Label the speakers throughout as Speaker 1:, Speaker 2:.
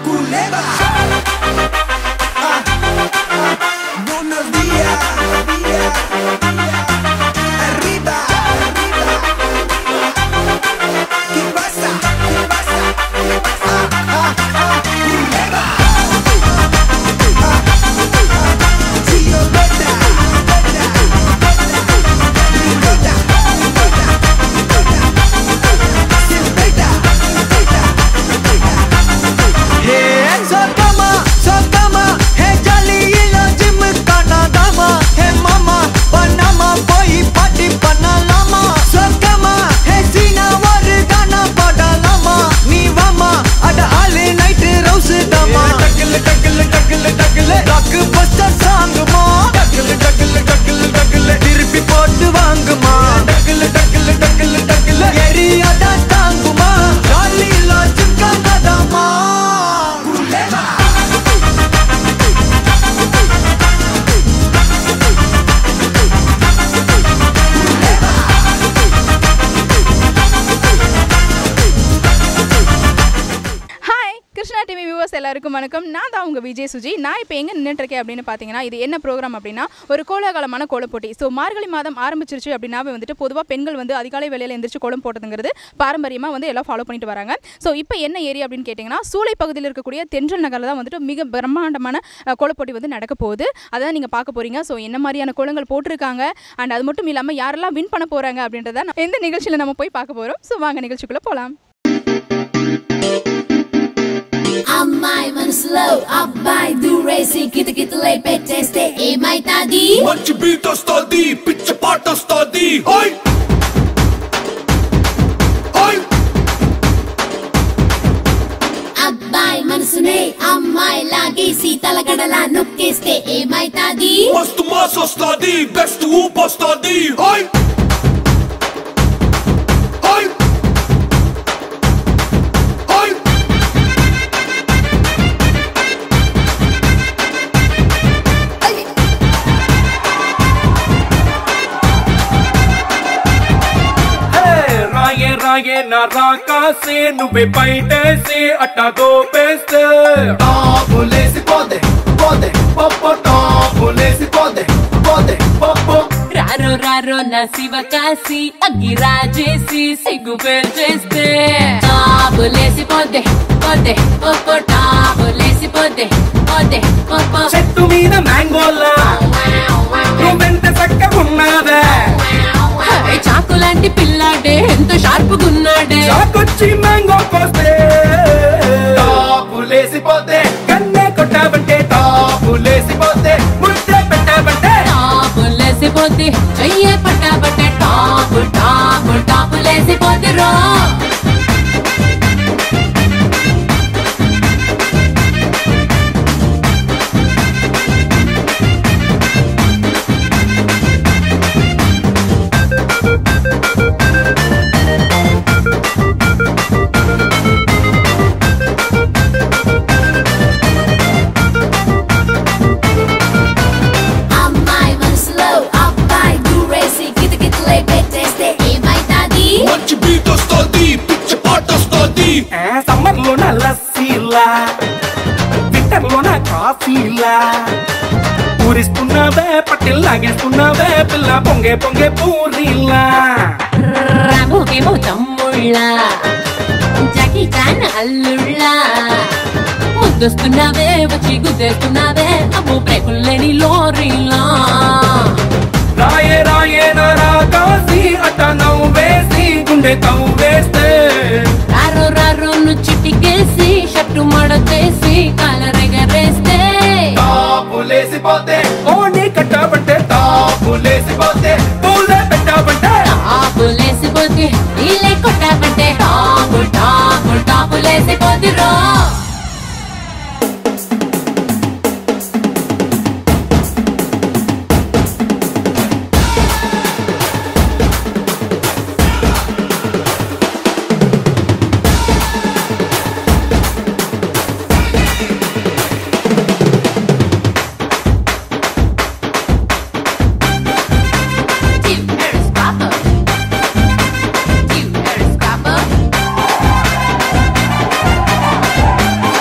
Speaker 1: culebra. Ah, ah, buenos días. Arriba, arriba. ¿Qué pasa? ¿Qué pasa? Ah, ah, ah, culebra. Ah, ah, Chillo Beta. Ricota, ricota, ricota. Silveta,
Speaker 2: హే సోకమా సోకమా హే జలీలో జిమ్ కానాదామా హే మామా பண்ணாமா போய் பாட்டி பண்ணலாமா சொக்கமா ஹே சீனா ஒரு கானா பாடலாமா நீ வாமா அட ஆளு நைட்டு ரவுஸ் தாமா டக்கல் டக்கல் டக்கல் டக்கல் ராக் பஸ்டர் சாங்குமா டக்கல் டக்கல் டக்கல் டக்கல் திருப்பி போட்டு வாங்குமா டக்கல் டக்கல் டக்கல் டக்கல் எரியாடா தாங்குமா ஜாலிலோ ஜிம் கானாதாமா
Speaker 1: culebra.
Speaker 3: Hi Krishna TV viewers எல்லாருக்கும் வணக்கம் நான் தான் உங்கள் விஜய் சுஜி நான் இப்போ எங்கே நின்றுட்டுருக்கேன் அப்படின்னு பார்த்தீங்கன்னா இது என்ன ப்ரோக்ராம் அப்படின்னா ஒரு கோலாகலமான கோலம் போட்டி ஸோ மார்கழி மாதம் ஆரம்பிச்சிருச்சு அப்படின்னாவே வந்துட்டு பொதுவாக பெண்கள் வந்து அதிகாலை வேலையில் எந்திரிச்சு கோலம் போட்டதுங்கிறது பாரம்பரியமாக வந்து எல்லாம் ஃபாலோ பண்ணிட்டு வராங்க ஸோ இப்போ என்ன ஏரியா அப்படின்னு கேட்டிங்கன்னா சூளை பகுதியில் இருக்கக்கூடிய தென்றல் நகரில் தான் வந்துட்டு மிக பிரம்மாண்டமான அஹ், கோலப் போட்டி வந்து நடக்க போகுது அதான் நீங்கள் பார்க்க போகிறீங்க ஸோ என்ன மாதிரியான கோலங்கள் போட்டிருக்காங்க அண்ட் அது மட்டும் இல்லாமல் யாரெல்லாம் வின் பண்ண போகிறாங்க அப்படின்றத நம்ம எந்த நிகழ்ச்சியில் நம்ம போய் பார்க்க போகிறோம் ஸோ வாங்க நிகழ்ச்சிக்குள்ளே போகலாம்
Speaker 4: అమ్మాయి మనసులో అబ్బాయి దూరేసి కితకితలై పెట్టేస్తే ఏమైతాది
Speaker 5: మంచి బీట్ వస్తుంది పిచ్చ పాట వస్తుంది హోయ్ హోయ్
Speaker 4: అబ్బాయి మనసునే అమ్మాయి లాగేసి తలగడలా నొక్కేస్తే ఏమైతాది
Speaker 5: మస్తు మాస్ వస్తుంది బెస్ట్ ఊప్ వస్తుంది హోయ్ హోయ్ హోయ్
Speaker 6: హే, రాయే రాయే నా రాకాసే నువ్వే బయటేసి అట్టా దోపేస్తే
Speaker 5: టాపులేసి పోదే పోదే పప్పు టాపులేసి పోదే పోదే పప్పు
Speaker 7: రారో రారో నా శివ కాసి అగ్గి రాజేసి సిగ్గు పేర్చేస్తే టాబులేసి పోతే పోతే పొప్పో టాబులేసి పోతే పోతే పొప్పో
Speaker 6: చెట్టు మీద మ్యాంగోలా నువ్వెంత చక్కగున్నావే
Speaker 7: హై, చాకు లాంటి పిల్లాడే ఎంత షార్పుగున్నాడే
Speaker 6: చాకొచ్చి మ్యాంగో కోస్తే టాపులేసి పోతే కన్నే కొట్టావంటే టాపులేసి పోతే ముద్ద పెట్టావంటే
Speaker 7: టాబులేసి పోతే చెయ్యే పట్టాబట్టే టాపు టాపు టాపులేసి పోతే రో
Speaker 4: అమ్మాయి మనసులో అబ్బాయి దూరేసి కితకితలై పెట్టేస్తే ఏమైతాది
Speaker 5: మంచి బీట్ వస్తుంది పిచ్చ పాట వస్తుంది
Speaker 6: సమ్మర్ లోన లస్సీలా వింటర్ లోన కాఫీలా పూరిస్తున్నావే పట్టిల్ లాగేస్తున్నావే పిల్ల పొంగే పొంగే పూరిలా
Speaker 7: రాముకేమో తమ్ముళ్ళ జాకీ చాన్ అల్లుళ్ళ ముద్దొస్తున్నావే వచ్చి గుద్దేస్తున్నావే అమ్మో బ్రేకుల్లేని లోరీలా
Speaker 6: రాయే రాయే నరా కాసి అట్ట నవ్వేసి గుండె తవ్వేస్తే
Speaker 7: రారో రారో ను చిటికేసి షట్టు మడతేసి కాలరెగరేస్తే
Speaker 6: టాపులేసి పోతే ఓని కట్టాబంటే టాపులేసి పోతే పూలే పెట్టాబంటే
Speaker 7: టాపులేసిపోతే నీళ్ళే కొట్టాబంటే టాపు టాపు టాపులేసిపోతిరో Scrapper.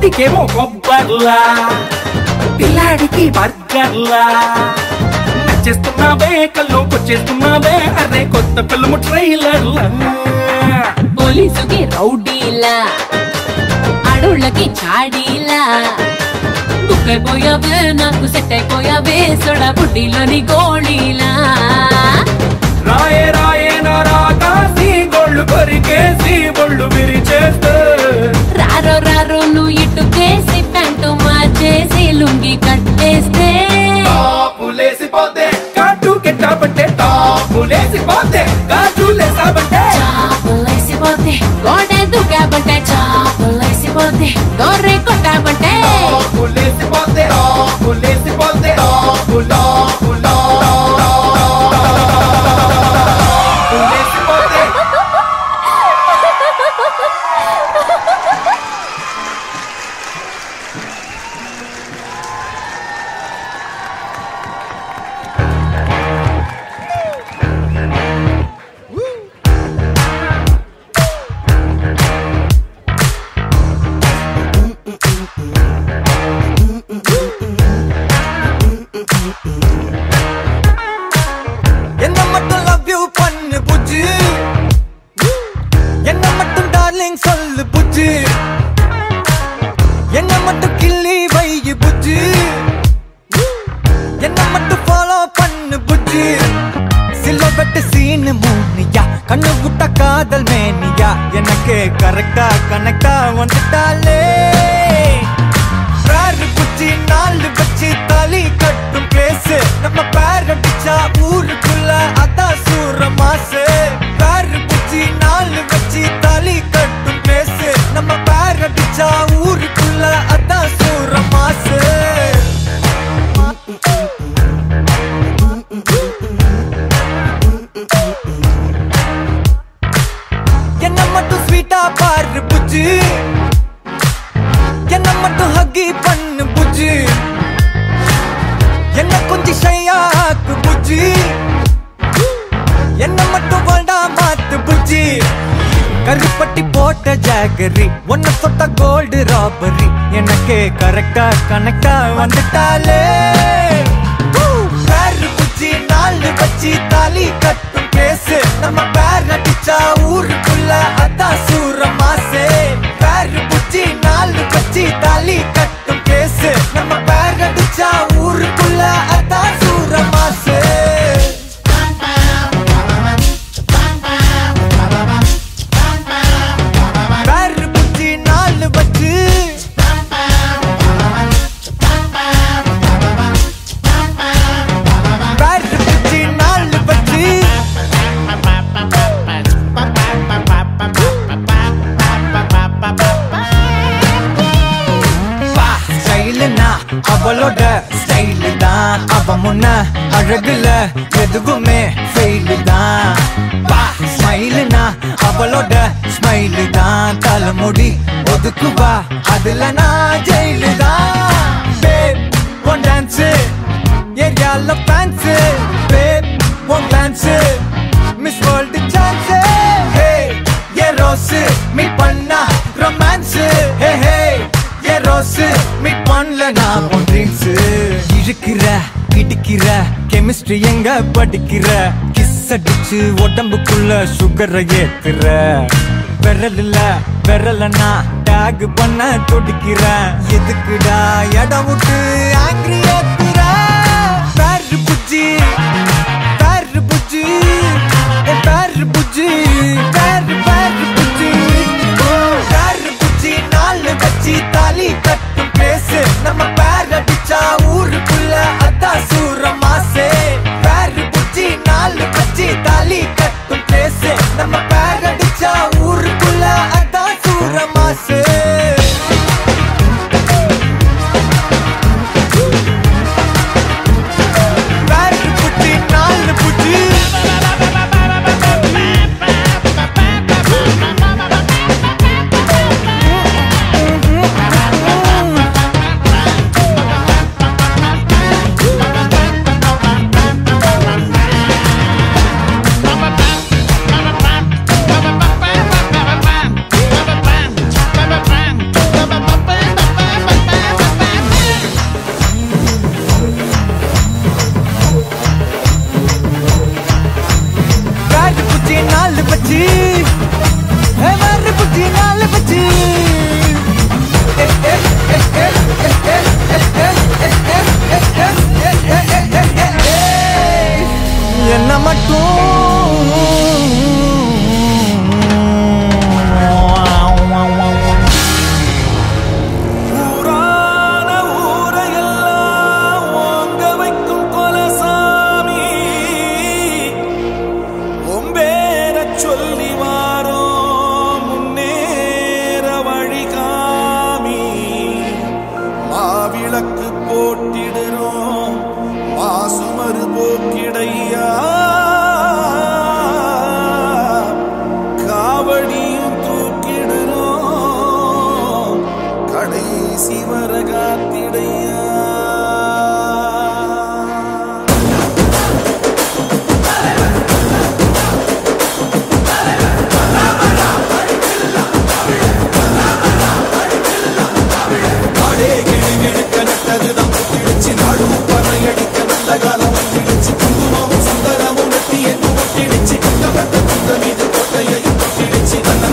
Speaker 6: కుట్టికేమో కొబ్బర్లా పిల్లాడికి బర్గర్లా నచ్చేస్తున్నావే కళ్ళు కొచ్చేస్తున్నావే అరే కొత్త ఫిల్మ్ ట్రైలర్లా
Speaker 7: పోలీసుకి రౌడీలా అడవుళ్ళకి చాడీలా బుక్ అయిపోయావే నాకు సెట్ అయిపోయావే సొడ బుడ్డిలోని గోళీలా
Speaker 6: రాయే రాయే నా రాకాసి గొళ్ళు కొరికేసి ఒళ్ళు విరిచేస్తే
Speaker 7: రారో రారో నువ్వు ఇటు కేసి ప్యాంటు మార్చేసి లుంగి కట్టేస్తే
Speaker 6: టాపులేసిపోతే కాటు కెట్టాబట్టే టాపులేసిపోతే కాటులేసాబట్టే
Speaker 7: చాపులేసిపోతే గోడె దుకాబట్టే చాపులేసిపోతే గొర్రె కొట్టాబట్టే
Speaker 6: టాపులేసిపోతే టాపులేసిపోతే టాపు టాపు టాపులేసిపోతే
Speaker 2: என்ன மட்டும் லவ் யூ பண்ணு புஜ்ஜு என்ன மட்டும் டார்லிங் சொல்லு புஜ்ஜு என்ன மட்டும் கிள்ளி வை புஜ்ஜு என்ன மட்டும் ஃபாலோ பண்ணு புஜ்ஜு சில வெட்டு சீனு மூனியா கண்ணு விட்ட காதல் மேனியா எனக்கு கரெக்டா கனெக்டா வந்துட்டாலே பேரு குச்சி நாலு வச்சு தலி கட்டும் பேசு நம்ம பேர் அடிச்சா ஊருக்குள்ள அதான் சூர மாசு பேரு குச்சி நாலு வச்சு தலி கட்டும் பேசு நம்ம பேர் அடிச்சா ஊருக்குள்ள அதான் சூர மாசு என்ன மட்டும் ஸ்வீட்டா பாரு புஜ்ஜு என்ன மட்டும் ஹக்கி பண்ணு புஜ்ஜு என்ன கொஞ்சம் ஷையாக்கு புஜ்ஜி என்ன மட்டும் வேண்டா மாத்து புஜ்ஜி கருப்பட்டி போட்ட ஜாகரி ஒன்ன தொட்ட கோல்டு ராபரி எனக்கு கரெக்டா கனெக்டா வந்துட்டாலே பேரு புஜ்ஜி நாலு வச்சு தாலி கட்டும் பேசு நம்ம பேர் அடிச்சா ஊருக்குள்ள அதான் சூர மாசே பேரு புஜ்ஜி நாலு வச்சு தாலி கட்டும் பேசு நம்ம பேர் அடிச்சா ஊருக்குள்ள அதான் சூர மாசே பேரு புஜ்ஜி நாலு வச்சு பேரு புஜ்ஜி நாலு வச்சு ஸ்டைலுனா அவளோட ஸ்டைலு தான் அவ முன்ன அழகுல எதுவுமே ஃபெயிலு தான் ஸ்மைலுனா அவளோட ஸ்மைலு தான் தலைமுடி ஒதுக்குவா அதுல நான் ஜெயிலு தான் பேப் ஒன் டான்ஸு ஏரியால fans babe one dance Miss World chance hey ஏ ரோஸு மீட் பண்ணா ரொமான்ஸு ஹே ஹே ஏ ரோஸு மீட் பண்ணல நான் உன் ட்ரீம்ஸ் இழுக்கிற இடிக்கிற கெமிஸ்ட்ரி எங்க படிக்கிற கிஸ் அடிச்சு உடம்புக்குள்ள சுகரை ஏத்துற விரல் இல்ல விரலனா டேக் பண்ண துடிக்கிறேன் எதுக்குடா இடம் விட்டு ஆங்கிரி ஏத்துற பேரு புஜ்ஜி பேரு புஜ்ஜி என் பேரு புஜ்ஜி பேரு பேரு புஜ்ஜி பேரு புஜ்ஜி நாலு வச்சு தாலி கட்டும் பேசு நம்ம பேர் அடிச்சா ஊருக்குள்ள அதான் சூர மாசே பேரு புஜ்ஜி நாலு வச்சு தாலி கட்டும் பேசு நம்ம பேர் அடிச்சா ஊருக்குள்ள அதான் சூர மாசே பேரு புஜ்ஜி நாலு புஜ்ஜி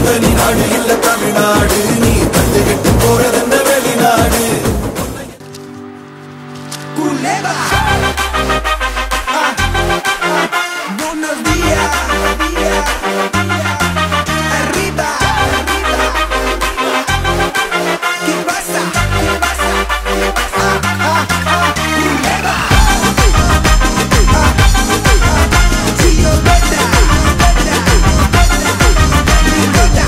Speaker 1: தனி நாடு இல்ல தமிழ்நாடு நீ தந்துகிட்டு போறதென்ன வெளிநாடு Culebra. Ah, ah, buenos días. Arriba, arriba. ¿Qué pasa? ¿Qué pasa? Ah, ah, ah, Culebra. Ah, ah, Chillo Beta. Beta.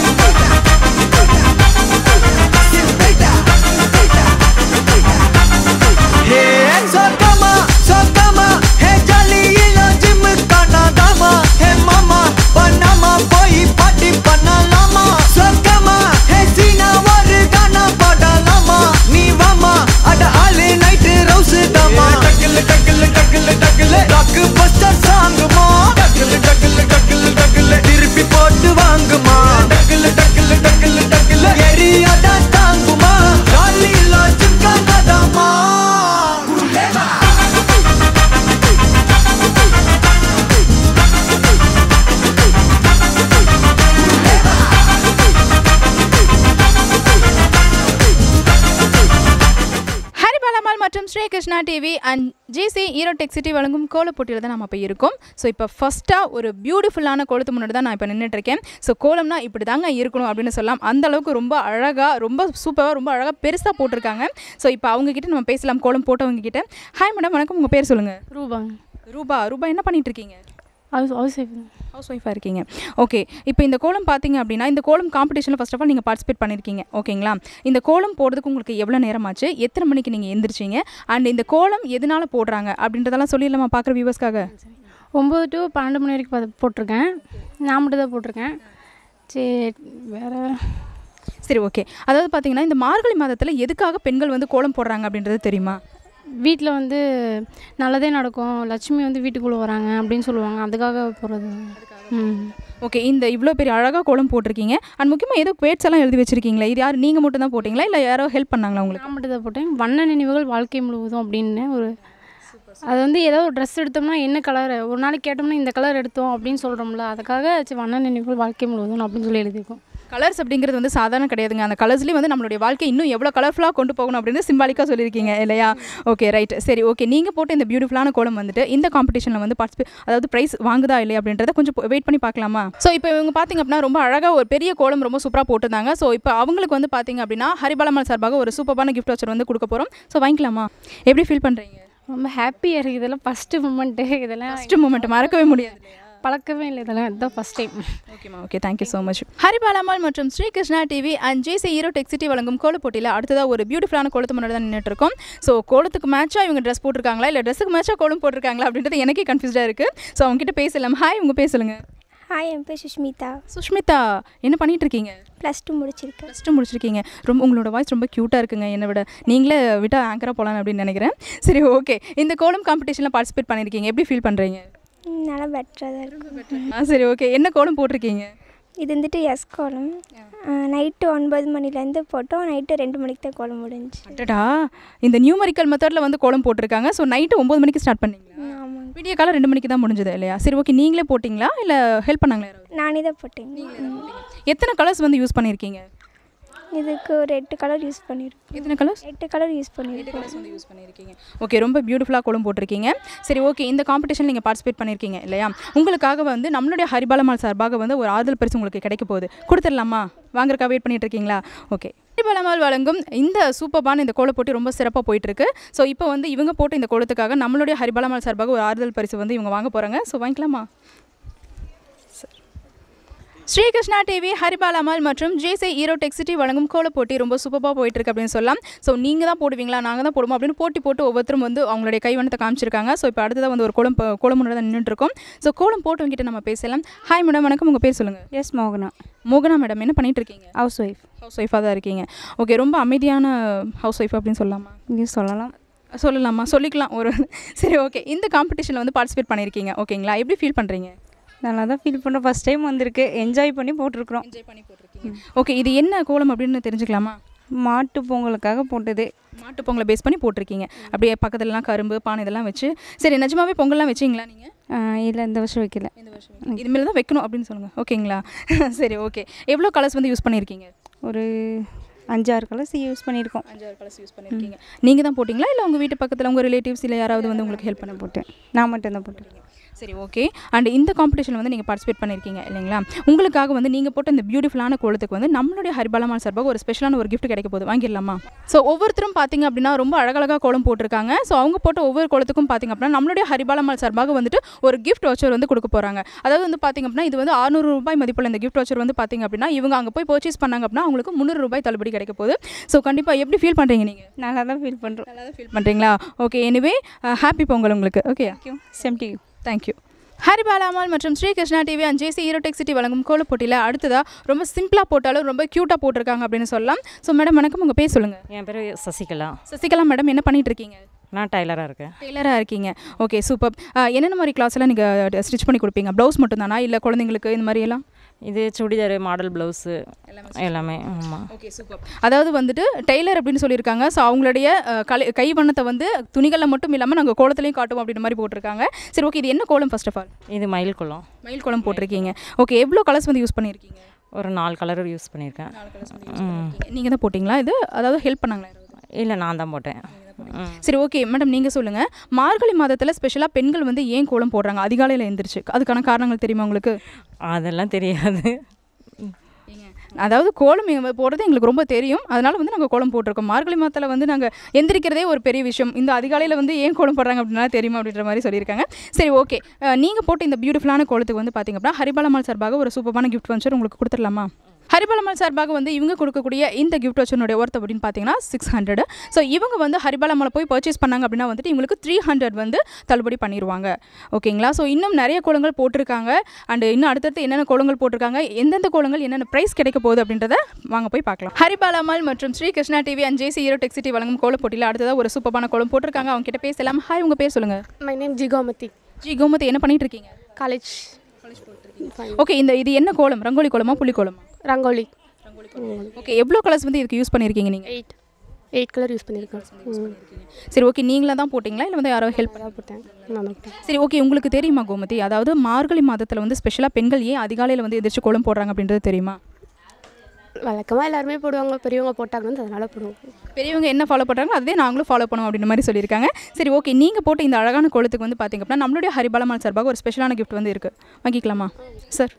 Speaker 2: Hey சொக்கமா சொக்கமா ஹே ஜாலியில ஜிம் காணாதாமா ஹே மாமா பண்ணாமா போய் பாட்டி பண்ணலாமா சொக்கமா ஹே சீனா ஒரு கானா பாடலாமா நீ வாமா அட ஆளு நைட்டு ரவுஸ் தாமா டக்கில் டக்கில் டக்கில் டக்கில் ராக்கு பஸ்டர் சாங்குமா டக்கில் டக்கில் டக்கில் டக்கில் திருப்பி போட்டு வாங்குமா டக்கில் டக்கில் டக்கில் டக்கில் எரியாடா தாங்குமா ஜாலியில ஜிம் காணாதாமா
Speaker 3: ஹரிபாலமால் மற்றும் Sri Krishna TV and JC Hero Tech City வழங்கும் கோல போட்டியில் தான் நம்ம இப்போ இருக்கோம் ஸோ இப்போ ஃபஸ்ட்டாக ஒரு பியூட்டிஃபுல்லான கோலத்து முன்னாடி தான் நான் இப்போ நின்றுட்டு இருக்கேன் ஸோ கோலம்னா இப்படி தாங்க இருக்கணும் அப்படின்னு சொல்லலாம் அந்த அளவுக்கு ரொம்ப அழகாக ரொம்ப சூப்பராக ரொம்ப அழகாக பெருசாக போட்டிருக்காங்க ஸோ இப்போ அவங்க கிட்ட நம்ம பேசலாம் கோலம் போட்டவங்க கிட்ட ஹாய் மேடம் வணக்கம் உங்கள் பேர் சொல்லுங்கள்
Speaker 8: ரூபாங்க
Speaker 3: ரூபா ரூபா என்ன பண்ணிட்டு இருக்கீங்க
Speaker 8: ஹவுஸ் ஹவுஸ் ஒய்ஃப்
Speaker 3: ஹவுஸ் ஒய்ஃபாக இருக்கீங்க ஓகே இப்போ இந்த கோலம் பார்த்தீங்க அப்படின்னா இந்த கோலம் காம்படிஷனில் ஃபர்ஸ்ட் ஆஃப் ஆல் நீங்கள் பார்ட்டிசிபேட் பண்ணியிருக்கீங்க ஓகேங்களா இந்த கோலம் போடுறதுக்கு உங்களுக்கு எவ்வளோ நேரம் ஆச்சு எத்தனை மணிக்கு நீங்கள் எந்திரிச்சிங்க அண்ட் இந்த கோலம் எதனால போடுறாங்க அப்படின்றதெல்லாம் சொல்லிடலாமா பார்க்குற வியூவர்ஸ்க்காக
Speaker 8: ஒம்பது டு பன்னெண்டு மணி வரைக்கும் பார்த்து போட்டிருக்கேன் நான் மட்டும் தான் போட்டிருக்கேன் சரி வேறு
Speaker 3: சரி ஓகே அதாவது பார்த்தீங்கன்னா இந்த மார்கழி மாதத்தில் எதுக்காக பெண்கள் வந்து கோலம் போடுறாங்க அப்படின்றது தெரியுமா
Speaker 8: வீட்டில் வந்து நல்லதே நடக்கும் லட்சுமி வந்து வீட்டுக்குள்ளே வராங்க அப்படின்னு சொல்லுவாங்க அதுக்காக போகிறது ம்
Speaker 3: ஓகே இந்த இவ்வளோ பெரிய அழகாக கோலம் போட்டிருக்கீங்க அண்ட் முக்கியமாக ஏதோ குவேட்ஸ் எல்லாம் எழுதி வச்சிருக்கீங்களா இது யார் நீங்கள் மட்டும் தான் போட்டிங்களா இல்லை யாரோ ஹெல்ப் பண்ணாங்களா உங்களுக்கு
Speaker 8: நான் மட்டும் தான் போட்டேன் வண்ண நினைவுகள் வாழ்க்கை முழுவதும் அப்படின்னு ஒரு அது வந்து ஏதோ ஒரு ட்ரெஸ் எடுத்தோம்னா என்ன கலர் ஒரு நாளைக்கு கேட்டோம்னா இந்த கலர் எடுத்தோம் அப்படின்னு சொல்கிறோம்ல அதுக்காக சரி வண்ண நினைவுகள் வாழ்க்கை முழுவதும் அப்படின்னு சொல்லி எழுதியிருக்கோம்
Speaker 3: கலர்ஸ் அப்படிங்கிறது வந்து சாதாரண கிடையாதுங்க அந்த கலர்ஸ்லேயும் வந்து நம்மளுடைய வாழ்க்கை இன்னும் எவ்வளோ கலர்ஃபுல்லாக கொண்டு போகணும் அப்படின்னு சிம்பாலிக்காக சொல்லியிருக்கீங்க இல்லையா ஓகே ரைட் சரி ஓகே நீங்கள் போட்ட இந்த பியூட்டிஃபுல்லான கோலம் வந்துட்டு இந்த காம்படிஷனில் வந்து பார்ட்டிசிபேட் அதாவது ப்ரைஸ் வாங்குதா இல்லையா அப்படின்றத கொஞ்சம் வெயிட் பண்ணி பார்க்கலாமா ஸோ இப்போ இவங்க பார்த்தீங்க அப்படின்னா ரொம்ப அழகாக ஒரு பெரிய கோலம் ரொம்ப சூப்பராக போட்டிருந்தாங்க ஸோ இப்போ அவங்களுக்கு வந்து பார்த்தீங்க அப்படின்னா ஹரிபாலமல் சார்பாக ஒரு சூப்பரான கிஃப்ட் வச்சர் வந்து கொடுக்க போகிறோம் ஸோ வாங்கிக்கலாமா எப்படி ஃபீல் பண்ணுறீங்க
Speaker 8: ரொம்ப ஹாப்பியாக இருக்குது இதெல்லாம் ஃபஸ்ட்டு மூமெண்ட்டு இதெல்லாம்
Speaker 3: ஃபஸ்ட்டு மூமெண்ட் மறக்கவே முடியாது
Speaker 8: பழக்கவே இல்லை இதெல்லாம் இதுதான் ஃபஸ்ட் டைம்
Speaker 3: ஓகேம்மா okay thank you so much Haribalamal மற்றும் Sri Krishna TV and JC Hero Tech City வழங்கும் கோலப் போட்டியில் அடுத்ததாக ஒரு பியூட்டிஃபுல்லான கோலத்து முன்னாடி தான் நின்றுட்டு இருக்கோம் ஸோ கோலத்துக்கு மேட்சாக இவங்க ட்ரெஸ் போட்டிருக்காங்களா இல்லை ட்ரெஸ்ஸுக்கு மேட்சாக கோலம் போட்டிருக்காங்களா அப்படின்றது எனக்கே கன்ஃபியூஸ்டாக இருக்குது ஸோ அவங்ககிட்ட பேசலாம் ஹாய் உங்கள் பேசலுங்க
Speaker 9: ஹாய் என் பேர் சுஷ்மிதா
Speaker 3: சுஷ்மிதா என்ன பண்ணிட்டு இருக்கீங்க
Speaker 9: ப்ளஸ் டூ முடிச்சிருக்கேன்
Speaker 3: ப்ளஸ் டூ முடிச்சிருக்கீங்க ரொம்ப உங்களோட வாய்ஸ் ரொம்ப க்யூட்டாக இருக்குங்க என்னை விட நீங்களே விட்டால் ஆங்கராக போகலாம் அப்படின்னு நினைக்கிறேன் சரி ஓகே இந்த கோலம் காம்படிஷனில் பார்ட்டிசிபேட் பண்ணியிருக்கீங்க எப்படி ஃபீல் பண்ணுறீங்க
Speaker 9: ம், நல்லா பெட்டராக தான் இருக்கு
Speaker 3: ஆ சரி ஓகே என்ன கோலம் போட்டிருக்கீங்க
Speaker 9: இது வந்துட்டு எஸ் கோலம் நைட்டு ஒன்பது மணிலேருந்து போட்டோம் நைட்டு ரெண்டு மணிக்கு தான் கோலம் முடிஞ்சுச்சு
Speaker 3: அடடா இந்த நியூமரிக்கல் மெத்தடில் வந்து கோலம் போட்டிருக்காங்க ஸோ நைட்டு ஒம்பது மணிக்கு ஸ்டார்ட் பண்ணீங்களா
Speaker 9: ஆமாங்க
Speaker 3: விடிய காலம் ரெண்டு மணிக்கு தான் முடிஞ்சது இல்லையா சரி ஓகே நீங்களே போட்டிங்களா இல்லை ஹெல்ப் பண்ணாங்களா யாராவது
Speaker 9: நானே தான் போட்டேன் ம்.
Speaker 3: எத்தனை கலர்ஸ் வந்து யூஸ் பண்ணியிருக்கீங்க
Speaker 9: இதுக்கு ஒரு எட்டு கலர் யூஸ் பண்ணியிருக்கேன்
Speaker 3: எத்தனை கலர்ஸ்
Speaker 9: எட்டு கலர் யூஸ் பண்ணியிருக்கேன்
Speaker 3: வந்து யூஸ் பண்ணியிருக்கீங்க ஓகே ரொம்ப பியூட்டிஃபுல்லாக கோலம் போட்டிருக்கீங்க சரி ஓகே இந்த காம்படிஷன் நீங்கள் பார்ட்டிசிபேட் பண்ணியிருக்கீங்க இல்லையா உங்களுக்காக வந்து நம்மளுடைய ஹரிபாலமால் சார்பாக வந்து ஒரு ஆறுதல் பரிசு உங்களுக்கு கிடைக்க போகுது கொடுத்துடலாமா வாங்குறக்கா வெயிட் பண்ணிட்டு இருக்கீங்களா ஓகே ஹரிபாலமால் வழங்கும் இந்த சூப்பர்பான இந்த கோல போட்டி ரொம்ப சிறப்பாக போயிட்டு இருக்கு ஸோ இப்போ வந்து இவங்க போட்ட இந்த கோலத்துக்காக நம்மளுடைய ஹரிபாலமால் சார்பாக ஒரு ஆறுதல் பரிசு வந்து இவங்க வாங்க போகிறாங்க ஸோ வாங்கிக்கலாமா ஸ்ரீகிருஷ்ணா டிவி ஹரிபாலாமல் மற்றும் ஜேசே ஈரோ டெக்ஸிட்டி வழங்கும் கோல போட்டி ரொம்ப சூப்பராக போயிட்டு இருக்கு அப்படின்னு சொல்லலாம் ஸோ நீங்கள் தான் போடுவீங்களா நாங்கள் தான் போடுவோம் அப்படின்னு போட்டி போட்டு ஒவ்வொருத்தரும் வந்து அவங்களுடைய கைவண்ணத்தை காமிச்சிருக்காங்க ஸோ இப்போ அடுத்ததாக வந்து ஒரு கோலம் ப- கோலம் முன்னாடி தான் நின்றுட்டு இருக்கோம் ஸோ கோலம் போட்டவங்க கிட்ட நம்ம பேசலாம் ஹாய் மேடம் வணக்கம் உங்கள் பேர் சொல்லுங்கள்
Speaker 10: எஸ் மோகனா
Speaker 3: மோகனா மேடம் என்ன பண்ணிட்டு இருக்கீங்க
Speaker 10: ஹவுஸ் ஒய்ஃப்
Speaker 3: ஹவுஸ் ஒய்ஃபாக தான் இருக்கீங்க ஓகே ரொம்ப அமைதியான ஹவுஸ் ஒய்ஃப் அப்படின்னு சொல்லலாமா
Speaker 10: இங்கே சொல்லலாம்
Speaker 3: சொல்லலாமா சொல்லிக்கலாம் ஒரு சரி ஓகே இந்த காம்படிஷனில் வந்து பார்ட்டிசிபேட் பண்ணியிருக்கீங்க ஓகேங்களா எப்படி ஃபீல் பண்ணுறீங்க
Speaker 10: நல்லா தான் ஃபீல் பண்ணுறோம் ஃபஸ்ட் டைம் வந்திருக்கு என்ஜாய் பண்ணி போட்டிருக்கிறோம்
Speaker 3: என்ஜாய் பண்ணி போட்டிருக்கீங்க ஓகே இது என்ன கோலம் அப்படின்னு தெரிஞ்சுக்கலாமா
Speaker 10: மாட்டு பொங்கலுக்காக போட்டது
Speaker 3: மாட்டு பொங்கலை பேஸ் பண்ணி போட்டிருக்கீங்க அப்படியே பக்கத்துலலாம் கரும்பு பானை இதெல்லாம் வச்சு சரி நிஜமாவே பொங்கல்லாம் வச்சிங்களா நீங்கள்
Speaker 10: இல்லை இந்த வருஷம் வைக்கல
Speaker 3: இதுமாரி தான் வைக்கணும் அப்படின்னு சொல்லுங்கள் ஓகேங்களா சரி ஓகே எவ்வளோ கலர்ஸ் வந்து யூஸ் பண்ணியிருக்கீங்க
Speaker 10: ஒரு அஞ்சாறு கலர்ஸ் யூஸ் பண்ணியிருக்கோம்
Speaker 3: அஞ்சாறு கலர்ஸ் யூஸ் பண்ணியிருக்கீங்க நீங்கள் தான் போட்டிங்களா இல்லை உங்கள் வீட்டு பக்கத்தில் உங்கள் ரிலேட்டிவ்ஸ் இல்லை யாராவது வந்து உங்களுக்கு ஹெல்ப் பண்ண
Speaker 10: போட்டேன் நான் மட்டும் தான் போட்டேன்
Speaker 3: சரி ஓகே அண்ட் இந்த காம்படிஷன் வந்து நீங்கள் பார்ட்டிசிபேட் பண்ணியிருக்கீங்க இல்லைங்களா உங்களுக்காக வந்து நீங்கள் போட்ட இந்த பியூட்டிஃபுல்லான கோலத்துக்கு வந்து நம்மளுடைய ஹரிபாலமால் சார்பாக ஒரு ஸ்பெஷலான ஒரு gift கிடைக்க போகுது வாங்கிடலாமா ஸோ ஒவ்வொருத்தரும் பார்த்தீங்க அப்படின்னா ரொம்ப அழகழகாக கோலம் போட்டிருக்காங்க ஸோ அவங்க போட்ட ஒவ்வொரு கோலத்துக்கும் பார்த்தீங்க அப்படின்னா நம்மளுடைய ஹரிபாலமால் சார்பாக வந்துட்டு ஒரு gift voucher வந்து கொடுக்க போகிறாங்க அதாவது வந்து பார்த்தீங்க அப்படின்னா இது வந்து 600 ரூபாய் மதிப்புள்ள இந்த gift voucher வந்து பார்த்தீங்க அப்படின்னா இவங்க அங்கே போய் பர்ச்சேஸ் பண்ணாங்க அப்படின்னா அவங்களுக்கு முந்நூறு ரூபாய் தள்ளுபடி கிடைக்க போகுது ஸோ கண்டிப்பாக எப்படி ஃபீல் பண்ணுறீங்க நீங்கள்
Speaker 10: நல்லா தான் ஃபீல் பண்ணுறோம்
Speaker 3: நல்லா தான் ஃபீல் பண்ணுறீங்களா ஓகே எனிவே ஹாப்பி பொங்கல் உங்களுக்கு okay
Speaker 10: thank you same to you
Speaker 3: thank you Haribalamal மற்றும் Sri Krishna TV and JC Hero Tech City வழங்கும் கோல போட்டியில் அடுத்ததாக ரொம்ப சிம்பிளாக போட்டாலும் ரொம்ப க்யூட்டாக போட்டிருக்காங்க அப்படின்னு சொல்லலாம் ஸோ மேடம் வணக்கம் உங்கள் பேர் சொல்லுங்கள்
Speaker 11: என் பேர் சசிகலா
Speaker 3: சசிகலா மேடம் என்ன பண்ணிட்டு இருக்கீங்க
Speaker 11: நான் டைலராக இருக்கேன்
Speaker 3: டெய்லராக இருக்கீங்க ஓகே சூப்பர் என்னென்ன மாதிரி class எல்லாம் நீங்கள் ஸ்டிச் பண்ணி கொடுப்பீங்க ப்ளவுஸ் மட்டும்தானா இல்லை குழந்தைங்களுக்கு இந்த மாதிரி எல்லாம்
Speaker 11: இது சுடிதார் மாடல் ப்ளவுஸு எல்லாமே ஆமாம்
Speaker 3: ஓகே சூப்பர் அதாவது வந்துட்டு டெய்லர் அப்படின்னு சொல்லியிருக்காங்க ஸோ அவங்களுடைய அஹ், கலை கை வண்ணத்தை வந்து துணிகளில் மட்டும் இல்லாமல் நாங்கள் கோலத்துலையும் காட்டுவோம் அப்படின்ற மாதிரி போட்டிருக்காங்க சரி ஓகே இது என்ன கோலம் ஃபர்ஸ்ட் ஆஃப் ஆல்
Speaker 11: இது மயில் குளம்
Speaker 3: மயில் கோலம் போட்டிருக்கீங்க ஓகே எவ்வளோ கலர்ஸ் வந்து யூஸ் பண்ணியிருக்கீங்க
Speaker 11: ஒரு நாலு கலர் யூஸ் பண்ணியிருக்கேன் ம்
Speaker 3: நீங்கள் தான் போட்டிங்களா இது அதாவது ஹெல்ப் பண்ணாங்களா யாராவது?
Speaker 11: இல்லை நான் தான் போட்டேன் ம்
Speaker 3: சரி ஓகே மேடம் நீங்கள் சொல்லுங்கள் மார்கழி மாதத்தில் ஸ்பெஷலாக பெண்கள் வந்து ஏன் கோலம் போடுறாங்க அதிகாலையில் எழுந்திரிச்சு அதுக்கான காரணங்கள் தெரியுமா உங்களுக்கு
Speaker 11: அதெல்லாம் தெரியாது
Speaker 3: அதாவது கோலம் எங்க- போடுறது எங்களுக்கு ரொம்ப தெரியும் அதனால வந்து நாங்கள் கோலம் போட்டிருக்கோம் மார்கழி மாதத்தில் வந்து நாங்கள் எந்திரிக்கிறதே ஒரு பெரிய விஷயம் இந்த அதிகாலையில் வந்து ஏன் கோலம் போடுறாங்க அப்படின்னா தெரியுமா அப்படின்ற மாதிரி சொல்லியிருக்காங்க சரி ஓகே நீங்கள் போட்ட இந்த பியூட்டிஃபுல்லான கோலத்துக்கு வந்து பார்த்தீங்க அப்படின்னா ஹரிபாலமால் சார்பாக ஒரு சூப்பரான கிஃப்ட் வச்சு உங்களுக்கு கொடுத்துடலாமா ஹரிபாலமால் சார்பாக வந்து இவங்க கொடுக்கக்கூடிய இந்த கிஃப்ட் வச்சனுடைய ஒர்த் அப்படின்னு பார்த்தீங்கன்னா சிக்ஸ் ஹண்ட்ரட் ஸோ இவங்க வந்து ஹரிபாலமால் போய் பர்ச்சேஸ் பண்ணாங்க அப்படின்னா வந்துட்டு இவங்களுக்கு த்ரீ ஹண்ட்ரட் வந்து தள்ளுபடி பண்ணிடுவாங்க ஓகேங்களா ஸோ இன்னும் நிறைய கோலங்கள் போட்டிருக்காங்க அண்ட் இன்னும் அடுத்தடுத்து என்னென்ன கோலங்கள் போட்டிருக்காங்க எந்தெந்த கோலங்கள் என்னென்ன ப்ரைஸ் கிடைக்க போகுது அப்படின்றத வாங்க போய் பார்க்கலாம் ஹரிபாலாமல் மற்றும் Sri Krishna TV and JC Hero Tech City வழங்கும் கோல போட்டியில் அடுத்ததாக ஒரு சூப்பரான கோலம் போட்டிருக்காங்க அவங்க கிட்ட பேசலாம் ஹாய் உங்கள் பேர் சொல்லுங்கள்
Speaker 12: my name G Gomathi
Speaker 3: G Gomathi என்ன பண்ணிட்டு இருக்கீங்க
Speaker 12: காலேஜ்
Speaker 3: ஓகே இந்த இது என்ன கோலம் ரங்கோலி கோலமா புலி கோலமா
Speaker 12: ரங்கோலி
Speaker 3: ஓகே எவ்வளோ கலர்ஸ் வந்து இதுக்கு யூஸ் பண்ணியிருக்கீங்க நீங்கள்
Speaker 12: எயிட் எயிட் கலர் யூஸ் பண்ணியிருக்கேன் ம்.
Speaker 3: சரி ஓகே நீங்களா தான் போட்டிங்களா இல்லை வந்து யாரோ ஹெல்ப்
Speaker 12: நான் போட்டேன் நான் தான் போட்டேன்
Speaker 3: சரி ஓகே உங்களுக்கு தெரியுமா கோமதி அதாவது மார்கழி மாதத்தில் வந்து ஸ்பெஷலாக பெண்கள் ஏன் அதிகாலையில் வந்து எதிர்த்து கோலம் போடுறாங்க அப்படின்றது தெரியுமா
Speaker 12: வழக்கமாக எல்லாருமே போடுவாங்க பெரியவங்க போட்டாங்க வந்து அதனால் போடுவோம்
Speaker 3: பெரியவங்க என்ன ஃபாலோ பண்ணுறாங்களோ அதே நாங்களும் ஃபாலோ பண்ணுவோம் அப்படின்ற மாதிரி சொல்லியிருக்காங்க சரி ஓகே நீங்கள் போட்ட இந்த அழகான கோலத்துக்கு வந்து பார்த்தீங்க அப்படின்னா நம்மளுடைய ஹரிபாலமால் சார்பாக ஒரு ஸ்பெஷலான கிஃப்ட் வந்து இருக்குது வாங்கிக்கலாமா சார்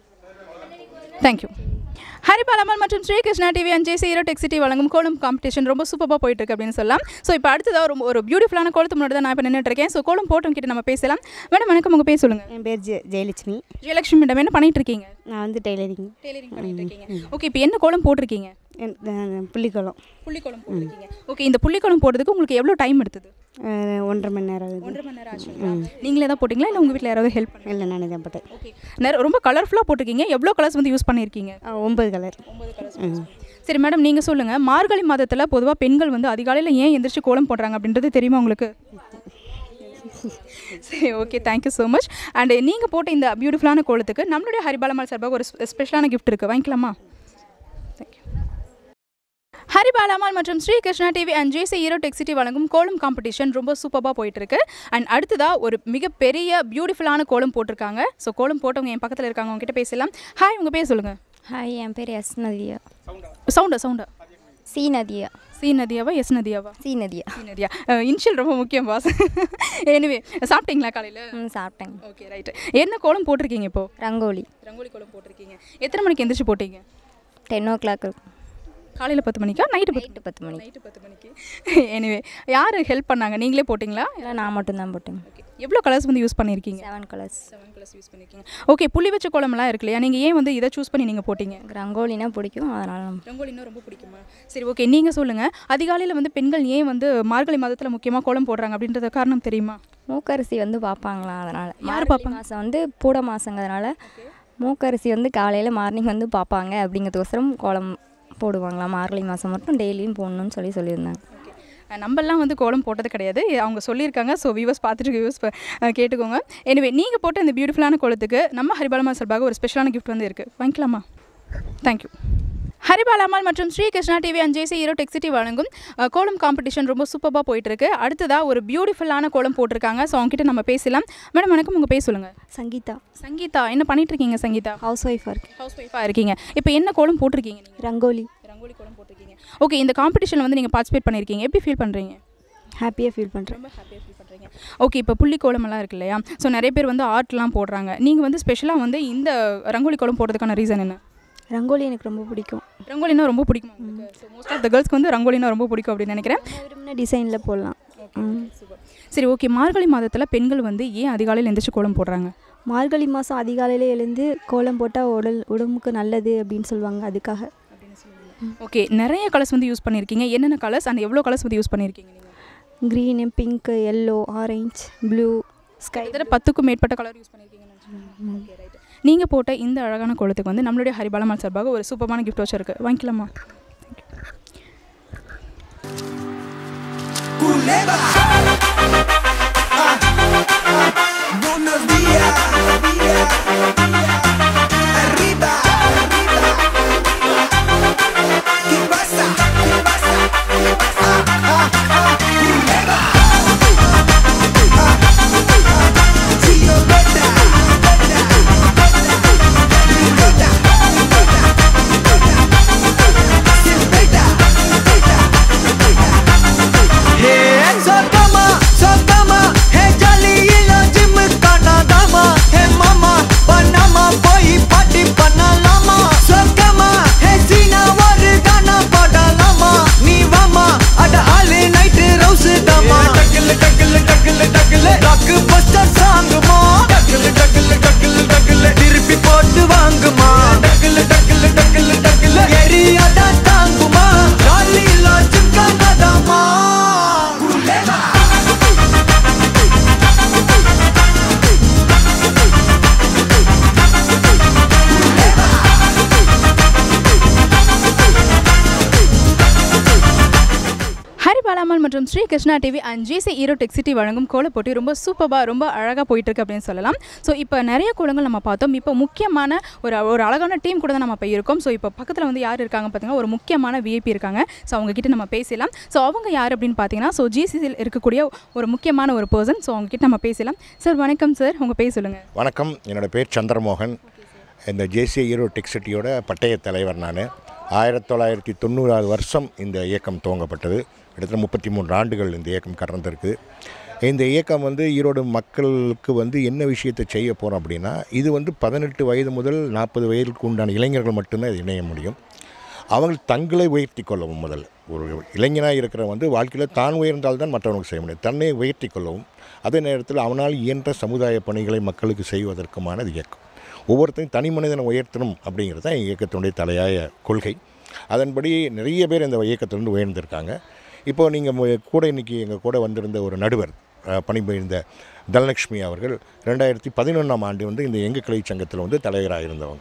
Speaker 3: தேங்க்யூ ஹரிபாலமல் மற்றும் Sri Krishna TV and JC Hero Tech City வழங்கும் கோலம் காம்படிஷன் ரொம்ப சூப்பராக போயிட்டு இருக்கு அப்படின்னு சொல்லலாம் ஸோ இப்போ அடுத்ததாக ரொம்ப ஒரு பியூட்டிஃபுல்லான கோலத்து முன்னாடி தான் நான் இப்போ நின்றுட்டு இருக்கேன் ஸோ கோலம் போட்டும் கிட்ட நம்ம பேசலாம் மேடம் வணக்கம் உங்கள் பேர் சொல்லுங்கள்
Speaker 10: என் பேர் ஜெ ஜெயலட்சுமி
Speaker 3: ஜெயலட்சுமி மேடம் என்ன பண்ணிட்டு இருக்கீங்க
Speaker 10: நான் வந்து டெய்லரிங்
Speaker 3: டெய்லரிங் பண்ணிட்டு இருக்கீங்க ஓகே இப்போ என்ன கோலம் போட்டிருக்கீங்க
Speaker 10: புள்ளிக்குளம்
Speaker 3: புள்ளிக்கோலம் போட்டிருக்கீங்க ஓகே இந்த புள்ளிக்கோலம் போடுறதுக்கு உங்களுக்கு எவ்வளோ டைம் எடுத்தது
Speaker 10: அஹ், ஒன்றரை மணி நேரம் ஆகுது
Speaker 3: ஒன்றரை மணி நேரம் ஆச்சுங்களா நீங்களே தான் போட்டிங்களா இல்லை உங்கள் வீட்டில் யாராவது ஹெல்ப் பண்ணி
Speaker 10: இல்லை நானே தான் போட்டேன்
Speaker 3: ஓகே நிறைய ரொம்ப கலர்ஃபுல்லாக போட்டிருக்கீங்க எவ்வளோ கலர்ஸ் வந்து யூஸ் பண்ணியிருக்கீங்க
Speaker 10: அஹ், ஒன்பது கலர்
Speaker 3: சரி மேடம் நீங்கள் சொல்லுங்கள் மார்கழி மாதத்தில் பொதுவாக பெண்கள் வந்து அதிகாலையில் ஏன் எந்திரிச்சு கோலம் போடுறாங்க அப்படின்றது தெரியுமா உங்களுக்கு சரி okay thank you so much and நீங்கள் போட்ட இந்த பியூட்டிஃபுல்லான கோலத்துக்கு நம்மளுடைய ஹரிபாலமால் சார்பாக ஒரு ஸ்பெஷலான கிஃப்ட் இருக்குது வாங்கிக்கலாமா ஹரிபாலாமால் மற்றும் Sri Krishna TV and JC Hero Tech City வழங்கும் கோலம் காம்படிஷன் ரொம்ப சூப்பராக போயிட்டு இருக்கு அண்ட் அடுத்ததாக ஒரு மிகப்பெரிய பியூட்டிஃபுல்லான கோலம் போட்டிருக்காங்க ஸோ கோலம் போட்டவங்க என் பக்கத்தில் இருக்காங்க அவங்க கிட்ட பேசலாம் ஹாய் உங்கள் பேர் சொல்லுங்கள்
Speaker 13: ஹாய் என் பேர் எஸ் நதியா
Speaker 3: சவுண்டா சவுண்டா
Speaker 13: சி நதியா
Speaker 3: சி நதியாவா எஸ் நதியாவா
Speaker 13: C Nadiya
Speaker 3: C Nadiya initial ரொம்ப முக்கியம் பாஸ் எனிவே சாப்பிட்டீங்களா காலையில்
Speaker 13: ம் சாப்பிட்டேன்
Speaker 3: ஓகே ரைட்டு என்ன கோலம் போட்டிருக்கீங்க இப்போ
Speaker 13: ரங்கோலி
Speaker 3: ரங்கோலி கோலம் போட்டிருக்கீங்க எத்தனை மணிக்கு எந்திரிச்சு போட்டீங்க
Speaker 13: டென் ஓ கிளாக் இருக்கும்
Speaker 3: காலையில் பத்து மணிக்கா நைட்டு
Speaker 13: நைட்டு பத்து மணி
Speaker 3: நைட்டு பத்து மணிக்கு எனிவே யார் ஹெல்ப் பண்ணாங்க நீங்களே போட்டிங்களா
Speaker 13: இல்லை நான் மட்டும்தான் போட்டேன்
Speaker 3: எவ்வளோ கலர்ஸ் வந்து யூஸ் பண்ணியிருக்கீங்க
Speaker 13: seven colours
Speaker 3: seven colours use பண்ணியிருக்கீங்க ஓகே புள்ளி வச்ச கோலம்லாம் இருக்கு இல்லையா நீங்கள் ஏன் வந்து இதை சூஸ் பண்ணி நீங்கள் போட்டீங்க
Speaker 13: ரங்கோலினா பிடிக்கும் அதனால்
Speaker 3: ரங்கோலினா ரொம்ப பிடிக்குமா சரி ஓகே நீங்கள் சொல்லுங்கள் அதிகாலையில் வந்து பெண்கள் ஏன் வந்து மார்கழி மாதத்தில் முக்கியமாக கோலம் போடுறாங்க அப்படின்றது காரணம் தெரியுமா
Speaker 13: மூக்கரிசி வந்து பார்ப்பாங்களா அதனால்
Speaker 3: யார்
Speaker 13: மார்கழி
Speaker 3: பார்ப்பாங்க?
Speaker 13: மாதம் வந்து பூட மாதங்கிறதுனால மூக்கரிசி வந்து காலையில் மார்னிங் வந்து பார்ப்பாங்க அப்படிங்கிறதுக்கோசரம் கோலம் போடுவாங்களாம் மார்கழி மாதம் மட்டும் டெய்லியும் போடணும்னு சொல்லி சொல்லியிருந்தாங்க
Speaker 3: அஹ் நம்மலாம் வந்து கோலம் போட்டது கிடையாது இது அவங்க சொல்லியிருக்காங்க ஸோ வியூவர்ஸ் பார்த்துட்டு வியூவர்ஸ் கேட்டுக்கோங்க எனிவே நீங்கள் போட்ட இந்த பியூட்டிஃபுல்லான கோலத்துக்கு நம்ம ஹரிபாலமா சார்பாக ஒரு ஸ்பெஷலான கிஃப்ட் வந்து இருக்குது வாங்கிக்கலாமா தேங்க்யூ ஹரிபாலாமால் மற்றும் Sri Krishna TV and JC Hero Tech City வழங்கும் அஹ், கோலம் காம்படிஷன் ரொம்ப சூப்பராக போயிட்டு இருக்கு அடுத்ததாக ஒரு பியூட்டிஃபுல்லான கோலம் போட்டிருக்காங்க ஸோ அவங்ககிட்ட நம்ம பேசலாம் மேடம் வணக்கம் உங்கள் பேர் சொல்லுங்கள்
Speaker 10: சங்கீதா
Speaker 3: சங்கீதா என்ன பண்ணிட்டு இருக்கீங்க சங்கீதா
Speaker 10: ஹவுஸ் ஒய்ஃபாக இருக்கு
Speaker 3: ஹவுஸ் ஒய்ஃபாக இருக்கீங்க இப்போ என்ன கோலம் போட்டிருக்கீங்க நீங்கள்
Speaker 10: ரங்கோலி
Speaker 3: ரங்கோலி கோலம் போட்டிருக்கீங்க ஓகே இந்த காம்படிஷனில் வந்து நீங்கள் பார்ட்டிசிபேட் பண்ணியிருக்கீங்க எப்படி ஃபீல் பண்ணுறீங்க
Speaker 10: ஹாப்பியாக ஃபீல் பண்ணுறேன்
Speaker 3: ரொம்ப ஹாப்பியாக ஃபீல் பண்ணுறீங்க ஓகே இப்போ புள்ளி கோலமெல்லாம் இருக்கு இல்லையா ஸோ நிறைய பேர் வந்து ஆர்ட்லாம் போடுறாங்க நீங்கள் வந்து ஸ்பெஷலாக வந்து இந்த ரங்கோலி கோலம் போடுறதுக்கான ரீசன் என்ன
Speaker 10: ரங்கோலி எனக்கு ரொம்ப பிடிக்கும்
Speaker 3: ரங்கோலினா ரொம்ப பிடிக்கும் உங்களுக்கு ஸோ மோஸ்ட் ஆஃப் த கேர்ள்ஸ்க்கு வந்து ரங்கோலினா ரொம்ப பிடிக்கும் அப்படின்னு நினைக்கிறேன்
Speaker 10: விரும்பின டிசைனில் போடலாம் ம்.
Speaker 3: சரி ஓகே மார்கழி மாதத்தில் பெண்கள் வந்து ஏன் அதிகாலையில் எந்திரிச்சு கோலம் போடுறாங்க
Speaker 10: மார்கழி மாதம் அதிகாலையில் எழுந்து கோலம் போட்டால் உடல் உடம்புக்கு நல்லது அப்படின்னு சொல்லுவாங்க அதுக்காக
Speaker 3: ஓகே நிறைய கலர்ஸ் வந்து யூஸ் பண்ணியிருக்கீங்க என்னென்ன கலர்ஸ் அண்ட் எவ்வளோ கலர்ஸ் வந்து யூஸ் பண்ணியிருக்கீங்க நீங்கள்
Speaker 10: green pink yellow orange blue sky
Speaker 3: கிட்டத்தட்ட பத்துக்கும் மேற்பட்ட கலர் யூஸ் பண்ணியிருக்கீங்கன்னு ஓகே ரைட் நீங்கள் போட்ட இந்த அழகான கோலத்துக்கு வந்து நம்மளுடைய ஹரிபாலமால் சார்பாக ஒரு சூப்பரான கிஃப்ட் வச்சிருக்கு வாங்கிக்கலாமா
Speaker 1: Culebra. Ah, ah, buenos días. Arriba, arriba. ¿Qué pasa? ¿Qué pasa? Ah, ah, ah, Culebra. Ah, ah, Chillo Beta. Ricota, Silveta.
Speaker 2: Hey சொர்க்கமா சொர்க்கமா ஹே ஜாலியில ஜிம்மு காணாதாமா ஹே மாமா பண்ணாமா போய் பாட்டி பண்ணலாமா சொர்க்கமா ஹே சீனா ஒரு கானா பாடலாமா நீ வாமா அட ஆளு நைட்டு ரவுஸ் தாமா டக்கில் டக்கில் டக்கில் டக்கில் ராக்கு பஸ்டர் சாங்குமா டக்கில் டக்கில் டக்கில் டக்கில் திருப்பி போட்டு வாங்குமா டக்கில் டக்கில் டக்கில் டக்கில் எரியாடா தாங்குமா ஜாலியில ஜிம் காணாதாமா
Speaker 3: ஹரி பாலாமல் மற்றும் Sri Krishna TV and JC Hero டெக்ஸிட்டி வழங்கும் கோல போட்டி ரொம்ப சூப்பராக ரொம்ப அழகாக போயிட்டு இருக்கு அப்படின்னு சொல்லலாம் ஸோ இப்போ நிறைய கோலங்கள் நம்ம பார்த்தோம் இப்போ முக்கியமான ஒரு ஒரு அழகான டீம் கூட தான் நம்ம இப்போ இருக்கோம் ஸோ இப்போ பக்கத்தில் வந்து யார் இருக்காங்க பார்த்தீங்கன்னா ஒரு முக்கியமான விஐபி இருக்காங்க ஸோ அவங்க கிட்ட நம்ம பேசலாம் ஸோ அவங்க யார் அப்படின்னு பார்த்தீங்கன்னா ஸோ ஜிசிசியில் இருக்கக்கூடிய ஒரு முக்கியமான ஒரு பர்சன் ஸோ அவங்க கிட்ட நம்ம பேசலாம் சார் வணக்கம் சார் உங்கள் பேர் சொல்லுங்கள்
Speaker 14: வணக்கம் என்னோடய பேர் சந்திரமோகன் இந்த ஜேசிய ஈரோ டெக்ஸிட்டியோட பட்டய தலைவர் நான் ஆயிரத்தி தொள்ளாயிரத்தி தொண்ணூறாவது வருஷம் இந்த இயக்கம் துவங்கப்பட்டது கிட்டத்தட்ட முப்பத்தி மூன்று ஆண்டுகள் இந்த இயக்கம் கடந்திருக்கு இந்த இயக்கம் வந்து ஈரோடு மக்களுக்கு வந்து என்ன விஷயத்தை செய்ய போகிறோம் அப்படின்னா இது வந்து பதினெட்டு வயது முதல் நாற்பது வயதுக்கு உண்டான இளைஞர்கள் மட்டும்தான் இது இணைய முடியும் அவங்க தங்களை உயர்த்தி கொள்ளவும் முதல் ஒரு இளைஞனாக இருக்கிற வந்து வாழ்க்கையில் தான் உயர்ந்தால்தான் மற்றவனுக்கு செய்ய முடியும் தன்னை உயர்த்தி கொள்ளவும் அதே நேரத்தில் அவனால் இயன்ற சமுதாய பணிகளை மக்களுக்கு செய்வதற்குமான இது இயக்கம் ஒவ்வொருத்தரும் தனி மனிதனை உயர்த்தணும் அப்படிங்கிறது தான் எங்கள் இயக்கத்தினுடைய தலையாய கொள்கை அதன்படி நிறைய பேர் இந்த இயக்கத்திலிருந்து உயர்ந்திருக்காங்க இப்போ நீங்கள் கூட இன்றைக்கி எங்கள் கூட வந்திருந்த ஒரு நடுவர் அஹ், பணிபுரிந்த தனலட்சுமி அவர்கள் ரெண்டாயிரத்தி பதினொன்றாம் ஆண்டு வந்து இந்த எங்கள் கிளை சங்கத்தில் வந்து தலைவராக இருந்தவங்க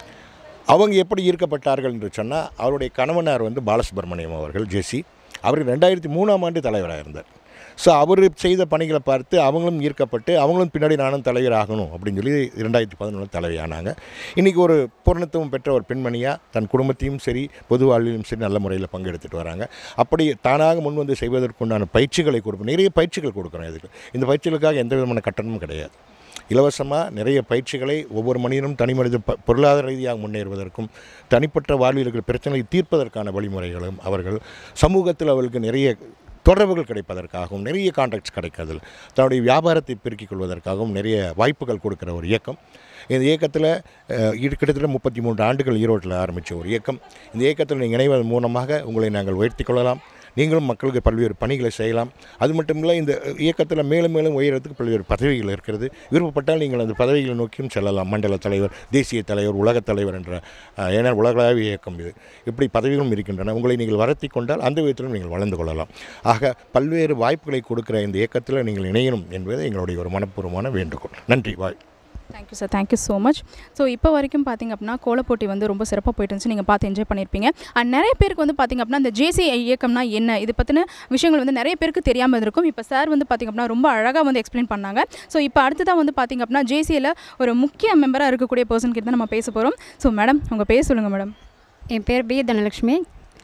Speaker 14: அவங்க எப்படி ஈர்க்கப்பட்டார்கள் என்று சொன்னால் அவருடைய கணவனார் வந்து பாலசுப்ரமணியம் அவர்கள் ஜெசி அவர் ரெண்டாயிரத்தி மூணாம் ஆண்டு தலைவராக இருந்தார் ஸோ அவர் செய்த பணிகளை பார்த்து அவங்களும் ஈர்க்கப்பட்டு அவங்களும் பின்னாடி நானும் தலைவர் ஆகணும் அப்படின்னு சொல்லி ரெண்டாயிரத்தி பதினொன்று தலைவியானாங்க இன்றைக்கி ஒரு பூர்ணத்துவம் பெற்ற ஒரு பெண்மணியாக தன் குடும்பத்தையும் சரி பொது வாழ்விலும் சரி நல்ல முறையில் பங்கெடுத்துட்டு வராங்க அப்படி தானாக முன் வந்து செய்வதற்குண்டான பயிற்சிகளை கொடுப்போம் நிறைய பயிற்சிகள் கொடுக்குறோம் இதுக்கு இந்த பயிற்சிகளுக்காக எந்த விதமான கட்டணமும் கிடையாது இலவசமாக நிறைய பயிற்சிகளை ஒவ்வொரு மனிதனும் தனி மனித ப பொருளாதார ரீதியாக முன்னேறுவதற்கும் தனிப்பட்ட வாழ்வில் இருக்கிற பிரச்சனைகளை தீர்ப்பதற்கான வழிமுறைகளும் அவர்கள் சமூகத்தில் அவர்களுக்கு நிறைய தொடர்புகள் கிடைப்பதற்காகவும் நிறைய கான்டாக்ட்ஸ் கிடைக்கிறதில் தன்னுடைய வியாபாரத்தை பெருக்கிக் கொள்வதற்காகவும் நிறைய வாய்ப்புகள் கொடுக்குற ஒரு இயக்கம் இந்த இயக்கத்தில் அஹ், இது கிட்டத்தட்ட முப்பத்தி மூன்று ஆண்டுகள் ஈரோட்டில் ஆரம்பித்த ஒரு இயக்கம் இந்த இயக்கத்தில் நீங்கள் இணைவதன் மூலமாக உங்களை நாங்கள் உயர்த்தி கொள்ளலாம் நீங்களும் மக்களுக்கு பல்வேறு பணிகளை செய்யலாம் அது மட்டும் இல்லை இந்த இயக்கத்தில் மேலும் மேலும் உயரத்துக்கு பல்வேறு பதவிகள் இருக்கிறது விருப்பப்பட்டால் நீங்கள் அந்த பதவிகளை நோக்கியும் செல்லலாம் மண்டல தலைவர் தேசிய தலைவர் உலகத் தலைவர் என்ற அஹ், ஏன்னா உலகளாவிய இயக்கம் இது இப்படி பதவிகளும் இருக்கின்றன உங்களை நீங்கள் வரத்தி கொண்டால் அந்த விதத்திலும் நீங்கள் வளர்ந்து கொள்ளலாம் ஆக பல்வேறு வாய்ப்புகளை கொடுக்கிற இந்த இயக்கத்தில் நீங்கள் இணையணும் என்பது எங்களுடைய ஒரு மனப்பூர்வமான வேண்டுகோள் நன்றி வாய்
Speaker 3: thank you sir thank you so much so இப்போ வரைக்கும் பார்த்தீங்க அப்படின்னா கோலப்போட்டி வந்து ரொம்ப சிறப்பாக போயிட்டு இருந்துச்சு நீங்கள் பார்த்து என்ஜாய் பண்ணியிருப்பீங்க அண்ட் நிறைய பேருக்கு வந்து பார்த்தீங்க அப்படின்னா இந்த ஜேசி இயக்கம்னா என்ன இது பற்றின விஷயங்கள் வந்து நிறைய பேருக்கு தெரியாமல் இருந்திருக்கும் இப்போ சார் வந்து பார்த்தீங்க அப்படின்னா ரொம்ப அழகாக வந்து எக்ஸ்பிளைன் பண்ணாங்க ஸோ இப்போ அடுத்ததான் வந்து பார்த்தீங்க அப்படின்னா ஜேசியில் ஒரு முக்கிய மெம்பராக இருக்கக்கூடிய பர்சன் கிட்ட தான் நம்ம பேச போகிறோம் ஸோ மேடம் உங்கள் பேர் சொல்லுங்கள் மேடம்
Speaker 15: என் பேர் பி தனலக்ஷ்மி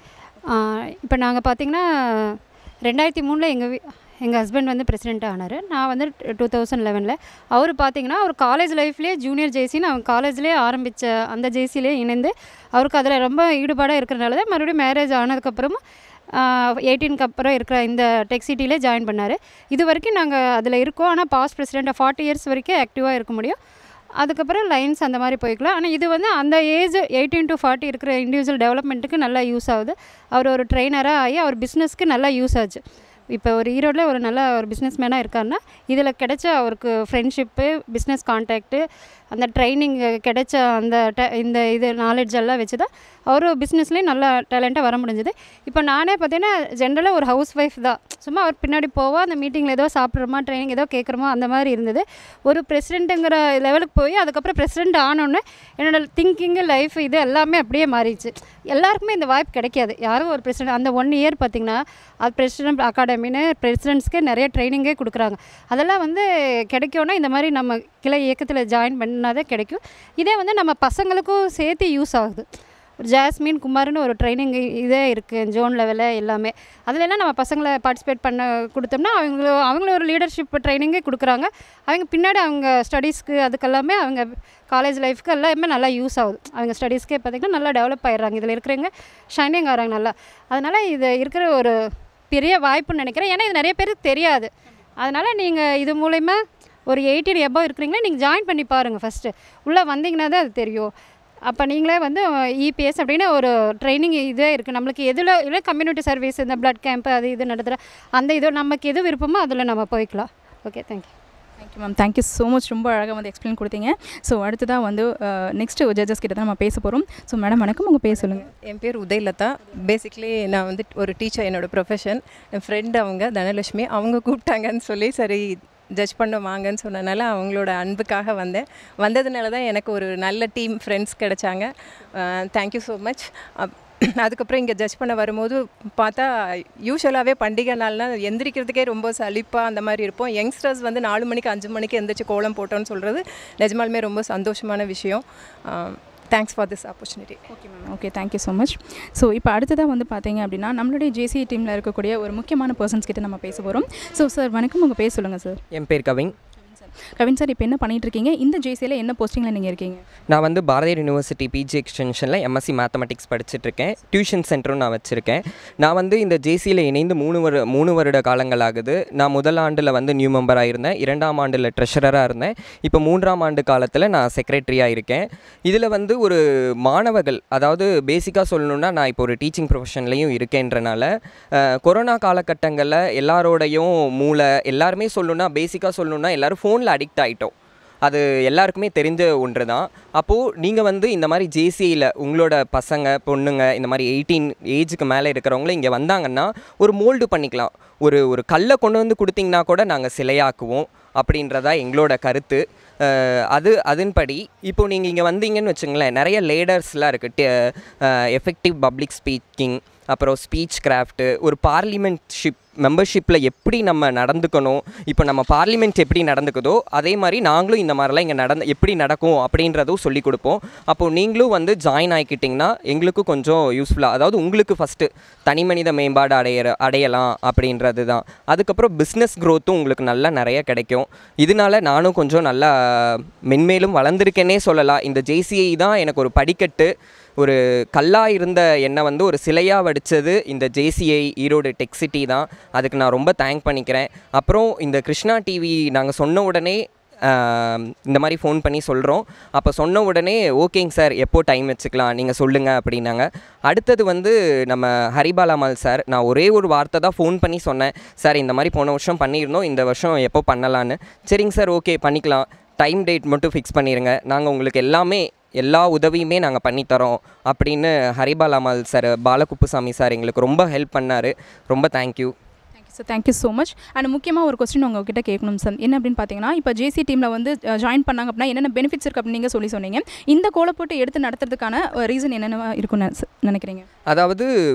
Speaker 15: இப்போ நாங்கள் பார்த்தீங்கன்னா ரெண்டாயிரத்தி மூணில் எங்கள் வீ எங்கள் ஹஸ்பண்ட் வந்து பிரசிடெண்ட் ஆனார் நான் வந்து டூ தௌசண்ட் லெவனில் அவர் பார்த்தீங்கன்னா அவர் காலேஜ் லைஃப்லேயே ஜூனியர் ஜேசின்னு அவன் காலேஜ்லேயே ஆரம்பித்த அந்த ஜேசிலே இணைந்து அவருக்கு அதில் ரொம்ப ஈடுபாடாக இருக்கிறனால தான் மறுபடியும் மேரேஜ் ஆனதுக்கப்புறமும் எயிட்டீனுக்கு அப்புறம் இருக்கிற இந்த டெக் சிட்டிலே ஜாயின் பண்ணார் இது வரைக்கும் நாங்கள் அதில் இருக்கோம் ஆனால் பாஸ்ட் பிரசிடெண்ட்டாக ஃபார்ட்டி இயர்ஸ் வரைக்கும் ஆக்டிவாக இருக்க முடியும் அதுக்கப்புறம் லைன்ஸ் அந்த மாதிரி போய்க்கலாம் ஆனால் இது வந்து அந்த ஏஜ் எயிட்டீன் டு ஃபார்ட்டி இருக்கிற இண்டிவிஜுவல் டெவலப்மெண்ட்டுக்கு நல்லா யூஸ் ஆகுது அவர் ஒரு ட்ரெயினராக ஆகி அவர் பிஸ்னஸ்க்கு நல்லா யூஸ் ஆச்சு இப்போ ஒரு ஈரோடில் ஒரு நல்ல ஒரு பிஸ்னஸ் மேனாக இருக்காருன்னா இதில் கிடைச்ச அவருக்கு ஃப்ரெண்ட்ஷிப்பு பிஸ்னஸ் கான்டாக்ட்டு அந்த ட்ரைனிங் கிடைச்ச அந்த ட- இந்த இது நாலேஜ் எல்லாம் வச்சு தான் அவர் பிஸ்னஸ்லேயும் நல்லா டேலண்ட்டாக வர முடிஞ்சது இப்போ நானே பார்த்தீங்கன்னா ஜென்ரலாக ஒரு ஹவுஸ் ஒய்ஃப் தான் சும்மா அவர் பின்னாடி போவா அந்த மீட்டிங்கில் ஏதோ சாப்பிட்றோமா ட்ரைனிங் ஏதோ கேட்குறோமா அந்த மாதிரி இருந்தது ஒரு பிரசிடெண்ட்டுங்கிற லெவலுக்கு போய் அதுக்கப்புறம் பிரசிடெண்ட் ஆனோடனே என்னோட திங்கிங்கு லைஃப் இது எல்லாமே அப்படியே மாறிடுச்சு எல்லாருக்குமே இந்த வாய்ப்பு கிடைக்காது யாரும் ஒரு பிரசிடெண்ட் அந்த ஒன் இயர் பார்த்திங்கன்னா அது பிரசிடென்ட் அகாடமின்னு பிரசிடென்ட்ஸ்க்கு நிறைய ட்ரைனிங்கே கொடுக்குறாங்க அதெல்லாம் வந்து கிடைக்கும்னா இந்த மாதிரி நம்ம கிளை இயக்கத்தில் ஜாயின் பண்ணாதே கிடைக்கும் இதே வந்து நம்ம பசங்களுக்கும் சேர்த்து யூஸ் ஆகுது ஒரு ஜாஸ்மின் குமார்னு ஒரு ட்ரைனிங் இதே இருக்குது ஜோன் லெவலில் எல்லாமே அதுல எல்லாம் நம்ம பசங்களை பார்ட்டிசிபேட் பண்ண கொடுத்தோம்னா அவங்க அவங்கள ஒரு லீடர்ஷிப் ட்ரைனிங்கே கொடுக்குறாங்க அவங்க பின்னாடி அவங்க ஸ்டடீஸ்க்கு அதுக்கெல்லாமே அவங்க காலேஜ் லைஃப்க்கு எல்லாமே நல்லா யூஸ் ஆகுது அவங்க ஸ்டடீஸ்க்கே பார்த்திங்கன்னா நல்லா டெவலப் ஆயிடுறாங்க இதில் இருக்கிறவங்க ஷைனிங் ஆகிறாங்க நல்லா அதனால் இது இருக்கிற ஒரு பெரிய வாய்ப்புன்னு நினைக்கிறேன் ஏன்னா இது நிறைய பேருக்கு தெரியாது அதனால் நீங்கள் இது மூலயமா ஒரு எயிட்டீன் எபோ இருக்கிறீங்களா நீங்கள் ஜாயின் பண்ணி பாருங்கள் ஃபஸ்ட்டு உள்ளே வந்தீங்கன்னா தான் அது தெரியும் அப்போ நீங்களே வந்து இபிஎஸ் அப்படின்னு ஒரு ட்ரைனிங் இதே இருக்குது நம்மளுக்கு எதில் இல்லை கம்யூனிட்டி சர்வீஸ் இந்த பிளட் கேம்ப் அது இது நடத்துகிற அந்த இது நமக்கு எது விருப்பமோ அதில் நம்ம போய்க்கலாம் okay thank you
Speaker 3: thank you ma'am thank you so much ரொம்ப அழகாக வந்து எக்ஸ்பிளைன் கொடுத்தீங்க ஸோ அடுத்ததாக வந்து நெக்ஸ்ட் ஜட்ஜஸ் கிட்ட தான் நம்ம பேச போகிறோம் ஸோ மேடம் வணக்கம் உங்கள் பேர் சொல்லுங்கள்
Speaker 16: என் பேர் உதயலதா பேசிக்லி நான் வந்து ஒரு டீச்சர் என்னோடய ப்ரொஃபஷன் என் ஃப்ரெண்டு அவங்க தனலட்சுமி அவங்க கூப்பிட்டாங்கன்னு சொல்லி சரி ஜட்ஜ் பண்ண வாங்கன்னு சொன்னனால அவங்களோட அன்புக்காக வந்தேன் வந்ததுனால தான் எனக்கு ஒரு நல்ல டீம் ஃப்ரெண்ட்ஸ் கிடைச்சாங்க தேங்க்யூ ஸோ மச் அதுக்கப்புறம் இங்கே ஜட்ஜ் பண்ண வரும்போது பார்த்தா யூஸ்வலாகவே பண்டிகை நாள்னா எந்திரிக்கிறதுக்கே ரொம்ப சலிப்பாக அந்த மாதிரி இருப்போம் யங்ஸ்டர்ஸ் வந்து நாலு மணிக்கு அஞ்சு மணிக்கு எந்திரிச்சு கோலம் போட்டோன்னு சொல்கிறது நிஜமாலுமே ரொம்ப சந்தோஷமான விஷயம் thanks for this opportunity
Speaker 3: okay ma'am okay thank you so much so இப்போ அடுத்ததாக வந்து பார்த்தீங்க அப்படின்னா நம்மளுடைய ஜேசி டீமில் இருக்கக்கூடிய ஒரு முக்கியமான பர்சன்ஸ் கிட்ட நம்ம பேச போகிறோம் ஸோ சார் வணக்கம் உங்கள் பேர் சொல்லுங்கள் சார்
Speaker 17: என் பேர் கவின்
Speaker 3: கவின் சார் இப்போ என்ன பண்ணிட்டு இருக்கீங்க இந்த ஜேசியில் என்ன போஸ்டிங்கில் நீங்கள் இருக்கீங்க
Speaker 17: நான் வந்து பாரதியார் யூனிவர்சிட்டி பிஜி எக்ஸ்டென்ஷனில் எம்எஸ்சி மேத்தமெட்டிக்ஸ் படிச்சுட்ருக்கேன் டியூஷன் சென்டரும் நான் வச்சுருக்கேன் நான் வந்து இந்த ஜேசியில் இணைந்து மூணு வரு மூணு வருட காலங்கள் ஆகுது நான் முதல் ஆண்டில் வந்து நியூ மெம்பராக இருந்தேன் இரண்டாம் ஆண்டில் ட்ரெஷரராக இருந்தேன் இப்போ மூன்றாம் ஆண்டு காலத்தில் நான் செக்ரட்டரியாக இருக்கேன் இதில் வந்து ஒரு மாணவர்கள் அதாவது பேசிக்காக சொல்லணுன்னா நான் இப்போ ஒரு டீச்சிங் ப்ரொஃபஷன்லேயும் இருக்கேன்றனால அஹ், கொரோனா காலகட்டங்களில் எல்லாரோடையும் மூளை எல்லாருமே சொல்லணுன்னா பேசிக்காக சொல்லணுன்னா எல்லோரும் ஃபோனில் அடிக்ட் ஆகிட்டோம் அது எல்லாருக்குமே தெரிஞ்ச ஒன்று தான் அப்போது நீங்கள் வந்து இந்த மாதிரி ஜேசியில் உங்களோட பசங்க பொண்ணுங்க இந்த மாதிரி எயிட்டீன் ஏஜுக்கு மேலே இருக்கிறவங்கள இங்கே வந்தாங்கன்னா ஒரு மோல்டு பண்ணிக்கலாம் ஒரு ஒரு கல்லை கொண்டு வந்து கொடுத்தீங்கன்னா கூட நாங்கள் சிலையாக்குவோம் அப்படின்றதா எங்களோட கருத்து அஹ், அது அதன்படி இப்போ நீங்கள் இங்கே வந்தீங்கன்னு வச்சுங்களேன் நிறைய லேடர்ஸ்லாம் இருக்குது எஃபெக்டிவ் பப்ளிக் ஸ்பீக்கிங் அப்புறம் ஸ்பீச் கிராஃப்ட்டு ஒரு பார்லிமெண்ட்ஷிப் மெம்பர்ஷிப்பில் எப்படி நம்ம நடந்துக்கணும் இப்போ நம்ம பார்லிமெண்ட் எப்படி நடந்துக்குதோ அதே மாதிரி நாங்களும் இந்த மாதிரிலாம் இங்கே நடந்து எப்படி நடக்கும் அப்படின்றதும் சொல்லி கொடுப்போம் அப்போது நீங்களும் வந்து ஜாயின் ஆகிக்கிட்டிங்கன்னா எங்களுக்கும் கொஞ்சம் யூஸ்ஃபுல்லாக அதாவது உங்களுக்கு ஃபஸ்ட்டு தனி மனித மேம்பாடு அடையிற அடையலாம் அப்படின்றது தான் அதுக்கப்புறம் பிஸ்னஸ் க்ரோத்தும் உங்களுக்கு நல்லா நிறைய கிடைக்கும் இதனால நானும் கொஞ்சம் நல்லா மென்மேலும் வளர்ந்துருக்கேனே சொல்லலாம் இந்த ஜேசிஐ தான் எனக்கு ஒரு படிக்கட்டு ஒரு கல்லாக இருந்த என்னை வந்து ஒரு சிலையாக வடித்தது இந்த ஜேசிஐ ஈரோடு டெக் சிட்டி தான் அதுக்கு நான் ரொம்ப தேங்க் பண்ணிக்கிறேன் அப்புறம் இந்த கிருஷ்ணா டிவி நாங்கள் சொன்ன உடனே ஆம், இந்த மாதிரி ஃபோன் பண்ணி சொல்கிறோம் அப்போ சொன்ன உடனே ஓகேங்க சார் எப்போ டைம் வச்சுக்கலாம் நீங்கள் சொல்லுங்கள் அப்படின்னாங்க அடுத்தது வந்து நம்ம ஹரிபாலாமல் சார் நான் ஒரே ஒரு வார்த்தை தான் ஃபோன் பண்ணி சொன்னேன் சார் இந்த மாதிரி போன வருஷம் பண்ணியிருந்தோம் இந்த வருஷம் எப்போ பண்ணலான்னு சரிங்க சார் ஓகே பண்ணிக்கலாம் டைம் டேட் மட்டும் ஃபிக்ஸ் பண்ணிடுங்க நாங்கள் உங்களுக்கு எல்லாமே எல்லா உதவியுமே நாங்கள் பண்ணித்தரோம் அப்படின்னு ஹரிபாலாமல் சார் பாலகுப்புசாமி சார் எங்களுக்கு ரொம்ப ஹெல்ப் பண்ணார் ரொம்ப thank you
Speaker 3: so thank you so much and முக்கியமாக ஒரு கொஸ்டின் உங்ககிட்ட கேட்கணும் சார் என்ன அப்படின்னு பார்த்தீங்கன்னா இப்போ ஜேசி டீமில் வந்து ஜாயின் பண்ணாங்க அப்படின்னா என்னென்ன பெனிஃபிட்ஸ் இருக்குது அப்படின்னு நீங்கள் சொல்லி சொன்னீங்க இந்த கோலப்போட்டு எடுத்து நடத்துறதுக்கான ரீசன் என்னென்ன இருக்குன்னு நினைக்கிறீங்க
Speaker 17: அதாவது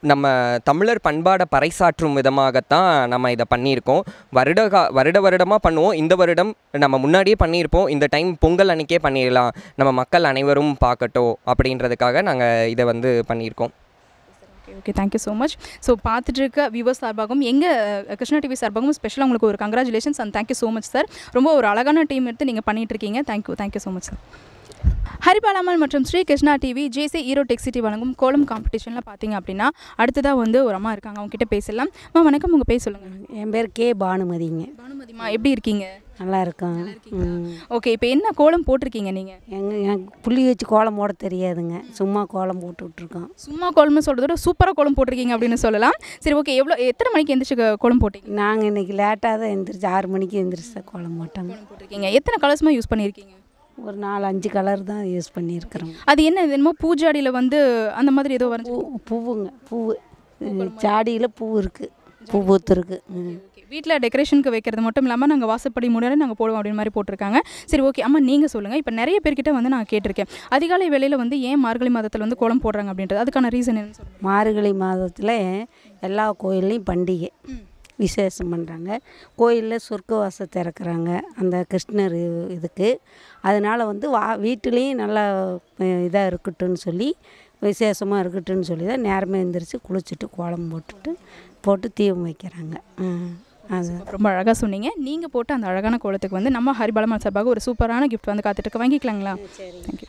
Speaker 17: நம்ம தமிழர் பண்பாடை பறைசாற்றும் விதமாகத்தான் நம்ம இதை பண்ணியிருக்கோம் வருட கா வருட வருடமாக பண்ணுவோம் இந்த வருடம் நம்ம முன்னாடியே பண்ணியிருப்போம் இந்த டைம் பொங்கல் அன்னைக்கே பண்ணிடலாம் நம்ம மக்கள் அனைவரும் பார்க்கட்டும் அப்படின்றதுக்காக நாங்கள் இதை வந்து பண்ணியிருக்கோம்
Speaker 3: okay okay thank you so much so பார்த்துட்டு இருக்க வியூவர்ஸ் சார்பாகவும் எங்கள் கிருஷ்ணா டிவி சார்பாகவும் ஸ்பெஷலாக உங்களுக்கு ஒரு congratulations and thank you so much sir ரொம்ப ஒரு அழகான டீம் எடுத்து நீங்கள் பண்ணிட்டு இருக்கீங்க thank you thank you so much sir Haribalamal மற்றும் Sri Krishna TV JC Hero Tech City வழங்கும் கோலம் காம்படிஷனில் பார்த்தீங்க அப்படின்னா அடுத்ததாக வந்து ஒரு அம்மா இருக்காங்க அவங்க கிட்ட பேசலாம் அம்மா வணக்கம் உங்கள் பேர் சொல்லுங்கள்
Speaker 18: என் பேர் கே பானுமதிங்க
Speaker 3: பானுமதிமா எப்படி இருக்கீங்க
Speaker 18: நல்லா இருக்கோம் ம்.
Speaker 3: ஓகே இப்போ என்ன கோலம் போட்டிருக்கீங்க நீங்கள்
Speaker 18: எங்க எனக்கு புள்ளி வச்சு கோலம் போட தெரியாதுங்க சும்மா கோலம் போட்டு விட்ருக்கோம்
Speaker 3: சும்மா கோலம்னு சொல்கிறத விட சூப்பராக கோலம் போட்டிருக்கீங்க அப்படின்னு சொல்லலாம் சரி ஓகே எவ்வளோ எத்தனை மணிக்கு எந்திரிச்சு கோ- கோலம் போட்டீங்க
Speaker 18: நாங்கள் இன்னைக்கு லேட்டாக தான் எந்திரிச்சு ஆறு மணிக்கு எந்திரிச்சு தான் கோலம் போட்டோங்க
Speaker 3: போட்டிருக்கீங்க எத்தனை கலர்ஸ்மா யூஸ் பண்ணியிருக்கீங்க
Speaker 18: ஒரு நாலு அஞ்சு கலர் தான் யூஸ் பண்ணியிருக்கிறோம்
Speaker 3: அது என்ன இது என்னமோ பூஜாடியில் வந்து அந்த மாதிரி ஏதோ வரைஞ்சி
Speaker 18: பூவுங்க பூவு சாடியில் பூ இருக்குது பூ பூத்துருக்கு ம்
Speaker 3: வீட்டில் டெக்கரேஷனுக்கு வைக்கிறது மட்டும் இல்லாமல் நாங்கள் வாசப்படி முன்னாடி நாங்கள் போடுவோம் அப்படின்னு மாதிரி போட்டிருக்காங்க சரி ஓகே அம்மா நீங்கள் சொல்லுங்கள் இப்போ நிறைய பேர்கிட்ட வந்து நான் கேட்டிருக்கேன் அதிகாலை வேளையில் வந்து ஏன் மார்கழி மாதத்தில் வந்து கோலம் போடுறாங்க அப்படின்றது அதுக்கான ரீசன் என்னன்னு சொல்லுங்கள்
Speaker 18: மார்கழி மாதத்தில் எல்லா கோயில்லையும் பண்டிகை விசேஷம் பண்ணுறாங்க கோயிலில் சொர்க்கவாசம் திறக்கிறாங்க அந்த கிருஷ்ணர் இது- இதுக்கு அதனால் வந்து வா வீட்டிலையும் நல்லா இதாக இருக்கட்டும்னு சொல்லி விசேஷமாக இருக்கட்டும்னு சொல்லி தான் நேரமே எழுந்திரிச்சு குளிச்சுட்டு கோலம் போட்டுட்டு போட்டு தீபம் வைக்கிறாங்க ம், அது
Speaker 3: ரொம்ப அழகாக சொன்னீங்க நீங்கள் போட்ட அந்த அழகான கோலத்துக்கு வந்து நம்ம ஹரிபாலமால் சார்பாக ஒரு சூப்பரான கிஃப்ட் வந்து காத்துட்டு இருக்கு. வாங்கிக்கலாங்களா தேங்க்யூ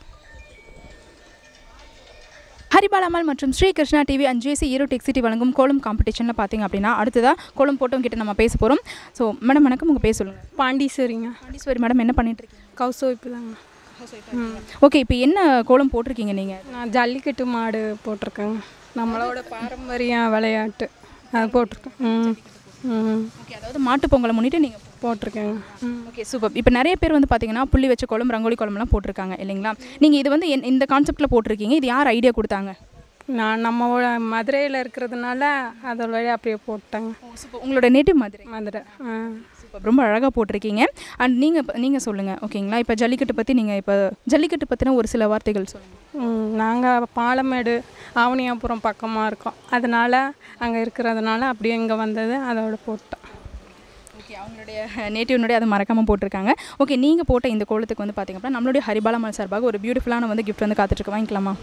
Speaker 3: ஹரிபாலாமல் மற்றும் Sri Krishna TV and JC Hero Tech City வழங்கும் கோலம் காம்படிஷனில் பார்த்தீங்க அப்படின்னா அடுத்ததாக கோலம் போட்டவங்க கிட்ட நம்ம பேச போகிறோம் ஸோ மேடம் வணக்கம் உங்கள் பேர் சொல்லுங்கள்
Speaker 19: பாண்டீஸ்வரிங்க
Speaker 3: பாண்டீஸ்வரி மேடம் என்ன பண்ணிட்டு இருக்கீங்க
Speaker 19: கவுஸ் வைப்பு தாங்க
Speaker 3: ஓகே இப்போ என்ன கோலம் போட்டிருக்கீங்க நீங்கள்
Speaker 19: நான் ஜல்லிக்கட்டு மாடு போட்டிருக்கேங்க நம்மளோட பாரம்பரிய விளையாட்டு அது போட்டிருக்கேன் ம் ம்
Speaker 3: ஓகே அதாவது மாட்டு பொங்கலை முன்னிட்டு நீங்கள்
Speaker 19: போட்டிருக்கேங்க
Speaker 3: ஓகே சூப்பர் இப்போ நிறைய பேர் வந்து பார்த்தீங்கன்னா புள்ளி வச்ச கோலம் ரங்கோலி கோலம்லாம் போட்டிருக்காங்க இல்லைங்களா நீங்கள் இது வந்து என்- இந்த கான்செப்ட்டில் போட்டிருக்கீங்க இது யார் ஐடியா கொடுத்தாங்க
Speaker 19: நான் நம்ம மதுரையில் இருக்கிறதுனால அதோட வழியாக அப்படியே போட்டேங்க
Speaker 3: உங்களோட நேட்டிவ் மதுரை
Speaker 19: மதுரை ஆ
Speaker 3: சூப்பர் ரொம்ப அழகாக போட்டிருக்கீங்க அண்ட் நீங்கள் நீங்கள் சொல்லுங்கள் ஓகேங்களா இப்போ ஜல்லிக்கட்டு பற்றி நீங்கள் இப்போ ஜல்லிக்கட்டு பற்றின ஒரு சில வார்த்தைகள் சொல்லுங்கள்
Speaker 19: நாங்கள் பாலமேடு ஆவணியாபுரம் பக்கமாக இருக்கோம் அதனால் அங்கே இருக்கிறதுனால அப்படியே இங்கே வந்தது அதோட போட்டோம்
Speaker 3: ஓகே அவங்களுடைய நேட்டிவ்னுடைய அதை மறக்காமல் போட்டிருக்காங்க ஓகே நீங்கள் போட்ட இந்த கோலத்துக்கு வந்து பார்த்தீங்க அப்படின்னா நம்மளுடைய ஹரிபாலாமல் சார்பாக ஒரு பியூட்டிஃபுல்லான வந்து கிஃப்ட் வந்து காத்துட்ருக்கு வாங்கிக்கலாமா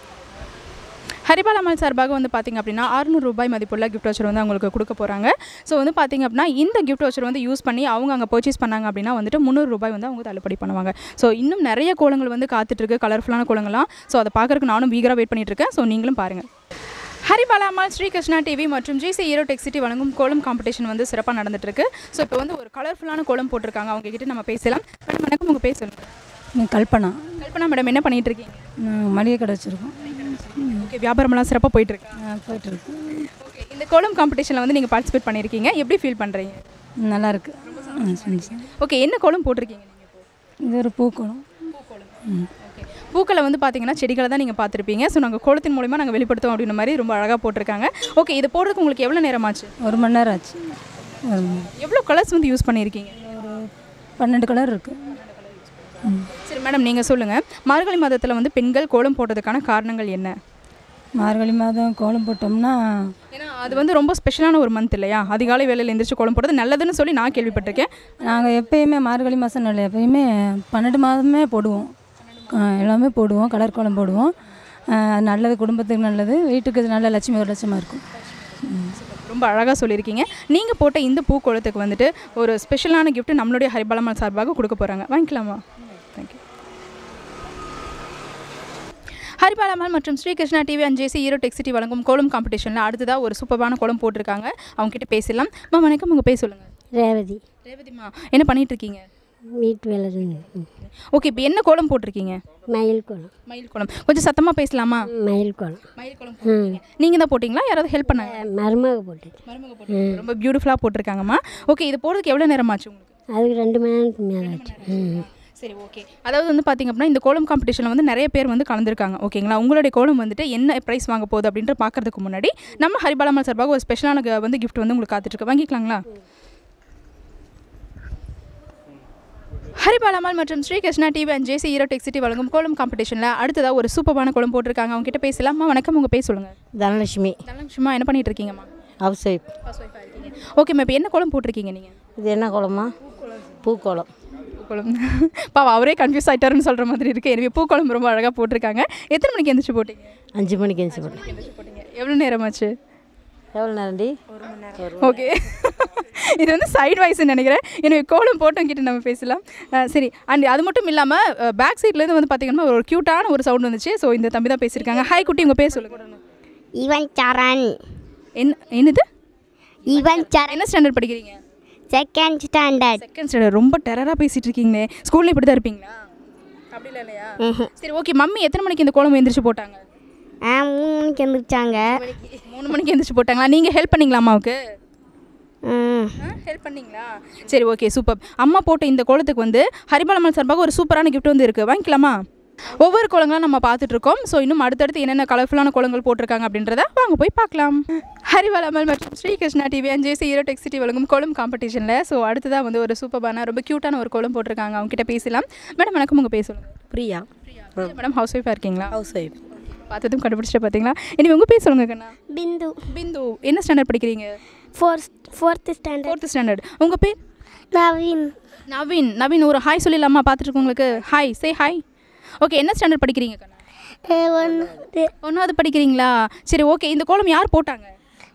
Speaker 3: ஹரிபாலாமல் சார்பாக வந்து பார்த்தீங்க அப்படின்னா 600 ரூபாய் மதிப்புள்ள கிஃப்ட் வச்சர் வந்து அவங்களுக்கு கொடுக்க போகிறாங்க ஸோ வந்து பார்த்தீங்க அப்படின்னா இந்த கிஃப்ட் வச்சர் வந்து யூஸ் பண்ணி அவங்க அங்கே பர்ச்சேஸ் பண்ணாங்க அப்படின்னா வந்துட்டு முந்நூறு ரூபாய் வந்து அவங்க தள்ளுபடி பண்ணுவாங்க ஸோ இன்னும் நிறைய கோலங்கள் வந்து காத்துட்ருக்கு கலர்ஃபுல்லான கோலங்கள்லாம் ஸோ அதை பார்க்கறதுக்கு நானும் வீகராக வெயிட் பண்ணிட்டு இருக்கேன் ஸோ நீங்களும் பாருங்கள் ஹரிபாலாமால் ஸ்ரீ கிருஷ்ணா டிவி மற்றும் ஜிசி ஈரோ டெக் சிட்டி வழங்கும் கோலம் காம்படிஷன் வந்து சிறப்பாக நடந்துட்டு இருக்கு ஸோ இப்போ வந்து ஒரு கலர்ஃபுல்லான கோலம் போட்டிருக்காங்க அவங்க கிட்ட நம்ம பேசலாம் மேடம் வணக்கம் உங்கள் பேர் சொல்லுங்கள்
Speaker 20: கல்பனா
Speaker 3: கல்பனா மேடம் என்ன பண்ணிட்டு இருக்கீங்க
Speaker 20: நான் மளிகை கடை வச்சுருக்கோம்
Speaker 3: ஓகே வியாபாரமெல்லாம் சிறப்பாக போயிட்டு இருக்கு
Speaker 20: போயிட்டுருக்கு
Speaker 3: ஓகே இந்த கோலம் காம்படிஷனில் வந்து நீங்கள் பார்ட்டிசிபேட் பண்ணியிருக்கீங்க எப்படி ஃபீல் பண்ணுறீங்க
Speaker 20: நல்லா இருக்கு ஆ, சரி, சரி.
Speaker 3: ஓகே என்ன கோலம் போட்டிருக்கீங்க
Speaker 20: இது ஒரு பூக்கோளம் ம்
Speaker 3: பூக்களை வந்து பார்த்தீங்கன்னா செடிகளை தான் நீங்கள் பார்த்துருப்பீங்க ஸோ நாங்கள் கோலத்தின் மூலிமா நாங்கள் வெளிப்படுத்துவோம் அப்படின்ற மாதிரி ரொம்ப அழகாக போட்டிருக்காங்க ஓகே இது போடுறதுக்கு உங்களுக்கு எவ்வளோ நேரம் ஆச்சு
Speaker 20: ஒரு மணி நேரம் ஆச்சு ஒரு மணி நேரம்.
Speaker 3: எவ்வளோ கலர்ஸ் வந்து யூஸ் பண்ணியிருக்கீங்க
Speaker 20: பன்னெண்டு கலர் இருக்கு ம்
Speaker 3: சரி மேடம் நீங்கள் சொல்லுங்கள் மார்கழி மாதத்தில் வந்து பெண்கள் கோலம் போடுறதுக்கான காரணங்கள் என்ன
Speaker 20: மார்கழி மாதம் கோலம் போட்டோம்னா
Speaker 3: ஏன்னா அது வந்து ரொம்ப ஸ்பெஷலான ஒரு மந்த் இல்லையா அதிகாலை வேலையில் எந்திரிச்சு கோலம் போடுறது நல்லதுன்னு சொல்லி நான் கேள்விப்பட்டிருக்கேன்
Speaker 20: நாங்கள் எப்பயுமே மார்கழி மாதம் இல்லை எப்பயுமே பன்னெண்டு மாதமே போடுவோம் ஆ, எல்லாமே போடுவோம் கலர் கோலம் போடுவோம் ஆ, நல்லது குடும்பத்துக்கு நல்லது வீட்டுக்கு இது நல்ல லட்சுமி ஒரு லட்சமாக இருக்கும் ம்
Speaker 3: ரொம்ப அழகாக சொல்லியிருக்கீங்க நீங்கள் போட்ட இந்த பூக்கோளத்துக்கு வந்துட்டு ஒரு ஸ்பெஷலான gift நம்மளுடைய ஹரிபாலம்மாள் சார்பாக கொடுக்க போகிறாங்க வாங்கிக்கலாமா தேங்க்யூ ஹரிபாலம்மாள் மற்றும் Sri Krishna TV and JC Hero Tech City வழங்கும் கோலம் காம்படிஷனில் அடுத்ததாக ஒரு சூப்பரான கோலம் போட்டிருக்காங்க அவங்க கிட்ட பேசலாம் மா வணக்கம் உங்கள் பேர் சொல்லுங்கள்
Speaker 21: ரேவதி
Speaker 3: ரேவதிமா என்ன பண்ணிட்டு இருக்கீங்க
Speaker 21: வீட்டு வேலை
Speaker 3: ஓகே இப்போ என்ன கோலம் போட்டிருக்கீங்க
Speaker 21: மயில் கோலம்
Speaker 3: மயில் கோலம் கொஞ்சம் சத்தமாக பேசலாமா
Speaker 21: மயில் கோலம்
Speaker 3: மயில் கோலம் நீங்கள் தான் போட்டிங்களா யாராவது ஹெல்ப் பண்ணாங்க
Speaker 21: மருமக போட்டு
Speaker 3: ம். ரொம்ப பியூட்டிஃபுல்லாக போட்டிருக்காங்கம்மா ஓகே இது போடுறதுக்கு எவ்வளோ நேரம் ஆச்சு உங்களுக்கு
Speaker 21: அதுக்கு ரெண்டு மணி நேரத்துக்கு மேலே ஆச்சு ம்
Speaker 3: சரி ஓகே அதாவது வந்து பார்த்தீங்க அப்படின்னா இந்த கோலம் காம்படிஷனில் வந்து நிறைய பேர் வந்து கலந்துருக்காங்க ஓகேங்களா உங்களுடைய கோலம் வந்துட்டு என்ன ப்ரைஸ் வாங்க போகுது அப்படின்ற பார்க்கறதுக்கு முன்னாடி நம்ம ஹரிபாலாமல் சார்பாக ஒரு ஸ்பெஷலான க- வந்து gift வந்து உங்களுக்கு காத்துட்ருக்கு வாங்கிக்கலாங்களா ஹரிபாலாமல் மற்றும் Sri Krishna TV and JC Hero டெக்ஸிட்டி வழங்கும் கோலம் காம்படிஷனில் அடுத்ததாக ஒரு சூப்பரான கோலம் போட்டிருக்காங்க அவங்க கிட்ட பேசலாமா வணக்கம் உங்கள் பேர் சொல்லுங்கள்
Speaker 4: தனலட்சுமி
Speaker 3: தனலட்சுமா என்ன பண்ணிட்டு இருக்கீங்கம்மா
Speaker 4: ஹவுஸ் ஒய்ஃப்
Speaker 3: ஓகேம்மா இப்போ என்ன கோலம் போட்டிருக்கீங்க நீங்கள்
Speaker 4: இது என்ன கோலமா பூக்கோலம்
Speaker 3: பூக்கோலம் பாவா அவரே கன்ஃபியூஸ் ஆகிட்டாருன்னு சொல்கிற மாதிரி இருக்குது எனவே பூக்கோலம் ரொம்ப அழகாக போட்டிருக்காங்க எத்தனை மணிக்கு எந்திரிச்சு போட்டீங்க
Speaker 4: அஞ்சு மணிக்கு எழுந்து போட்டேன்
Speaker 3: எவ்வளோ நேரமாச்சு
Speaker 4: எவ்வளோ நேரம்டி
Speaker 3: ஓகே இது வந்து சைட் வைஸ்ன்னு நினைக்கிறேன் எனவே கோலம் போட்டோம் கிட்ட நம்ம பேசலாம் அஹ் சரி அண்ட் அது மட்டும் இல்லாமல் பேக் சைட்லேருந்து வந்து பார்த்தீங்கன்னா ஒரு க்யூட்டான ஒரு சவுண்ட் வந்துச்சு ஸோ இந்த தம்பி தான் பேசியிருக்காங்க ஹாய் குட்டி உங்கள் பேர் சொல்லுங்க
Speaker 22: இவன் சரண்
Speaker 3: என்ன என்னது
Speaker 22: இவன் சரண்
Speaker 3: என்ன ஸ்டாண்டர்ட் படிக்கிறீங்க
Speaker 22: செகண்ட் ஸ்டாண்டர்ட்
Speaker 3: செகண்ட் ஸ்டாண்டர்ட் ரொம்ப டெரராக பேசிட்டு இருக்கீங்களே ஸ்கூலில் இப்படி தான் இருப்பீங்களா அப்படி இல்லை இல்லையா சரி ஓகே மம்மி எத்தனை மணிக்கு இந்த கோலம் எந்திரிச்சு போட்டாங்க
Speaker 22: ஆ மூணு மணிக்கு எந்திரிச்சாங்க
Speaker 3: மூணு மணிக்கு எந்திரிச்சு போட்டாங்களா நீங்கள் ஹெல்ப் பண்ணீங்களா அம்மாவுக்கு ஹெல்ப் பண்ணீங்களா சரி ஓகே சூப்பர் அம்மா போட்ட இந்த கோலத்துக்கு வந்து ஹரிபாலமல் சார்பாக ஒரு சூப்பரான கிஃப்ட் வந்து இருக்குது வாங்கிக்கலாமா ஒவ்வொரு கோலங்களும் நம்ம பார்த்துட்டு இருக்கோம் ஸோ இன்னும் அடுத்தடுத்து என்னென்ன கலர்ஃபுல்லான கோலங்கள் போட்டிருக்காங்க அப்படின்றத வாங்க போய் பார்க்கலாம் ஹரிவாலாமல் மற்றும் Sri Krishna TV and JC Hero டெக்ஸிட்டி வழங்கும் கோலம் காம்படிஷனில் ஸோ அடுத்ததாக வந்து ஒரு சூப்பரான ரொம்ப க்யூட்டான ஒரு கோலம் போட்டிருக்காங்க அவங்க கிட்ட பேசலாம் மேடம் வணக்கம் உங்கள் பேர் சொல்லுங்கள்
Speaker 4: பிரியா
Speaker 3: மேடம் ஹவுஸ் ஒய்ஃபாக இருக்கீங்களா
Speaker 4: ஹவுஸ் ஒய்ஃப்
Speaker 3: பார்த்ததும் கண்டுபிடிச்சிட்டு பார்த்தீங்களா இனி உங்கள் பேர் சொல்லுங்க கண்ணா
Speaker 22: பிந்து
Speaker 3: பிந்து என்ன ஸ்டாண்டர்ட் படிக்கிறீங்க
Speaker 22: fourth fourth standard
Speaker 3: fourth standard உங்கள் பேர்
Speaker 22: நவீன்
Speaker 3: நவீன் நவீன் ஒரு ஹாய் சொல்லிடலாமா பார்த்துட்டு இருக்கவங்களுக்கு ஹாய் சே ஹாய் ஓகே என்ன ஸ்டாண்டர்ட் படிக்கிறீங்க கண்ணா
Speaker 22: ஒன்று
Speaker 3: ஒன்றாவது படிக்கிறீங்களா சரி ஓகே இந்த கோலம் யார் போட்டாங்க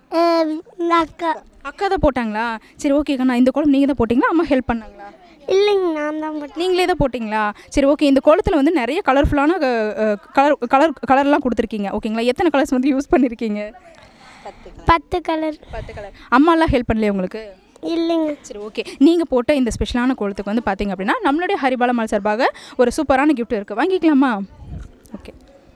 Speaker 22: அக்கா
Speaker 3: அக்கா தான் போட்டாங்களா சரி ஓகே கண்ணா இந்த கோலம் நீங்கள் தான் போட்டிங்களா அம்மா ஹெல்ப் பண்ணாங்களா
Speaker 22: இல்லைங்க நான் தான் போட்டேன்
Speaker 3: நீங்களே தான் போட்டிங்களா சரி ஓகே இந்த கோலத்தில் வந்து நிறைய கலர்ஃபுல்லான கலர் கலர் கலர்லாம் கொடுத்துருக்கீங்க ஓகேங்களா எத்தனை கலர்ஸ் வந்து யூஸ் பண்ணியிருக்கீங்க
Speaker 22: பத்து கலர்
Speaker 3: பத்து கலர் அம்மாலாம் ஹெல்ப் பண்ணலையே உங்களுக்கு
Speaker 22: இல்லைங்க
Speaker 3: சரி ஓகே நீங்கள் போட்ட இந்த ஸ்பெஷலான கோலத்துக்கு வந்து பார்த்தீங்க அப்படின்னா நம்மளுடைய ஹரிபாலமால் சார்பாக ஒரு சூப்பரான gift இருக்குது வாங்கிக்கலாமா ஓகே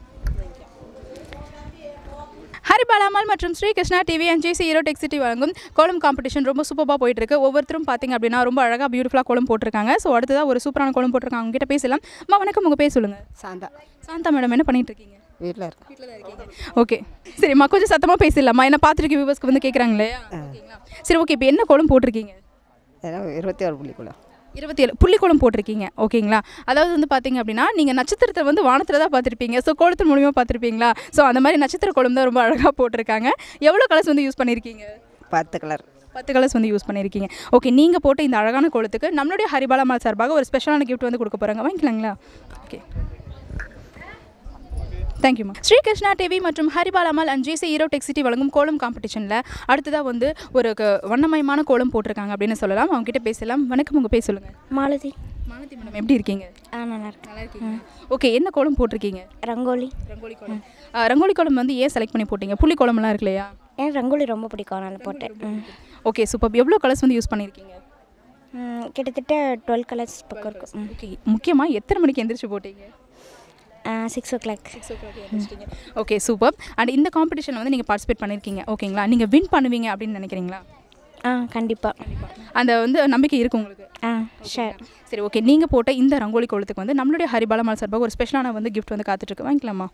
Speaker 3: ஹரிபாலாமல் மற்றும் Sri Krishna TV and JC Hero Tech City வழங்கும் கோலம் காம்படிஷன் ரொம்ப சூப்பராக போயிட்டு இருக்கு ஒவ்வொருத்தரும் பார்த்தீங்க அப்படின்னா ரொம்ப அழகாக பியூட்டிஃபுல்லாக கோலம் போட்டிருக்காங்க ஸோ அடுத்ததாக ஒரு சூப்பரான கோலம் போட்டிருக்காங்க அவங்க கிட்ட பேசலாம் அம்மா வணக்கம் உங்கள் பேர் சொல்லுங்கள்
Speaker 4: சாந்தா
Speaker 3: சாந்தா மேடம் என்ன பண்ணிட்டு இருக்கீங்க
Speaker 4: வீட்டில் இருக்கேன்
Speaker 3: ஓகே சரிம்மா கொஞ்சம் சத்தமாக பேசிடலாமா என்ன பார்த்துருக்க வியூவர்ஸ்க்கு வந்து கேட்குறாங்களே ஓகேங்களா சரி ஓகே இப்போ என்ன கோலம் போட்டிருக்கீங்க
Speaker 4: இருபத்தி ஆறு புள்ளிக்குள்ள
Speaker 3: இருபத்தி ஏழு புள்ளிக்கோலம் போட்டிருக்கீங்க ஓகேங்களா அதாவது வந்து பார்த்தீங்க அப்படின்னா நீங்கள் நட்சத்திரத்தை வந்து வானத்தில் தான் பார்த்துருப்பீங்க ஸோ கோலத்தின் மூலியமாக பார்த்துருப்பீங்களா ஸோ அந்த மாதிரி நட்சத்திர கோலம் தான் ரொம்ப அழகாக போட்டிருக்காங்க எவ்வளோ கலர்ஸ் வந்து யூஸ் பண்ணியிருக்கீங்க
Speaker 4: பத்து கலர்
Speaker 3: பத்து கலர்ஸ் வந்து யூஸ் பண்ணியிருக்கீங்க ஓகே நீங்கள் போட்ட இந்த அழகான கோலத்துக்கு நம்மளுடைய ஹரிபாலமால் சார்பாக ஒரு ஸ்பெஷலான கிஃப்ட் வந்து கொடுக்க போகிறாங்க வாங்கிக்கலாங்களா ஓகே தேங்க்யூமா ஸ்ரீ கிருஷ்ணா டிவி மற்றும் Haribalamal and JC Hero Tech City வழங்கும் கோலம் காம்படிஷனில் அடுத்ததாக வந்து ஒரு க- வண்ணமயமான கோலம் போட்டிருக்காங்க அப்படின்னு சொல்லலாம் அவங்க கிட்ட பேசலாம் வணக்கம் உங்கள் பேர் சொல்லுங்கள்
Speaker 22: மாலதி
Speaker 3: மாலதி மேடம் எப்படி இருக்கீங்க
Speaker 22: ஆ நல்லா இருக்கேன்
Speaker 3: நல்லா இருக்கீங்க ஓகே என்ன கோலம் போட்டிருக்கீங்க
Speaker 22: ரங்கோலி
Speaker 3: ரங்கோலி கோலம் ஆ, ரங்கோலி கோலம் வந்து ஏன் செலக்ட் பண்ணி போட்டீங்க புள்ளி கோலம்லாம் இருக்கு இல்லையா
Speaker 22: எனக்கு ரங்கோலி ரொம்ப பிடிக்கும் அதனால போட்டேன் ம்.
Speaker 3: ஓகே சூப்பர் எவ்வளோ கலர்ஸ் வந்து யூஸ் பண்ணியிருக்கீங்க
Speaker 22: ம், கிட்டத்தட்ட டுவெல் கலர்ஸ் பக்கம் இருக்கும்
Speaker 3: ஓகே முக்கியமாக எத்தனை மணிக்கு எந்திரிச்சு போட்டீங்க
Speaker 22: six o'clock
Speaker 3: six o'clock okay super and இந்த காம்படிஷன் வந்து நீங்கள் பார்ட்டிசிபேட் பண்ணியிருக்கீங்க ஓகேங்களா நீங்கள் வின் பண்ணுவீங்க அப்படின்னு நினைக்கிறீங்களா
Speaker 22: ஆ கண்டிப்பாக
Speaker 3: அந்த வந்து நம்பிக்கை இருக்கு உங்களுக்கு
Speaker 22: ஆ ஷேர்
Speaker 3: சரி ஓகே நீங்கள் போட்ட இந்த ரங்கோலி கோலத்துக்கு வந்து நம்மளுடைய ஹரிபாலமால் சார்பாக ஒரு ஸ்பெஷலான வந்து கிஃப்ட் வந்து காத்துட்ருக்கு வாங்கிக்கலாமா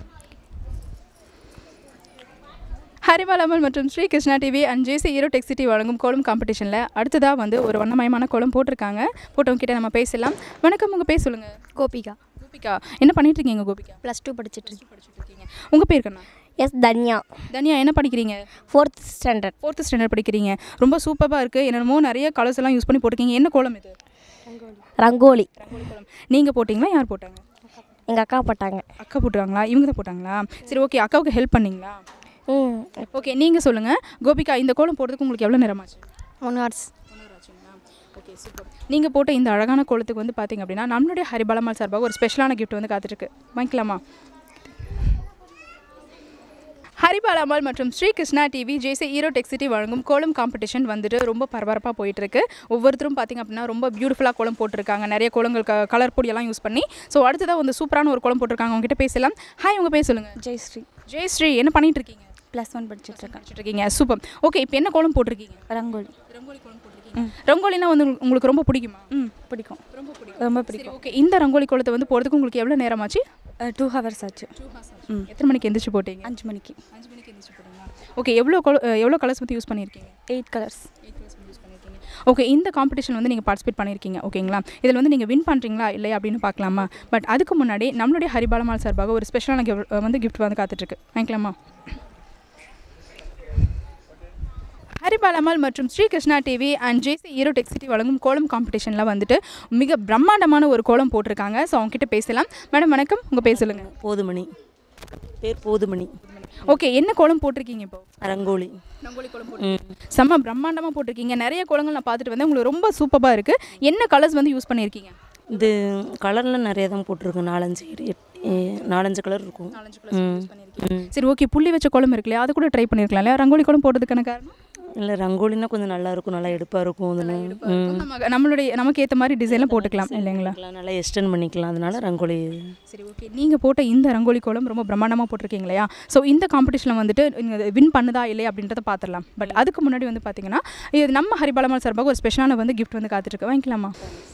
Speaker 3: ஹரிபாலமல் மற்றும் Sri Krishna TV and JC Hero Tech City வழங்கும் கோலம் காம்படிஷனில் அடுத்ததாக வந்து ஒரு வண்ணமயமான கோலம் போட்டிருக்காங்க போட்டவங்க கிட்ட நம்ம பேசலாம் வணக்கம் உங்கள் பேர் சொல்லுங்கள்
Speaker 22: கோபிகா
Speaker 3: கோபிகா என்ன பண்ணிட்டு இருக்கீங்க கோபிகா
Speaker 22: ப்ளஸ் டூ படிச்சுட்டு
Speaker 3: இருக்கீங்க உங்கள் பேர் கண்ணா
Speaker 22: எஸ் தன்யா
Speaker 3: தனியா என்ன படிக்கிறீங்க
Speaker 22: ஃபோர்த் ஸ்டாண்டர்ட்
Speaker 3: ஃபோர்த்து ஸ்டாண்டர்ட் படிக்கிறீங்க ரொம்ப சூப்பராக இருக்குது என்னென்னமோ நிறைய கலர்ஸ் எல்லாம் யூஸ் பண்ணி போட்டிருக்கீங்க என்ன கோலம் இது
Speaker 22: ரங்கோலி
Speaker 3: நீங்கள் போட்டிங்களா யார் போட்டாங்க
Speaker 22: எங்கள் அக்கா போட்டாங்க
Speaker 3: அக்கா போட்டுருவாங்களா இவங்க தான் போட்டாங்களா சரி ஓகே அக்காவுக்கு ஹெல்ப் பண்ணீங்களா
Speaker 22: ம்
Speaker 3: ஓகே நீங்கள் சொல்லுங்கள் கோபிகா இந்த கோலம் போடுறதுக்கு உங்களுக்கு எவ்வளோ நேரமாச்சு
Speaker 22: ஒன் ஹவர்ஸ்
Speaker 3: ஓகே சூப்பர் நீங்கள் போட்ட இந்த அழகான கோலத்துக்கு வந்து பார்த்தீங்க அப்படின்னா நம்மளுடைய ஹரிபாலமால் சார்பாக ஒரு ஸ்பெஷலான கிஃப்ட் வந்து காத்துட்ருக்கு வாங்கிக்கலாமா ஹரிபாலாமால் மற்றும் Sri Krishna TV JC Hero Tech City வழங்கும் கோலம் காம்படிஷன் வந்துட்டு ரொம்ப பரபரப்பாக போயிட்டு இருக்கு ஒவ்வொருத்தரும் பார்த்திங்க அப்படின்னா ரொம்ப பியூட்டிஃபுல்லாக கோலம் போட்டிருக்காங்க நிறைய கோலங்கள் க கலர் பொடியெல்லாம் யூஸ் பண்ணி ஸோ அடுத்ததாக வந்து சூப்பரான ஒரு கோலம் போட்டிருக்காங்க உங்ககிட்ட பேசலாம் ஹாய் உங்கள் பேர் சொல்லுங்கள்
Speaker 23: ஜெயஸ்ரீ
Speaker 3: ஜெயஸ்ரீ என்ன பண்ணிட்டு இருக்கீங்க
Speaker 23: ப்ளஸ் ஒன் படிச்சுட்டு இருக்கேன்
Speaker 3: படிச்சுட்டு இருக்கீங்க சூப்பர் ஓகே இப்போ என்ன கோலம் போட்டிருக்கீங்க
Speaker 23: ரங்கோலி
Speaker 3: ரங்கோலினா வந்து உங்களுக்கு- உங்களுக்கு ரொம்ப பிடிக்குமா
Speaker 23: ம் பிடிக்கும் ரொம்ப பிடிக்கும் ரொம்ப பிடிக்கும்
Speaker 3: ஓகே இந்த ரங்கோலி கோலத்தை வந்து போகிறதுக்கு உங்களுக்கு எவ்வளோ நேரமாச்சு
Speaker 23: டூ ஹவர்ஸ் ஆச்சு ம்
Speaker 3: எத்தனை மணிக்கு எந்திரிச்சு போட்டீங்க
Speaker 23: அஞ்சு மணிக்கு
Speaker 3: அஞ்சு மணிக்கு எந்திரிச்சு போட்டீங்களா ஓகே எவ்வளோ கோல எவ்வளோ கலர்ஸ் வந்து யூஸ் பண்ணியிருக்கீங்க
Speaker 23: எயிட் கலர்ஸ்
Speaker 3: ஓகே இந்த காம்படிஷன் வந்து நீங்கள் பார்ட்டிசிபேட் பண்ணியிருக்கீங்க ஓகேங்களா இதில் வந்து நீங்கள் வின் பண்ணுறீங்களா இல்லையா அப்படின்னு பார்க்கலாமா பட் அதுக்கு முன்னாடி நம்மளுடைய ஹரிபாலமால் சார்பாக ஒரு ஸ்பெஷலான gift வந்து கிஃப்ட் வந்து காத்துட்ருக்கு வாங்கிக்கலாமா ஹரிபாலமால் மற்றும் Sri Krishna TV and JC Hero டெக்ஸிட்டி வழங்கும் கோலம் காம்படிஷனில் வந்துட்டு மிக பிரம்மாண்டமான ஒரு கோலம் போட்டிருக்காங்க ஸோ அவங்ககிட்ட பேசலாம் மேடம் வணக்கம் உங்கள் பேர் சொல்லுங்கள்
Speaker 5: போதுமணி பேர் போதுமணி
Speaker 3: ஓகே என்ன கோலம் போட்டிருக்கீங்க இப்போ
Speaker 5: ரங்கோலி
Speaker 3: ரங்கோலி கோலம் செம்ம பிரம்மாண்டமாக போட்டிருக்கீங்க நிறைய கோலங்கள் நான் பார்த்துட்டு வந்தேன் உங்களுக்கு ரொம்ப சூப்பராக இருக்குது என்ன கலர்ஸ் வந்து யூஸ் பண்ணியிருக்கீங்க
Speaker 5: இது கலரில் நிறைய தான் போட்டிருக்கு நாலஞ்சு எட்- ஏ, நாலஞ்சு கலர் இருக்கும் ம் ம்
Speaker 3: சரி ஓகே புள்ளி வச்ச கோலம் இருக்கு இல்லையா அதை கூட ட்ரை பண்ணியிருக்கலாம் இல்லையா ரங்கோலி கோலம் போடுறதுக்கான காரணம்
Speaker 5: இல்லை ரங்கோலினா கொஞ்சம் நல்லா இருக்கும் நல்லா எடுப்பாக இருக்கும் அதில் ம்
Speaker 3: நம்ம நம்மளுடைய நமக்கு ஏற்ற மாதிரி டிசைன்லாம் போட்டுக்கலாம் இல்லைங்களா
Speaker 5: பண்ணிக்கலாம், நல்லா எக்ஸ்டெண்ட் பண்ணிக்கலாம் அதனால ரங்கோலி
Speaker 3: சரி ஓகே நீங்கள் போட்ட இந்த ரங்கோலி கோலம் ரொம்ப பிரம்மாண்டமாக போட்டிருக்கீங்க இல்லையா ஸோ இந்த காம்படிஷனில் வந்துட்டு வின் பண்ணுதா இல்லையா அப்படின்றத பார்த்துடலாம் பட் அதுக்கு முன்னாடி வந்து பார்த்தீங்கன்னா இது நம்ம ஹரிபாலமால் சார்பாக ஒரு ஸ்பெஷலான வந்து கிஃப்ட் வந்து காத்துட்ருக்கு வாங்கிக்கலாமா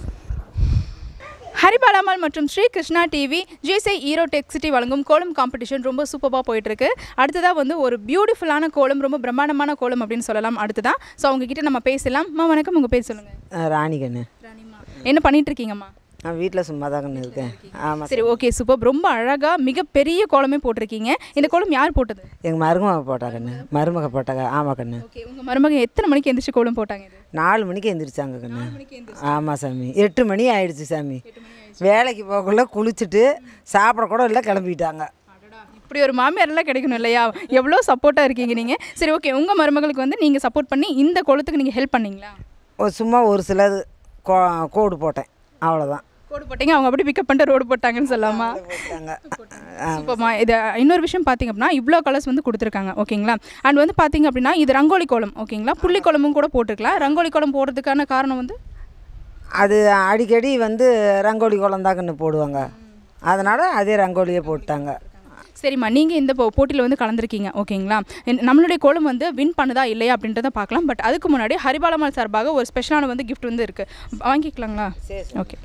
Speaker 3: ஹரிபாலாமால் மற்றும் Sri Krishna TV JC Hero Tech City வழங்கும் கோலம் காம்படிஷன் ரொம்ப சூப்பராக போயிட்டுருக்கு அடுத்ததாக வந்து ஒரு பியூட்டிஃபுல்லான கோலம் ரொம்ப பிரம்மாண்டமான கோலம் அப்படின்னு சொல்லலாம் அடுத்ததான் ஸோ அவங்ககிட்ட நம்ம பேசலாம் அம்மா வணக்கம் உங்கள் பேர் சொல்லுங்கள்
Speaker 6: ராணிகண்ணு
Speaker 3: என்ன பண்ணிட்டு இருக்கீங்கம்மா
Speaker 6: நான் வீட்டில் சும்மா தாங்கண்ணு இருக்கேன் ஆமாம்
Speaker 3: சரி ஓகே சூப்பர் ரொம்ப அழகாக மிகப்பெரிய கோலமே போட்டிருக்கீங்க இந்த கோலம் யார் போட்டது
Speaker 6: எங்கள் மருமக போட்டாக்கண்ணு மருமக போட்டாங்க ஆமாம் கண்ணு
Speaker 3: உங்கள் மருமகன் எத்தனை மணிக்கு எந்திரிச்சு கோலம் போட்டாங்க இது
Speaker 6: நாலு மணிக்கு எந்திரிச்சாங்க கண்ணு ஆமாம் சாமி எட்டு மணி ஆயிடுச்சு சாமி வேலைக்கு போகக்குள்ள குளிச்சுட்டு சாப்பிட கூட இல்லை கிளம்பிட்டாங்க
Speaker 3: இப்படி ஒரு மாமியாரெல்லாம் கிடைக்கணும் இல்லையா எவ்வளோ சப்போர்ட்டாக இருக்கீங்க நீங்கள் சரி ஓகே உங்கள் மருமகளுக்கு வந்து நீங்கள் சப்போர்ட் பண்ணி இந்த கோலத்துக்கு நீங்கள் ஹெல்ப் பண்ணீங்களா
Speaker 6: ஒரு சும்மா ஒரு சிலது கோ கோடு போட்டேன் அவ்வளோதான்
Speaker 3: கோடு போட்டீங்க அவங்க அப்படி பிக்கப் பண்ணிட்டு ரோடு போட்டாங்கன்னு சொல்லாமா சூப்பர்மா இது இன்னொரு விஷயம் பார்த்தீங்க அப்படின்னா இவ்வளோ கலர்ஸ் வந்து கொடுத்துருக்காங்க ஓகேங்களா அண்ட் வந்து பார்த்தீங்க அப்படின்னா இது ரங்கோலி கோலம் ஓகேங்களா புள்ளி கோலமும் கூட போட்டிருக்கலாம் ரங்கோலி கோலம் போடுறதுக்கான காரணம் வந்து
Speaker 6: அது அடிக்கடி வந்து ரங்கோலி குளம் தாங்கன்னு போடுவாங்க அதனால் அதே ரங்கோலியே போட்டாங்க
Speaker 3: சரிம்மா நீங்கள் இந்த போ- போட்டியில் வந்து கலந்துருக்கீங்க ஓகேங்களா இந்த- நம்மளுடைய கோலம் வந்து வின் பண்ணுதா இல்லையா அப்படின்றத பார்க்கலாம் பட் அதுக்கு முன்னாடி ஹரிபாலமால் சார்பாக ஒரு ஸ்பெஷலான வந்து கிஃப்ட் வந்து இருக்குது வாங்கிக்கலாங்களா ஓகே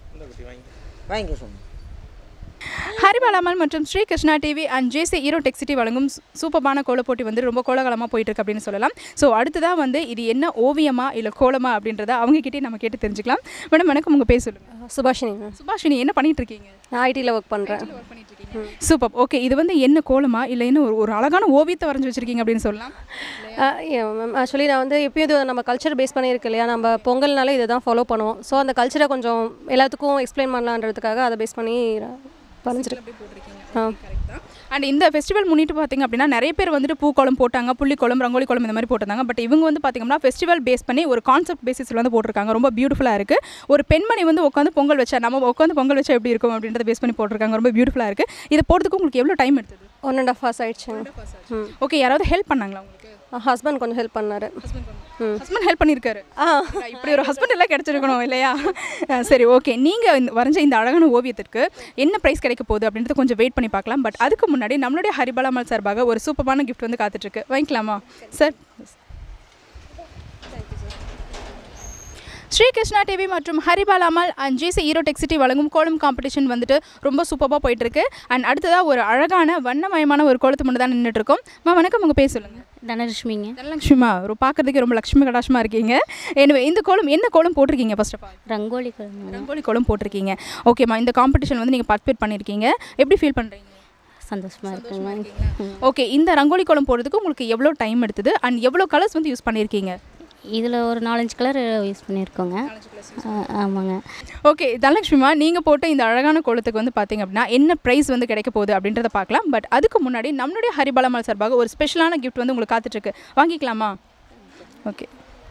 Speaker 6: வாங்கி சாமி
Speaker 3: ஹரிபாலாமல் மற்றும் Sri Krishna TV and JC Hero Tech City வழங்கும் சூ- சூப்பரான கோல போட்டி வந்து ரொம்ப கோலகலமாக போயிட்டு இருக்கு அப்படின்னு சொல்லலாம் ஸோ அடுத்ததாக வந்து இது என்ன ஓவியமா இல்லை கோலமா அப்படின்றத அவங்க கிட்டே நம்ம கேட்டு தெரிஞ்சுக்கலாம் மேடம் வணக்கம் உங்கள் பேர் சொல்லுங்கள்
Speaker 7: சுபாஷினி
Speaker 3: சுபாஷினி என்ன பண்ணிட்டு இருக்கீங்க
Speaker 7: நான் ஐடியில் ஒர்க் பண்ணுறேன்
Speaker 3: சூப்பர் ஓகே இது வந்து என்ன கோலமா இல்லை என்ன ஒரு ஒரு அழகான ஓவியத்தை வரைஞ்சி வச்சிருக்கீங்க அப்படின்னு சொல்லலாம்
Speaker 7: மேம் ஆக்சுவலி நான் வந்து எப்பயும் இது நம்ம கல்ச்சர் பேஸ் பண்ணியிருக்கு இல்லையா நம்ம பொங்கல்னாலே இதை தான் ஃபாலோ பண்ணுவோம் ஸோ அந்த கல்ச்சரை கொஞ்சம் எல்லாத்துக்கும் எக்ஸ்பிளைன் பண்ணலான்றதுக்காக அதை பேஸ் பண்ணி வரைஞ்சிருக்கேன் ஆ
Speaker 3: அண்ட் இந்த ஃபெஸ்டிவல் முன்னிட்டு பார்த்தீங்க அப்படின்னா நிறைய பேர் வந்துட்டு பூக்கோலம் போட்டாங்க புள்ளிக்கோலம் ரங்கோலி கோலம் இந்த மாதிரி போட்டிருந்தாங்க பட் இவங்க வந்து பார்த்தீங்கன்னா ஃபெஸ்டிவல் பேஸ் பண்ணி ஒரு கான்செப்ட் பேசிஸில் வந்து போட்டிருக்காங்க ரொம்ப பியூட்டிஃபுல்லாக இருக்குது ஒரு பெண்மணி வந்து உட்காந்து பொங்கல் வச்சா நம்ம உட்காந்து பொங்கல் வச்சா எப்படி இருக்கும் அப்படின்றத பேஸ் பண்ணி போட்டிருக்காங்க ரொம்ப பியூட்டிஃபுல்லாக இருக்குது இதை போகிறதுக்கு உங்களுக்கு எவ்வளோ டைம் எடுத்தது
Speaker 7: ஒன் அண்ட் ஆஃப் ஹவர்ஸ் ஆயிடுச்சுங்க ம்
Speaker 3: ஓகே யாராவது ஹெல்ப் பண்ணாங்களா உங்களுக்கு
Speaker 7: ஹஸ்பண்ட் கொஞ்சம் ஹெல்ப் பண்ணார் ம்
Speaker 3: ஹஸ்பண்ட் ஹெல்ப் பண்ணியிருக்காரு இப்படி ஒரு ஹஸ்பண்ட் எல்லாம் கிடைச்சிருக்கணும் இல்லையா அஹ் சரி ஓகே நீங்கள் வரைஞ்ச இந்த அழகான ஓவியத்திற்கு என்ன ப்ரைஸ் கிடைக்க போகுது அப்படின்றது கொஞ்சம் வெயிட் பண்ணி பார்க்கலாம் பட் அதுக்கு முன்னாடி நம்மளுடைய ஹரிபாலாமல் சார்பாக ஒரு சூப்பரான கிஃப்ட் வந்து காத்துட்ருக்கு வாங்கிக்கலாமா சார் ஸ்ரீ கிருஷ்ணா டிவி மற்றும் Haribalamal and JC Hero Tech City வழங்கும் கோலம் காம்படிஷன் வந்துட்டு ரொம்ப சூப்பராக போயிட்டு இருக்கு அண்ட் அடுத்ததாக ஒரு அழகான வண்ணமயமான ஒரு கோலத்து மட்டும் தான் நின்றுட்டு இருக்கோம் மா வணக்கம் உங்கள் பேர் சொல்லுங்கள்
Speaker 24: தனலட்சுமிங்க
Speaker 3: தனலட்சுமிமா ஒரு பார்க்கறதுக்கு ரொம்ப லட்சுமி கடாஷமாக இருக்கீங்க எனவே இந்த கோலம் என்ன கோலம் போட்டிருக்கீங்க ஃபர்ஸ்ட் ஆஃப் ஆல்
Speaker 24: ரங்கோலி கோலம்
Speaker 3: ரங்கோலி கோலம் போட்டிருக்கீங்க ஓகேம்மா இந்த காம்படிஷன் வந்து நீங்கள் பார்ட்டிசிபேட் பண்ணியிருக்கீங்க எப்படி ஃபீல் பண்ணுறீங்க
Speaker 24: சந்தோஷமாக இருக்குங்க
Speaker 3: ஓகே இந்த ரங்கோலி கோலம் போடுறதுக்கு உங்களுக்கு எவ்வளோ டைம் எடுத்தது அண்ட் எவ்வளோ கலர்ஸ் வந்து யூஸ் பண்ணியிருக்கீங்க
Speaker 24: இதில் ஒரு நாலஞ்சு கலர் யூஸ் பண்ணியிருக்கோங்க ஆ, ஆமாங்க
Speaker 3: ஓகே தனலட்சுமிமா நீங்கள் போட்ட இந்த அழகான கோலத்துக்கு வந்து பார்த்தீங்க அப்படின்னா என்ன ப்ரைஸ் வந்து கிடைக்க போகுது அப்படின்றத பார்க்கலாம் பட் அதுக்கு முன்னாடி நம்மளுடைய ஹரிபாலமல் சார்பாக ஒரு ஸ்பெஷலான கிஃப்ட் வந்து உங்களுக்கு காத்துட்ருக்கு வாங்கிக்கலாமா ஓகே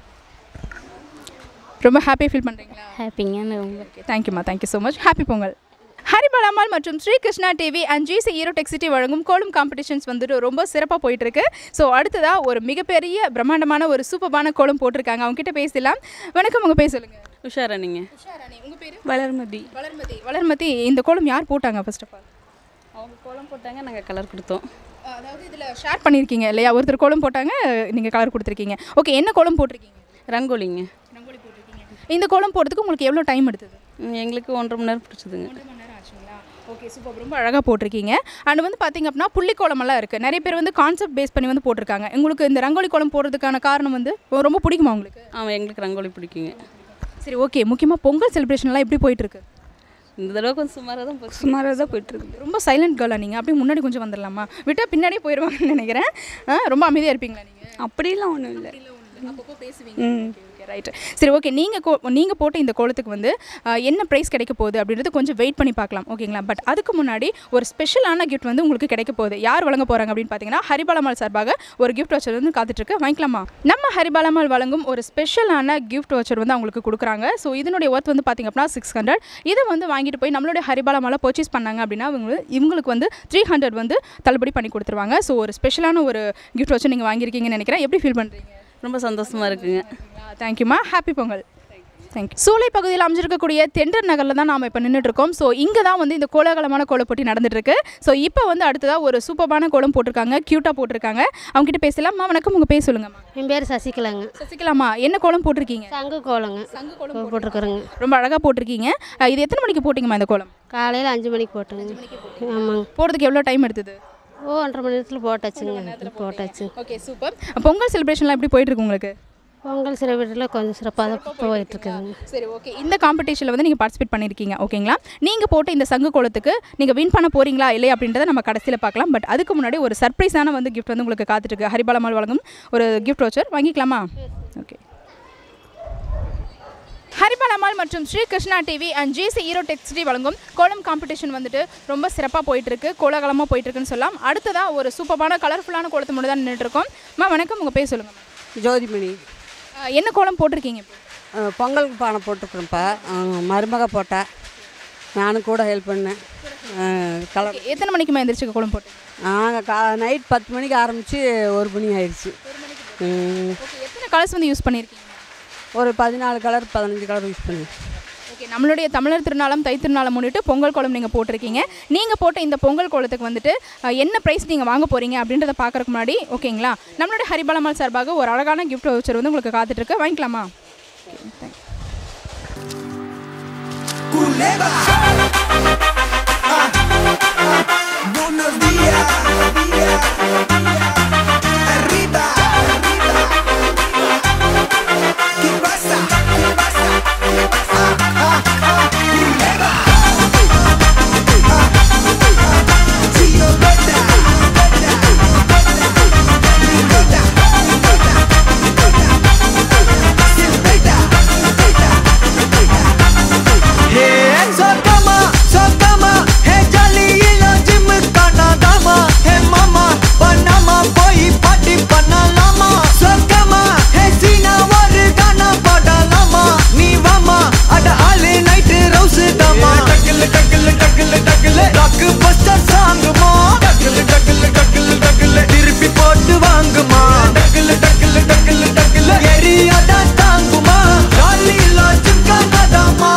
Speaker 3: ரொம்ப ஹாப்பி ஃபீல் பண்ணுறீங்களா
Speaker 24: ஹாப்பிங்க
Speaker 3: ஓகே தேங்க்யூம்மா thank you so much happy Pongal Haribalamal மற்றும் Sri Krishna TV and JC Hero Tech City வழங்கும் கோலம் காம்படிஷன்ஸ் வந்துட்டு ரொம்ப சிறப்பாக போயிட்டு இருக்கு ஸோ அடுத்ததாக ஒரு மிகப்பெரிய பிரம்மாண்டமான ஒரு சூப்பரான கோலம் போட்டிருக்காங்க அவங்க கிட்ட பேசலாம் வணக்கம் உங்கள் பேர் சொல்லுங்கள்
Speaker 25: உஷாராணிங்க
Speaker 3: உங்கள் பேர்
Speaker 25: வளர்மதி
Speaker 3: வளர்மதி வளர்மதி இந்த கோலம் யார் போட்டாங்க ஃபர்ஸ்ட் ஆஃப் ஆல்
Speaker 25: அவங்க கோலம் போட்டாங்க நாங்கள் கலர் கொடுத்தோம்
Speaker 3: அதாவது இதில் ஷேர் பண்ணியிருக்கீங்க இல்லையா ஒருத்தர் கோலம் போட்டாங்க நீங்கள் கலர் கொடுத்துருக்கீங்க ஓகே என்ன கோலம் போட்டிருக்கீங்க
Speaker 25: ரங்கோலிங்க
Speaker 3: ரங்கோலி போட்டிருக்கீங்க இந்த கோலம் போடுறதுக்கு உங்களுக்கு எவ்வளோ டைம் எடுத்தது
Speaker 25: ம், எங்களுக்கு ஒன்றரை மணி நேரம் பிடிச்சதுங்க
Speaker 3: ஓகே சூப்பர் ரொம்ப அழகாக போட்டிருக்கீங்க அண்ட் வந்து பார்த்தீங்க அப்படின்னா புள்ளி கோலமெல்லாம் இருக்குது நிறைய பேர் வந்து கான்செப்ட் பேஸ் பண்ணி வந்து போட்டிருக்காங்க உங்களுக்கு இந்த ரங்கோலி கோலம் போடுறதுக்கான காரணம் வந்து ரொம்ப பிடிக்குமா உங்களுக்கு
Speaker 25: ஆமாம் எங்களுக்கு ரங்கோலி பிடிக்குங்க
Speaker 3: சரி ஓகே முக்கியமாக பொங்கல் செலிப்ரேஷன்லாம் எப்படி போயிட்டுருக்கு
Speaker 25: இந்த தடவை கொஞ்சம் சுமாராக தான் போய் சுமாராக தான் போயிட்டுருக்கு
Speaker 3: ரொம்ப சைலண்ட் கேர்லா நீங்கள் அப்படியே முன்னாடி கொஞ்சம் வந்துடலாமா விட்டால் பின்னாடியே போயிடுவாங்கன்னு நினைக்கிறேன் ஆ, ரொம்ப அமைதியாக இருப்பீங்களா நீங்கள்
Speaker 23: அப்படிலாம் ஒன்றும் இல்லை
Speaker 3: அப்பப்போ பேசுவீங்க ஓகே ரைட் சரி ஓகே நீங்கள் கோ நீங்கள் போட்ட இந்த கோலத்துக்கு வந்து ஆ, என்ன ப்ரைஸ் கிடைக்க போகுது அப்படின்றது கொஞ்சம் வெயிட் பண்ணி பார்க்கலாம் ஓகேங்களா பட் அதுக்கு முன்னாடி ஒரு ஸ்பெஷலான கிஃப்ட் வந்து உங்களுக்கு கிடைக்க போகுது யார் வழங்க போகிறாங்க அப்படின்னு பார்த்தீங்கன்னா ஹரிபாலமால் சார்பாக ஒரு கிஃப்ட் வச்சர் வந்து காத்துட்ருக்கு வாங்கிக்கலாமா நம்ம ஹரிபாலமால் வழங்கும் ஒரு ஸ்பெஷலான கிஃப்ட் வச்சர் வந்து அவங்களுக்கு கொடுக்குறாங்க ஸோ இதனுடைய ஒர்த் வந்து பார்த்திங்க அப்படின்னா சிக்ஸ் ஹண்ட்ரட் இதை வந்து வாங்கிட்டு போய் நம்மளுடைய ஹரிபாலமால பர்ச்சேஸ் பண்ணாங்க அப்படின்னா இவங்க இவங்களுக்கு வந்து த்ரீ ஹண்ட்ரட் வந்து தள்ளுபடி பண்ணி கொடுத்துருவாங்க ஸோ ஒரு ஸ்பெஷலான ஒரு கிஃப்ட் வச்சு நீங்கள் வாங்கியிருக்கீங்கன்னு நினைக்கிறேன் எப்படி ஃபீல் பண்ணுறீங்க
Speaker 25: ரொம்ப சந்தோஷமாக இருக்குங்க
Speaker 3: தேங்க்யூம்மா ஹாப்பி பொங்கல் தேங்க்யூ சூளை பகுதியில் அமைஞ்சிருக்கக்கூடிய தெண்டர் நகரில் தான் நாம் இப்போ நின்றுட்டு இருக்கோம் ஸோ இங்கே தான் வந்து இந்த கோலாகலமான கோலம் போட்டி நடந்துட்டு இருக்கு ஸோ இப்போ வந்து அடுத்ததாக ஒரு சூப்பரான கோலம் போட்டிருக்காங்க க்யூட்டாக போட்டிருக்காங்க அவங்க கிட்ட பேசலாம்மா வணக்கம் உங்கள் பேர் சொல்லுங்கம்மா
Speaker 24: என் பேர் சசிகலாங்க
Speaker 3: சசிகலாமா என்ன கோலம் போட்டிருக்கீங்க
Speaker 24: சங்கு கோலங்க சங்கு கோலம் போட்டிருக்கிறேங்க
Speaker 3: ரொம்ப அழகாக போட்டிருக்கீங்க அஹ் இது எத்தனை மணிக்கு போட்டிங்கம்மா இந்த கோலம்
Speaker 24: காலையில் அஞ்சு மணிக்கு போட்டேங்க ஆமாங்க
Speaker 3: போகிறதுக்கு எவ்வளோ டைம் எடுத்தது
Speaker 24: ஓ ஒன்றரை மணி நேரத்தில் போட்டாச்சுங்க போட்டாச்சு
Speaker 3: ஓகே சூப்பர் பொங்கல் செலிப்ரேஷன்லாம் எப்படி போயிட்டு இருக்கு உங்களுக்கு
Speaker 24: பொங்கல் சில வீட்டில் கொஞ்சம் சிறப்பாக தான் போயிட்டுருக்குதுங்க
Speaker 3: சரி ஓகே இந்த காம்படிஷனில் வந்து நீங்கள் பார்ட்டிசிபேட் பண்ணியிருக்கீங்க ஓகேங்களா நீங்கள் போட்ட இந்த சங்கு கோலத்துக்கு நீங்கள் வின் பண்ண போறீங்களா இல்லை அப்படின்றத நம்ம கடைசியில் பார்க்கலாம் பட் அதுக்கு முன்னாடி ஒரு சர்ப்ரைஸான வந்து கிஃப்ட் வந்து உங்களுக்கு காத்துட்ருக்கு ஹரிபாலமால் வழங்கும் ஒரு கிஃப்ட் வச்சர் வாங்கிக்கலாமா ஓகே ஹரிபாலம்மாள் மற்றும் Sri Krishna TV and JC Hero Tech City வழங்கும் கோலம் காம்படிஷன் வந்துட்டு ரொம்ப சிறப்பாக போயிட்டு இருக்கு கோலாகலமாக போயிட்டு இருக்குன்னு சொல்லலாம் அடுத்ததாக ஒரு சூப்பரான கலர்ஃபுல்லான கோலத்தை மட்டும் தான் நின்றுட்டு இருக்கோம் அம்மா வணக்கம் உங்கள் பேர் சொல்லுங்கள்
Speaker 8: ஜோதிமணி
Speaker 3: என்ன கோலம் போட்டிருக்கீங்க இப்போ
Speaker 8: அஹ் பொங்கலுக்கு பானை போட்டுக்கிறேன்ப்பா மருமக போட்டா நானும் கூட ஹெல்ப் பண்ணேன் அஹ் கலர்
Speaker 3: எத்தனை மணிக்குமா எந்திரிச்சு கோலம் போட்டு
Speaker 8: நாங்கள் கா நைட் பத்து மணிக்கு ஆரம்பித்து ஒரு மணி ஆயிடுச்சு ம்.
Speaker 3: எத்தனை கலர்ஸ் வந்து யூஸ் பண்ணியிருக்கீங்க
Speaker 8: ஒரு பதினாலு கலர் பதினஞ்சு கலர் யூஸ் பண்ணி
Speaker 3: ஓகே நம்மளுடைய தமிழர் திருநாளம் தை திருநாளம் முன்னிட்டு பொங்கல் கோலம் நீங்கள் போட்டிருக்கீங்க நீங்கள் போட்ட இந்த பொங்கல் கோலத்துக்கு வந்துட்டு அஹ், என்ன ப்ரைஸ் நீங்கள் வாங்க போகிறீங்க அப்படின்றத பார்க்கறதுக்கு முன்னாடி ஓகேங்களா நம்மளுடைய ஹரிபாலம்மாள் சார்பாக ஒரு அழகான கிஃப்ட் வச்சர் வந்து உங்களுக்கு காத்துட்ருக்கு வாங்கிக்கலாமா
Speaker 1: Buenos días. Arriba. ¿Qué pasa? ¿Qué pasa? Ah, ah, ah. Culebra. Tío Beta. Ricota. Silveta.
Speaker 2: Hey சொக்கமா சொக்கமா ஹே ஜாலியில ஜிம் காணாதாமா ஹே மாமா பண்ணாமா போய் பாட்டி பண்ணலாமா சொக்கமா ஹே சீனா ஒரு கானா பாடலாமா நீ வாமா அட ஆளு நைட்டு ரவுஸ் தாமா டக்கல் டக்கல் டக்கல் டக்கல் ராக் பஸ்டர் சாங்குமா டக்கல் டக்கல் டக்கல் டக்கல் திருப்பி போட்டு வாங்குமா டக்கல் டக்கல் டக்கல் டக்கல் எரியாதா தாங்குமா ஜாலியில ஜிம் காணாதாமா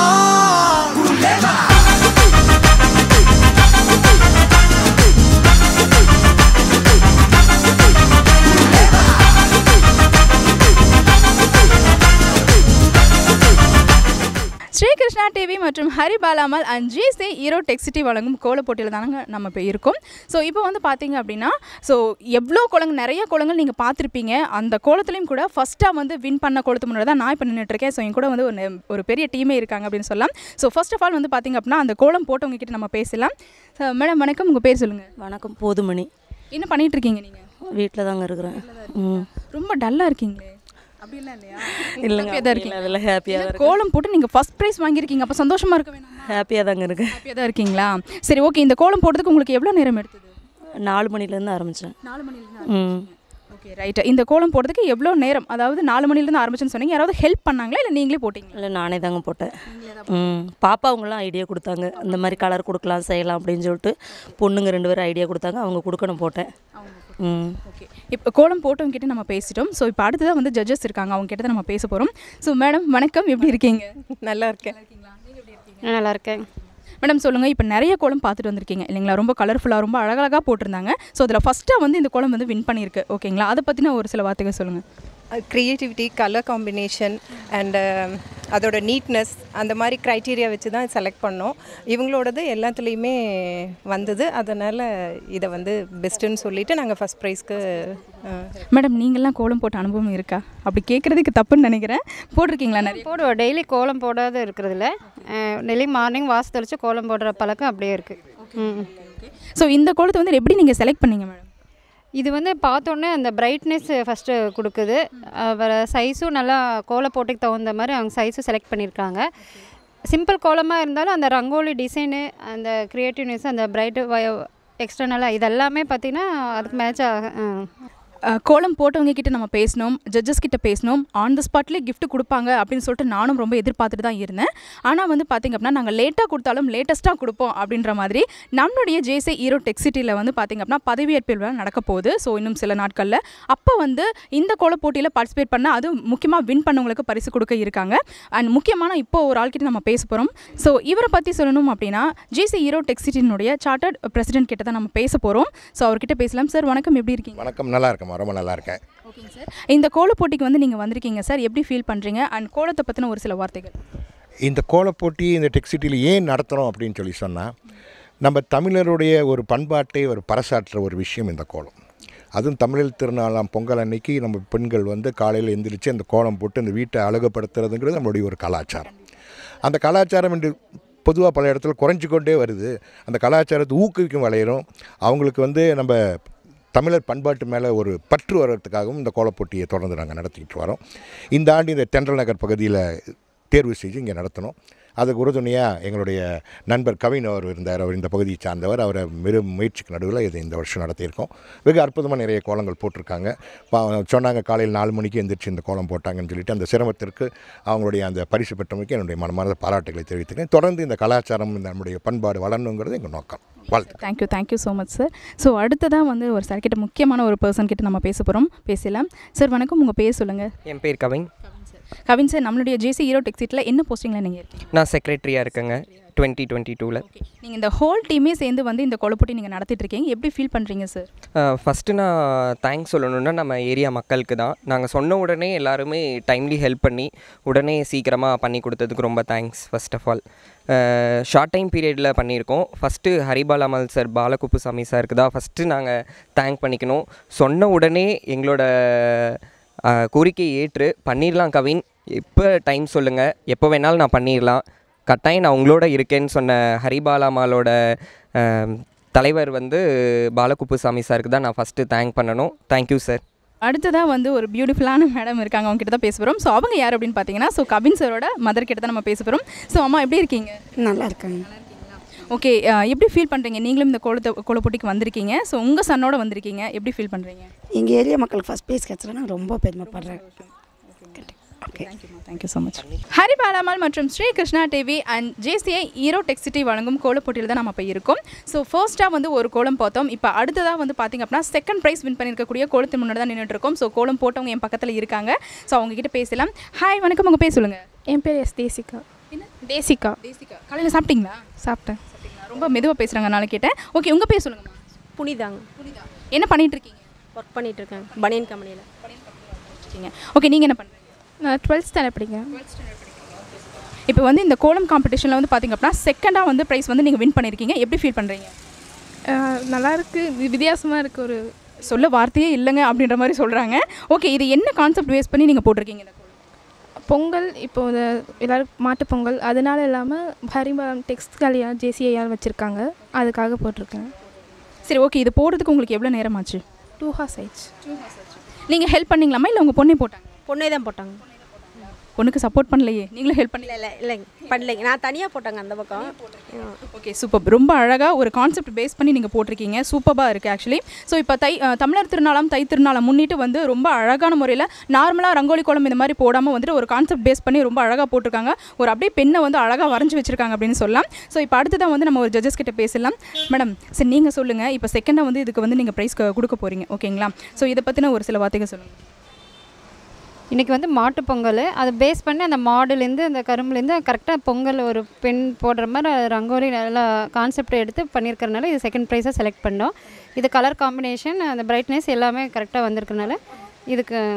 Speaker 3: ஸ்ரீ கிருஷ்ணா டிவி மற்றும் Haribalamal and JC Hero டெக்ஸிட்டி வழங்கும் கோல போட்டியில் தானங்க நம்ம இப்போ இருக்கோம் ஸோ இப்போ வந்து பார்த்தீங்க அப்படின்னா ஸோ எவ்வளோ கோலங்கள் நிறைய கோலங்கள் நீங்கள் பார்த்துருப்பீங்க அந்த கோலத்துலேயும் கூட ஃபஸ்ட்டாக வந்து வின் பண்ண கோலத்து முன்னாடி தான் நான் இப்போ நின்றுட்டுருக்கேன் ஸோ என் கூட வந்து ஒரு ஒரு பெரிய டீமே இருக்காங்க அப்படின்னு சொல்லலாம் ஸோ ஃபர்ஸ்ட் ஆஃப் ஆல் வந்து பார்த்தீங்க அப்படின்னா அந்த கோலம் போட்டவங்க கிட்ட நம்ம பேசலாம் So, மேடம் வணக்கம் உங்கள் பேர் சொல்லுங்கள்
Speaker 5: வணக்கம் போதுமணி
Speaker 3: என்ன பண்ணிட்டு இருக்கீங்க நீங்கள்
Speaker 5: வீட்டில் தாங்க இருக்கிறேன் ம்
Speaker 3: ரொம்ப டல்லாக இருக்கீங்களே அப்படிலாம் இல்லையா
Speaker 5: இல்லைங்க
Speaker 3: Happy-ஆ தான் இருக்கீங்க
Speaker 5: அதில் ஹாப்பியாக
Speaker 3: இல்ல, கோலம் போட்டு நீங்கள் ஃபர்ஸ்ட் ப்ரைஸ் வாங்கியிருக்கீங்க அப்போ சந்தோஷமா இருக்க வேணாம்
Speaker 5: ஹாப்பியாக தாங்க இருக்கேன்
Speaker 3: ஹாப்பியாக தான் இருக்கீங்களா சரி ஓகே இந்த கோலம் போடுறதுக்கு உங்களுக்கு எவ்வளோ நேரம் எடுத்தது
Speaker 5: நாலு மணிலேருந்து ஆரம்பித்தேன்
Speaker 3: நாலு மணிலேருந்து
Speaker 5: ம்
Speaker 3: ஓகே ரைட் இந்த கோலம் போடுறதுக்கு எவ்வளோ நேரம் அதாவது நாலு மணிலேருந்து ஆரம்பிச்சுன்னு சொன்னீங்க யாராவது ஹெல்ப் பண்ணாங்களா இல்லை நீங்களே போட்டீங்களா
Speaker 5: இல்லை நானே தாங்க போட்டேன் ம் பாப்பா அவங்களாம் ஐடியா கொடுத்தாங்க இந்த மாதிரி கலர் கொடுக்கலாம் செய்யலாம் அப்படின்னு சொல்லிட்டு பொண்ணுங்க ரெண்டு பேரும் ஐடியா கொடுத்தாங்க அவங்க கொடுக்கணும் போட்டேன் ம்
Speaker 3: ஓகே இப்போ கோலம் போட்டவங்க கிட்ட நம்ம பேசிட்டோம் ஸோ இப்போ அடுத்ததான் வந்து ஜட்ஜஸ் இருக்காங்க அவங்க கிட்ட தான் நம்ம பேச போகிறோம் ஸோ மேடம் வணக்கம் எப்படி இருக்கீங்க
Speaker 16: நல்லா இருக்கேன்
Speaker 15: நல்லா இருக்கேன்
Speaker 3: மேடம் சொல்லுங்கள் இப்போ நிறைய கோலம் பார்த்துட்டு வந்திருக்கீங்க இல்லைங்களா ரொம்ப கலர்ஃபுல்லாக ரொம்ப அழகழகாக போட்டிருந்தாங்க ஸோ அதில் ஃபஸ்ட்டாக வந்து இந்த கோலம் வந்து வின் பண்ணியிருக்கு ஓகேங்களா அதை பற்றின ஒரு சில வார்த்தைகள் சொல்லுங்கள்
Speaker 16: க்ரியேட்டிவிட்டி கலர் காம்பினேஷன் அண்டு அதோட நீட்னஸ் அந்த மாதிரி க்ரைட்டீரியா வச்சு தான் செலக்ட் பண்ணோம் இவங்களோடது எல்லாத்துலேயுமே வந்தது அதனால் இதை வந்து பெஸ்ட்டுன்னு சொல்லிட்டு நாங்கள் ஃபஸ்ட் ப்ரைஸ்க்கு
Speaker 3: மேடம் நீங்கள்லாம் கோலம் போட்ட அனுபவம் இருக்கா அப்படி கேட்குறதுக்கு தப்புன்னு நினைக்கிறேன் போட்டிருக்கீங்களா நிறைய
Speaker 15: போடுவோம் டெய்லி கோலம் போடாத இருக்கிறதுல டெய்லி மார்னிங் வாசு தெளித்து கோலம் போடுற பழக்கம் அப்படியே இருக்குது ம்
Speaker 3: ஸோ இந்த கோலத்தை வந்து எப்படி நீங்கள் செலக்ட் பண்ணீங்க மேடம்
Speaker 15: இது வந்து பார்த்தோன்னே அந்த பிரைட்னஸ் ஃபஸ்ட்டு கொடுக்குது அப்புறம் சைஸும் நல்லா கோலப்போட்டுக்கு தகுந்த மாதிரி அவங்க சைஸும் செலக்ட் பண்ணியிருக்காங்க சிம்பிள் கோலமாக இருந்தாலும் அந்த ரங்கோலி டிசைனு அந்த க்ரியேட்டிவ்னஸ் அந்த பிரைட்டு எக்ஸ்டர்னலாக இதெல்லாமே பார்த்திங்கன்னா அதுக்கு மேட்ச் ஆக
Speaker 3: அஹ், கோலம் போட்டவங்க கிட்ட நம்ம பேசணும் ஜட்ஜஸ் கிட்ட பேசணும் ஆன் த ஸ்பாட்லேயே gift கொடுப்பாங்க அப்படின்னு சொல்லிட்டு நானும் ரொம்ப எதிர்பார்த்துட்டு தான் இருந்தேன் ஆனால் வந்து பார்த்திங்க அப்படின்னா நாங்கள் லேட்டாக கொடுத்தாலும் லேட்டஸ்ட்டாக கொடுப்போம் அப்படின்ற மாதிரி நம்மளுடைய ஜேசே ஈரோ டெக்ஸிட்டியில் வந்து பார்த்திங்க அப்படின்னா பதவியேற்பு விழா நடக்க போகுது ஸோ இன்னும் சில நாட்களில் அப்போ வந்து இந்த கோல போட்டியில் பார்ட்டிசிபேட் பண்ண அது முக்கியமாக வின் பண்ணவங்களுக்கு பரிசு கொடுக்க இருக்காங்க அண்ட் முக்கியமான இப்போ ஒரு ஆள்கிட்ட நம்ம பேச போகிறோம் ஸோ இவரை பற்றி சொல்லணும் அப்படின்னா ஜேசே ஈரோ டெக்ஸிட்டினுடைய சார்ட்டர்ட் பிரசிடென்ட் கிட்ட தான் நம்ம பேச போகிறோம் ஸோ அவர்கிட்ட பேசலாம் சார் வணக்கம் எப்படி இருக்கீங்க
Speaker 14: வணக்கம் நல்லா இருக்கேம்மா ரொம்ப நல்லா இருக்கேன்
Speaker 3: இந்த கோல போட்டிக்கு வந்து நீங்கள் வந்திருக்கீங்க சார் எப்படி ஃபீல் பண்ணுறீங்க அண்ட் கோலத்தை பற்றின ஒரு சில வார்த்தைகள்
Speaker 14: இந்த கோலப்போட்டி இந்த டெக்ஸிட்டியில் ஏன் நடத்துகிறோம் அப்படின்னு சொல்லி சொன்னால் நம்ம தமிழருடைய ஒரு பண்பாட்டை ஒரு பறைசாற்றுற ஒரு விஷயம் இந்த கோலம் அதுவும் தமிழில் திருநாளாம் பொங்கல் அன்னைக்கு நம்ம பெண்கள் வந்து காலையில் எந்திரிச்சு அந்த கோலம் போட்டு அந்த வீட்டை அழகுபடுத்துறதுங்கிறது நம்மளுடைய ஒரு கலாச்சாரம் அந்த கலாச்சாரம் இன்று பொதுவாக பல இடத்துல குறைஞ்சு கொண்டே வருது அந்த கலாச்சாரத்தை ஊக்குவிக்கும் வளையிறோம் அவங்களுக்கு வந்து நம்ம தமிழர் பண்பாட்டு மேலே ஒரு பற்று வர்றதுக்காகவும் இந்த கோலப்போட்டியை தொடர்ந்து நாங்கள் நடத்திக்கிட்டு வரோம் இந்த ஆண்டு இந்த தென்றல் நகர் பகுதியில் தேர்வு செஞ்சு இங்கே நடத்தினோம் அதுக்கு உறுதுணையாக எங்களுடைய நண்பர் கவின் அவர் இருந்தார் அவர் இந்த பகுதியை சார்ந்தவர் அவரை மிரு முயற்சிக்கு நடுவில் இது இந்த வருஷம் நடத்தியிருக்கோம் வெகு அற்புதமாக நிறைய கோலங்கள் போட்டிருக்காங்க பா- சொன்னாங்க காலையில் நாலு மணிக்கு எந்திரிச்சு இந்த கோலம் போட்டாங்கன்னு சொல்லிட்டு அந்த சிரமத்திற்கு அவங்களுடைய அந்த பரிசு பெற்றமைக்கு என்னுடைய மனமார்ந்த பாராட்டுகளை தெரிவித்துக்கிறேன் தொடர்ந்து இந்த கலாச்சாரம் இந்த நம்முடைய பண்பாடு வளரணுங்கிறது எங்கள் நோக்கம் வாழ்த்து
Speaker 3: thank you thank you so much sir so அடுத்ததாக வந்து ஒரு சார் கிட்ட முக்கியமான ஒரு பர்சன் கிட்ட நம்ம பேச போகிறோம் பேசலாம் சார் வணக்கம் உங்கள் பேர் சொல்லுங்கள்
Speaker 17: என் பேர் கவின்
Speaker 3: கவின் சார் நம்மளுடைய ஜேசி ஹீரோ டெக்ஸிட்டில் என்ன போஸ்டிங்கில் நீங்கள் இருக்கீங்க
Speaker 17: நான் செக்ரட்டரியாக இருக்கேங்க டுவெண்ட்டி டுவெண்ட்டி டூவில்
Speaker 3: நீங்கள் இந்த ஹோல் டீமே சேர்ந்து வந்து இந்த கோல போட்டி நீங்கள் நடத்திட்டு இருக்கீங்க எப்படி ஃபீல் பண்ணுறீங்க சார்
Speaker 17: ஃபஸ்ட்டு நான் தேங்க்ஸ் சொல்லணுன்னா நம்ம ஏரியா மக்களுக்கு தான் நாங்கள் சொன்ன உடனே எல்லாருமே டைம்லி ஹெல்ப் பண்ணி உடனே சீக்கிரமாக பண்ணி கொடுத்ததுக்கு ரொம்ப thanks first of all short time பீரியடில் பண்ணியிருக்கோம் ஃபஸ்ட்டு ஹரிபாலாமல் சார் பாலகுப்புசாமி சாருக்கு தான் ஃபஸ்ட்டு நாங்கள் தேங்க் பண்ணிக்கணும் சொன்ன உடனே எங்களோட அஹ், கோரிக்கையை ஏற்று பண்ணிடலாம் கவின் எப்போ டைம் சொல்லுங்கள் எப்போ வேணாலும் நான் பண்ணிடலாம் கட்டாயம் நான் உங்களோட இருக்கேன்னு சொன்ன ஹரிபாலாமாலோட அஹ், தலைவர் வந்து பாலகுப்புசாமி சாருக்கு தான் நான் ஃபஸ்ட்டு தேங்க் பண்ணணும் தேங்க்யூ சார்
Speaker 3: அடுத்ததாக வந்து ஒரு பியூட்டிஃபுல்லான மேடம் இருக்காங்க அவங்க கிட்ட தான் பேச போகிறோம் ஸோ அவங்க யார் அப்படின்னு பார்த்தீங்கன்னா ஸோ கவின் சாரோட மதர் கிட்ட தான் நம்ம பேச போகிறோம் ஸோ அம்மா எப்படி இருக்கீங்க
Speaker 9: நல்லா இருக்காங்க
Speaker 3: ஓகே எப்படி ஃபீல் பண்ணுறீங்க நீங்களும் இந்த கோலத்தை கோல போட்டிக்கு வந்திருக்கீங்க ஸோ உங்கள் சன்னோட வந்திருக்கீங்க எப்படி ஃபீல் பண்ணுறீங்க
Speaker 9: எங்கள் ஏரியா மக்களுக்கு ஃபஸ்ட் ப்ரைஸ் கிடச்சா நான் ரொம்ப பெருமைப்படுறேன் okay
Speaker 3: thank you so much Hari பாலாமல் மற்றும் Sri Krishna TV and JCI Erode டெக்ஸிட்டி வழங்கும் கோலப் போட்டியில் தான் நம்ம இப்போ இருக்கோம் ஸோ ஃபர்ஸ்ட்டாக வந்து ஒரு கோலம் பார்த்தோம் இப்போ அடுத்ததாக வந்து பார்த்திங்க அப்படின்னா செகண்ட் ப்ரைஸ் வின் பண்ணியிருக்கக்கூடிய கோலத்தின் முன்னாடி தான் நின்றுட்டு இருக்கோம் ஸோ கோலம் போட்டவங்க என் பக்கத்தில் இருக்காங்க ஸோ அவங்க கிட்ட பேசலாம் ஹாய் வணக்கம் உங்கள் பேர் சொல்லுங்கள்
Speaker 10: என் பேர் எஸ் தேசிகா என்ன தேசிகா
Speaker 3: தேசிகா காலையில் சாப்பிட்டீங்களா
Speaker 10: சாப்பிட்டேன்
Speaker 3: ரொம்ப மெதுவாக பேசுகிறாங்க நான் கேட்டேன் ஓகே உங்கள் பேர் சொல்லுங்கம்மா
Speaker 10: புனிதாங்க
Speaker 3: புனிதா என்ன பண்ணிட்டு இருக்கீங்க
Speaker 10: ஒர்க் பண்ணிட்டு இருக்கேன் பனியன் கம்பெனியில்
Speaker 3: இருக்கீங்க ஓகே நீங்கள் என்ன பண்ணுறீங்க
Speaker 10: நான் டுவெல்த் ஸ்டாண்டர்ட் படிக்கிறேன்
Speaker 3: இப்போ வந்து இந்த கோலம் காம்படிஷனில் வந்து பார்த்திங்க அப்படின்னா செகண்டாக வந்து ப்ரைஸ் வந்து நீங்கள் வின் பண்ணியிருக்கீங்க எப்படி ஃபீல் பண்ணுறீங்க
Speaker 10: அஹ் நல்லா இருக்கு வி- வித்தியாசமா இருக்கு ஒரு
Speaker 3: சொல்ல வார்த்தையே இல்லைங்க அப்படின்ற மாதிரி சொல்கிறாங்க ஓகே இது என்ன கான்செப்ட் வேஸ்ட் பண்ணி நீங்கள் போட்டிருக்கீங்க இந்த கோலம்
Speaker 10: பொங்கல் இப்போ இந்த எல்லாரும் மாட்டுப் பொங்கல் அதனால இல்லாமல் ஹரிமரம் டெக்ஸ்டைல் ஜேசிஐஆர் வச்சுருக்காங்க அதுக்காக போட்டிருக்கேன்
Speaker 3: சரி ஓகே இது போடுறதுக்கு உங்களுக்கு எவ்வளோ நேரம் ஆச்சு
Speaker 10: டூ ஹார்ஸ் ஆயிடுச்சு
Speaker 3: நீங்கள் ஹெல்ப் பண்ணீங்களாமா இல்லை உங்கள் பொண்ணே போட்டாங்க
Speaker 11: பொண்ணே தான் போட்டாங்க
Speaker 3: பொண்ணுக்கு சப்போர்ட் பண்ணலையே நீங்களும் ஹெல்ப் பண்ணல
Speaker 11: இல்லை இல்லைங்க பண்ணலைங்க நான் தனியாக போட்டாங்க அந்த பக்கம்
Speaker 3: ஓகே சூப்பர் ரொம்ப அழகாக ஒரு கான்செப்ட் பேஸ் பண்ணி நீங்கள் போட்டிருக்கீங்க சூப்பராக இருக்குது ஆக்சுவலி ஸோ இப்போ தை அஹ், தமிழர் திருநாளாம் தை திருநாளை முன்னிட்டு வந்து ரொம்ப அழகான முறையில் நார்மலாக ரங்கோலி கோலம் இந்த மாதிரி போடாமல் வந்துட்டு ஒரு கான்செப்ட் பேஸ் பண்ணி ரொம்ப அழகாக போட்டிருக்காங்க ஒரு அப்படியே பெண்ணை வந்து அழகாக வரைஞ்சி வச்சிருக்காங்க அப்படின்னு சொல்லலாம் ஸோ இப்போ அடுத்ததான் வந்து நம்ம ஒரு ஜட்ஜஸ் கிட்ட பேசலாம் மேடம் சரி நீங்கள் சொல்லுங்கள் இப்போ செகண்டாக வந்து இதுக்கு வந்து நீங்கள் ப்ரைஸ் கொடுக்க போகிறீங்க ஓகேங்களா ஸோ இதை பற்றின ஒரு சில வார்த்தைகள் சொல்லுங்கள்
Speaker 15: இன்றைக்கி வந்து மாட்டுப் பொங்கல் அதை பேஸ் பண்ணி அந்த மாடுலேருந்து அந்த கரும்புலேருந்து கரெக்டாக பொங்கல் ஒரு பெண் போடுற மாதிரி அது ரங்கோலி நல்லா கான்செப்ட் எடுத்து பண்ணியிருக்கறனால இது செகண்ட் ப்ரைஸாக செலக்ட் பண்ணோம் இது கலர் காம்பினேஷன் அந்த பிரைட்னஸ் எல்லாமே கரெக்டாக வந்திருக்கனால இதுக்கு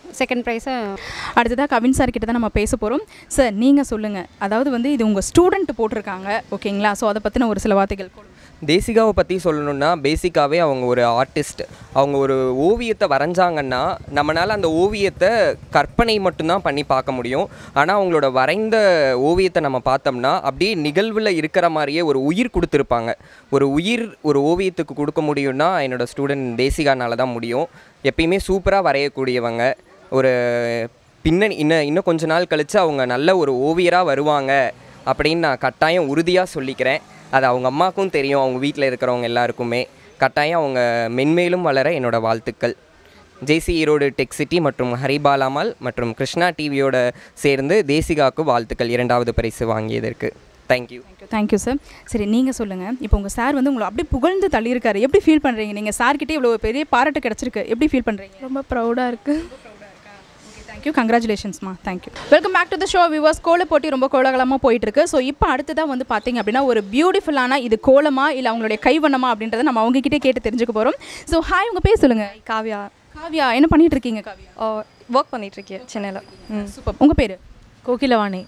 Speaker 15: செகண்ட் ப்ரைஸை
Speaker 3: அடுத்ததாக கவின் சார் கிட்ட தான் நம்ம பேச போகிறோம் சார் நீங்கள் சொல்லுங்கள் அதாவது வந்து இது உங்கள் ஸ்டூடெண்ட் போட்டிருக்காங்க ஓகேங்களா ஸோ அதை பற்றின ஒரு சில வார்த்தைகள்
Speaker 17: தேசிகாவை பற்றி சொல்லணும்னா பேசிக்காகவே அவங்க ஒரு ஆர்டிஸ்ட் அவங்க ஒரு ஓவியத்தை வரைஞ்சாங்கன்னா நம்மளால் அந்த ஓவியத்தை கற்பனை மட்டும்தான் பண்ணி பார்க்க முடியும் ஆனால் அவங்களோட வரைந்த ஓவியத்தை நம்ம பார்த்தோம்னா அப்படியே நிகழ்வில் இருக்கிற மாதிரியே ஒரு உயிர் கொடுத்துருப்பாங்க ஒரு உயிர் ஒரு ஓவியத்துக்கு கொடுக்க முடியும்னா என்னோடய ஸ்டூடெண்ட் தேசிகானால தான் முடியும் எப்பயுமே சூப்பராக வரையக்கூடியவங்க ஒரு பின்னணி இன்னும் இன்னும் கொஞ்ச நாள் கழித்து அவங்க நல்ல ஒரு ஓவியராக வருவாங்க அப்படின்னு நான் கட்டாயம் உறுதியாக சொல்லிக்கிறேன் அது அவங்க அம்மாவுக்கும் தெரியும் அவங்க வீட்டில் இருக்கிறவங்க எல்லாருக்குமே கட்டாயம் அவங்க மென்மேலும் வளர என்னோட வாழ்த்துக்கள் ஜேசி ஈரோடு டெக் சிட்டி மற்றும் ஹரிபாலாமால் மற்றும் கிருஷ்ணா டிவியோட சேர்ந்து தேசிகாவுக்கு வாழ்த்துக்கள் இரண்டாவது பரிசு வாங்கியதற்கு தேங்க்யூ
Speaker 3: தேங்க்யூ சார் சரி நீங்கள் சொல்லுங்கள் இப்போ உங்கள் சார் வந்து உங்களை அப்படியே புகழ்ந்து தள்ளியிருக்காரு எப்படி ஃபீல் பண்ணுறீங்க நீங்கள் சார்கிட்டே இவ்வளோ பெரிய பாராட்டு கிடச்சிருக்கு எப்படி ஃபீல் பண்ணுறீங்க
Speaker 10: ரொம்ப ப்ரௌடாக இருக்குது
Speaker 3: தேங்க்யூ கங்க்ராச்சுலேஷன்ஸ்மா thank you welcome back to the show viewers கோல போட்டி ரொம்ப கோலாகலமாக போயிட்டு இருக்கு ஸோ இப்போ அடுத்ததாக வந்து பார்த்தீங்க அப்படின்னா ஒரு பியூட்டிஃபுல்லான இது கோலமா இல்லை அவங்களுடைய கைவண்ணமா அப்படின்றத நம்ம அவங்க கிட்டே கேட்டு தெரிஞ்சுக்க போகிறோம் ஸோ ஹாய் உங்கள் பேர் சொல்லுங்கள்
Speaker 12: காவ்யா
Speaker 3: காவ்யா என்ன பண்ணிட்டு இருக்கீங்க காவ்யா
Speaker 12: ஒர்க் பண்ணிட்டு இருக்கேன் சென்னையில் ம்
Speaker 3: சூப்பர் உங்கள் பேர்
Speaker 12: கோகிலவாணி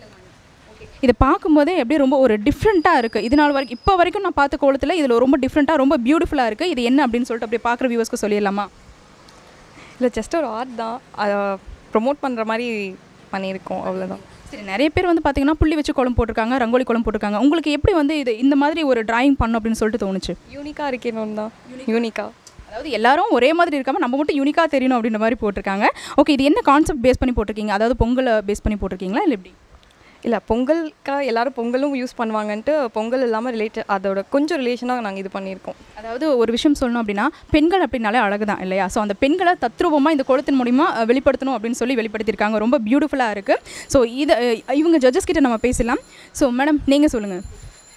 Speaker 3: இதை பார்க்கும்போதே அப்படியே ரொம்ப ஒரு டிஃப்ரெண்ட்டாக இருக்குது இது நாள் வரைக்கும் இப்போ வரைக்கும் நான் பார்த்த கோலத்தில் இதில் ரொம்ப டிஃப்ரெண்ட்டாக ரொம்ப பியூட்டிஃபுல்லாக இருக்குது இது என்ன அப்படின்னு சொல்லிட்டு அப்படியே பார்க்குற வியூவர்ஸ்க்கு சொல்லிடலாமா
Speaker 12: இல்லை ஜஸ்ட் ஒரு ஆர்ட் தான் அதை ப்ரொமோட் பண்ணுற மாதிரி பண்ணியிருக்கோம் அவ்வளோதான்
Speaker 3: சரி நிறைய பேர் வந்து பார்த்தீங்கன்னா புள்ளி வச்சு கோலம் போட்டிருக்காங்க ரங்கோலி கோலம் போட்டிருக்காங்க உங்களுக்கு எப்படி வந்து இது இந்த மாதிரி ஒரு டிராயிங் பண்ணணும் அப்படின்னு சொல்லிட்டு தோணுச்சு
Speaker 12: யூனிக்காக இருக்கணும் தான் யூனிக்காக
Speaker 3: அதாவது எல்லாரும் ஒரே மாதிரி இருக்காம நம்ம மட்டும் யூனிக்காக தெரியணும் அப்படின்ற மாதிரி போட்டிருக்காங்க ஓகே இது என்ன கான்செப்ட் பேஸ் பண்ணி போட்டிருக்கீங்க அதாவது பொங்கலை பேஸ் பண்ணி போட்டிருக்கீங்களா இல்லை எப்படி
Speaker 12: இல்லை பொங்கலுக்கா எல்லாரும் பொங்கலும் யூஸ் பண்ணுவாங்கன்ட்டு பொங்கல் இல்லாமல் ரிலேட்டட் அதோட கொஞ்சம் ரிலேஷனாக நாங்கள் இது பண்ணியிருக்கோம்
Speaker 3: அதாவது ஒரு விஷயம் சொல்லணும் அப்படின்னா பெண்கள் அப்படின்னாலே அழகு தான் இல்லையா ஸோ அந்த பெண்களை தத்ரூபமாக இந்த கோலத்தின் மூலிமா அஹ், வெளிப்படுத்தணும் அப்படின்னு சொல்லி வெளிப்படுத்தியிருக்காங்க ரொம்ப பியூட்டிஃபுல்லாக இருக்குது ஸோ இதை அஹ், இவங்க ஜட்ஜஸ் கிட்ட நம்ம பேசலாம் ஸோ மேடம் நீங்கள் சொல்லுங்கள்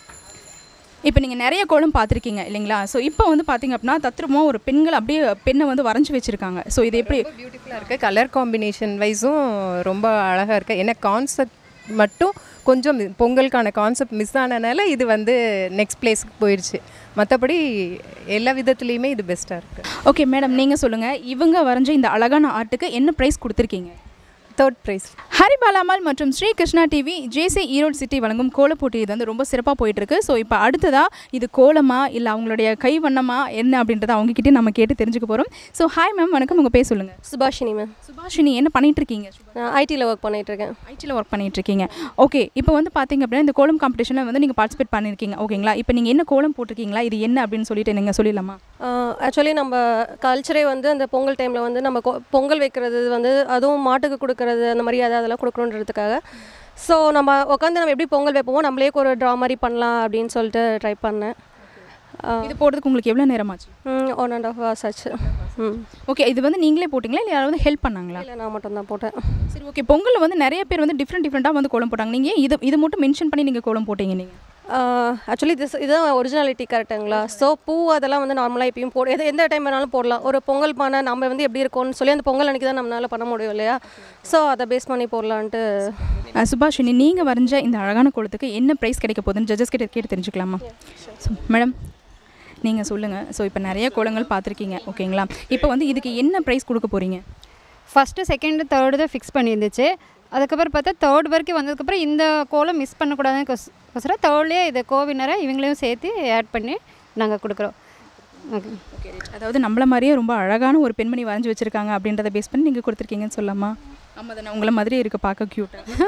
Speaker 3: இப்போ நீங்கள் நிறைய கோலம் பார்த்துருக்கீங்க இல்லைங்களா ஸோ இப்போ வந்து பார்த்தீங்க அப்படின்னா தத்ரூபமாக ஒரு பெண்கள் அப்படியே பெண்ணை வந்து வரைஞ்சி வச்சுருக்காங்க ஸோ இது எப்படி
Speaker 16: பியூட்டிஃபுல்லாக இருக்குது கலர் காம்பினேஷன் வைஸும் ரொம்ப அழகாக இருக்குது ஏன்னா கான்செப்ட் மட்டும் கொஞ்சம் மி- பொங்கலுக்கான கான்செப்ட் மிஸ் ஆனனால இது வந்து நெக்ஸ்ட் பிளேஸ்க்கு போயிடுச்சு மற்றபடி எல்லா விதத்துலேயுமே இது பெஸ்ட்டாக இருக்குது
Speaker 3: ஓகே மேடம் நீங்கள் சொல்லுங்கள் இவங்க வரைஞ்ச இந்த அழகான ஆர்ட்டுக்கு என்ன ப்ரைஸ் கொடுத்துருக்கீங்க
Speaker 16: தேர்ட் ப்ரைஸ்
Speaker 3: ஹரிபாலாமால் மற்றும் Sri Krishna TV JC Erode city வழங்கும் கோலப்போட்டி இது வந்து ரொம்ப சிறப்பாக போயிட்டுருக்கு ஸோ இப்போ அடுத்ததாக இது கோலமா இல்லை அவங்களுடைய கை வண்ணமா என்ன அப்படின்றத அவங்ககிட்டே நம்ம கேட்டு தெரிஞ்சுக்க போகிறோம் ஸோ ஹாய் மேம் வணக்கம் உங்கள் பேர் சொல்லுங்கள்
Speaker 7: சுபாஷினி மேம்
Speaker 3: சுபாஷினி என்ன பண்ணிட்டு இருக்கீங்க
Speaker 7: நான் ஐடியில் ஒர்க் பண்ணிட்டு இருக்கேன்
Speaker 3: ஐடியில் ஒர்க் பண்ணிட்டு இருக்கீங்க ஓகே இப்போ வந்து பார்த்தீங்க அப்படின்னா இந்த கோலம் காம்படிஷனில் வந்து நீங்கள் பார்ட்டிசிபேட் பண்ணியிருக்கீங்க ஓகேங்களா இப்போ நீங்கள் என்ன கோலம் போட்டிருக்கீங்களா இது என்ன அப்படின்னு சொல்லிட்டு நீங்கள் சொல்லிடலாமா
Speaker 7: ஆக்சுவலி நம்ம கல்ச்சரே வந்து அந்த பொங்கல் டைமில் வந்து நம்ம கொ- பொங்கல் வைக்கிறது வந்து அதுவும் மாட்டுக்கு கொடுக்கறது அந்த மாதிரி அதை அதெல்லாம் கொடுக்கணுன்றதுக்காக ஸோ நம்ம உட்காந்து நம்ம எப்படி பொங்கல் வைப்போமோ நம்மளே ஒரு ட்ரா மாதிரி பண்ணலாம் அப்படின்னு சொல்லிட்டு ட்ரை பண்ணேன்
Speaker 3: இது போடுறதுக்கு உங்களுக்கு எவ்வளோ நேரமாச்சு
Speaker 7: ஒன் அண்ட் ஆஃப் ஹவர்ஸ் ஆச்சு ம்
Speaker 3: ஓகே இது வந்து நீங்களே போட்டிங்களா இல்லை யாராவது ஹெல்ப் பண்ணாங்களா
Speaker 7: இல்லை நான் மட்டும் தான் போட்டேன்
Speaker 3: சரி ஓகே பொங்கல் வந்து நிறைய பேர் வந்து டிஃப்ரெண்ட் டிஃப்ரெண்ட்டாக வந்து கோலம் போட்டாங்க நீங்கள் இது இது மட்டும் மென்ஷன் பண்ணி நீங்கள் கோலம் போட்டீங்க நீங்கள்
Speaker 7: ஆக்சுவலி this இதுதான் ஒரிஜினாலிட்டி கரெக்டுங்களா ஸோ பூ அதெல்லாம் வந்து நார்மலாக எப்பயும் போட எது எந்த டைம் வேணாலும் போடலாம் ஒரு பொங்கல் பானை நம்ம வந்து எப்படி இருக்கோம்னு சொல்லி அந்த பொங்கல் அன்றைக்கி தான் நம்மளால பண்ண முடியும் இல்லையா ஸோ அதை பேஸ் பண்ணி போடலான்ட்டு
Speaker 3: அஹ் சுபாஷினி நீங்கள் வரைஞ்ச இந்த அழகான கோலத்துக்கு என்ன ப்ரைஸ் கிடைக்க போகுதுன்னு ஜட்ஜஸ் கிட்ட கேட்டு தெரிஞ்சுக்கலாமா ஸோ மேடம் நீங்கள் சொல்லுங்கள் ஸோ இப்போ நிறைய கோலங்கள் பார்த்துருக்கீங்க ஓகேங்களா இப்போ வந்து இதுக்கு என்ன ப்ரைஸ் கொடுக்க போகிறீங்க
Speaker 15: ஃபஸ்ட்டு செகண்டு தேர்டு தான் ஃபிக்ஸ் பண்ணியிருந்துச்சு அதுக்கப்புறம் பார்த்தா தேர்ட் வரைக்கும் வந்ததுக்கப்புறம் இந்த கோலம் மிஸ் பண்ணக்கூடாதுன்னு கொஸ் கொசரம் தேர்ட்லேயே இதை கோவினரை இவங்களையும் சேர்த்து ஆட் பண்ணி நாங்கள் கொடுக்குறோம் ஓகே
Speaker 3: அதாவது நம்மள மாதிரியே ரொம்ப அழகான ஒரு பெண்மணி வரைஞ்சி வச்சுருக்காங்க அப்படின்றத பேஸ் பண்ணி நீங்கள் கொடுத்துருக்கீங்கன்னு சொல்லலாமா ஆமாம் தானே உங்களை மாதிரியே இருக்குது பார்க்க க்யூட்டாக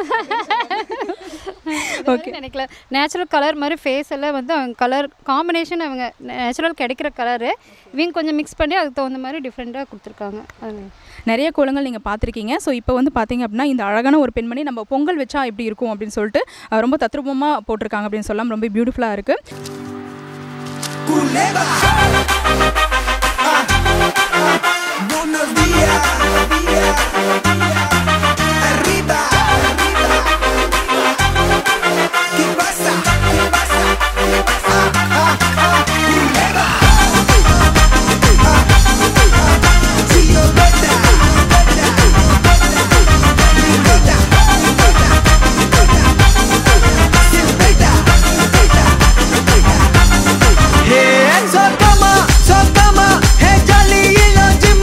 Speaker 15: ஓகே நினைக்கல நேச்சுரல் கலர் மாதிரி ஃபேஸ் எல்லாம் வந்து அவங்க கலர் காம்பினேஷன் அவங்க நேச்சுரல் கிடைக்கிற கலரு இவங்க கொஞ்சம் மிக்ஸ் பண்ணி அதுக்கு தகுந்த மாதிரி டிஃப்ரெண்ட்டாக கொடுத்துருக்காங்க அது
Speaker 3: நிறைய கோலங்கள் நீங்கள் பார்த்துருக்கீங்க ஸோ இப்போ வந்து பார்த்தீங்க அப்படின்னா இந்த அழகான ஒரு பெண்மணி நம்ம பொங்கல் வச்சா எப்படி இருக்கும் அப்படின்னு சொல்லிட்டு அஹ், ரொம்ப தத்ரூபமாக போட்டிருக்காங்க அப்படின்னு சொல்லலாம் ரொம்ப பியூட்டிஃபுல்லாக இருக்குது
Speaker 1: Buenos días. Arriba. ¿Qué pasa? ¿Qué pasa? ¿Qué pasa? Ah, ah, Culebra. Sí, yo bota. Ricota.
Speaker 2: ஹே சொர்க்கமா சொர்க்கமா ஹே ஜாலியில ஜிம்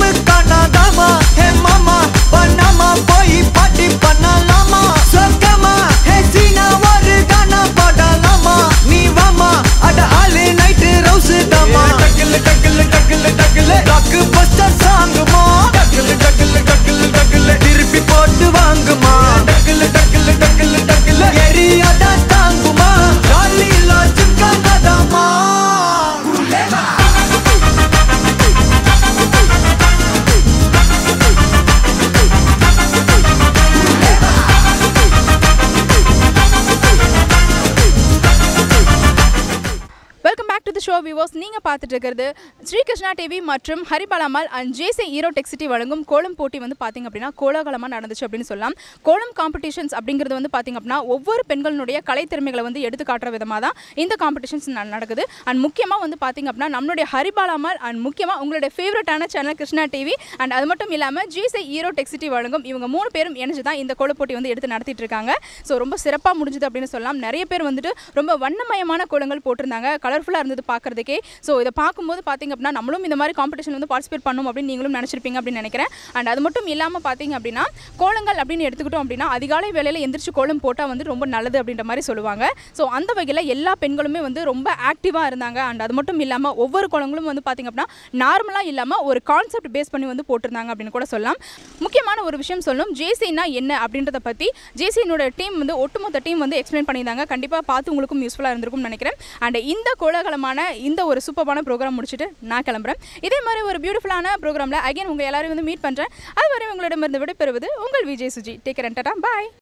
Speaker 3: வியூவர்ஸ் நீங்கள் பார்த்துட்டு இருக்கிறது ஸ்ரீகிருஷ்ணா டிவி மற்றும் ஹரிபாலாமால் அண்ட் ஜேசி ஈரோ டெக்ஸிட்டி வழங்கும் கோலம் போட்டி வந்து பார்த்திங்க அப்படின்னா கோலாகலமாக நடந்துச்சு அப்படின்னு சொல்லலாம் கோலம் காம்படிஷன்ஸ் அப்படிங்கிறது வந்து பார்த்திங்க அப்படின்னா ஒவ்வொரு பெண்களுடைய கலைத்திறமைகளை வந்து எடுத்து காட்டுற விதமாக தான் இந்த காம்படிஷன்ஸ் நடக்குது அண்ட் முக்கியமாக வந்து பார்த்திங்க அப்படின்னா நம்மளுடைய ஹரிபாலாமால் அண்ட் முக்கியமாக உங்களுடைய ஃபேவரட்டான சேனல் கிருஷ்ணா டிவி அண்ட் அது மட்டும் இல்லாமல் ஜிசி ஈரோ டெக்ஸிட்டி வழங்கும் இவங்க மூணு பேரும் இணைஞ்சு தான் இந்த கோலப் போட்டி வந்து எடுத்து நடத்திட்டு இருக்காங்க ஸோ ரொம்ப சிறப்பாக முடிஞ்சது அப்படின்னு சொல்லலாம் நிறைய பேர் வந்துட்டு ரொம்ப வண்ணமயமான கோலங்கள் போட்டிருந்தாங்க கலர்ஃபுல்லாக இருந்தது பார்க்குறதுக்கே ஸோ இதை பார்க்கும்போது பார்த்திங்க அப்படின்னா நம்மளும் இந்த மாதிரி காம்படிஷன் வந்து பார்ட்டிசிபேட் பண்ணும் அப்படின்னு நீங்களும் நினச்சிருப்பீங்க அப்படின்னு நினைக்கிறேன் அண்ட் அது மட்டும் இல்லாமல் பார்த்தீங்க அப்படின்னா கோலங்கள் அப்படின்னு எடுத்துக்கிட்டோம் அப்படின்னா அதிகாலை வேலையில் எந்திரிச்சு கோலம் போட்டால் வந்து ரொம்ப நல்லது அப்படின்ற மாதிரி சொல்லுவாங்க ஸோ அந்த வகையில் எல்லா பெண்களுமே வந்து ரொம்ப ஆக்டிவாக இருந்தாங்க அண்ட் அது மட்டும் இல்லாமல் ஒவ்வொரு கோலங்களும் வந்து பார்த்திங்க அப்படின்னா நார்மலாக இல்லாமல் ஒரு கான்செப்ட் பேஸ் பண்ணி வந்து போட்டிருந்தாங்க அப்படின்னு கூட சொல்லலாம் முக்கியமான ஒரு விஷயம் சொல்லணும் ஜேசினா என்ன அப்படின்றத பற்றி ஜேசியினோட டீம் வந்து ஒட்டுமொத்த டீம் வந்து எக்ஸ்பிளைன் பண்ணியிருந்தாங்க கண்டிப்பாக பார்த்து உங்களுக்கும் யூஸ்ஃபுல்லாக இருந்திருக்கும்னு நினைக்கிறேன் அண்ட் இந்த கோலாகலமான இந்த ஒரு சூப்பரான ப்ரோக்ராம் முடிச்சுட்டு நான் கிளம்புறேன் இதே மாதிரி ஒரு பியூட்டிஃபுல்லான ப்ரோக்ராமில் அகைன் உங்கள் எல்லாரையும் வந்து மீட் பண்ணுறேன் அது வரை உங்களிடமிருந்து விடைபெறுவது உங்கள் விஜய் சுஜி டேக் கேர் பாய்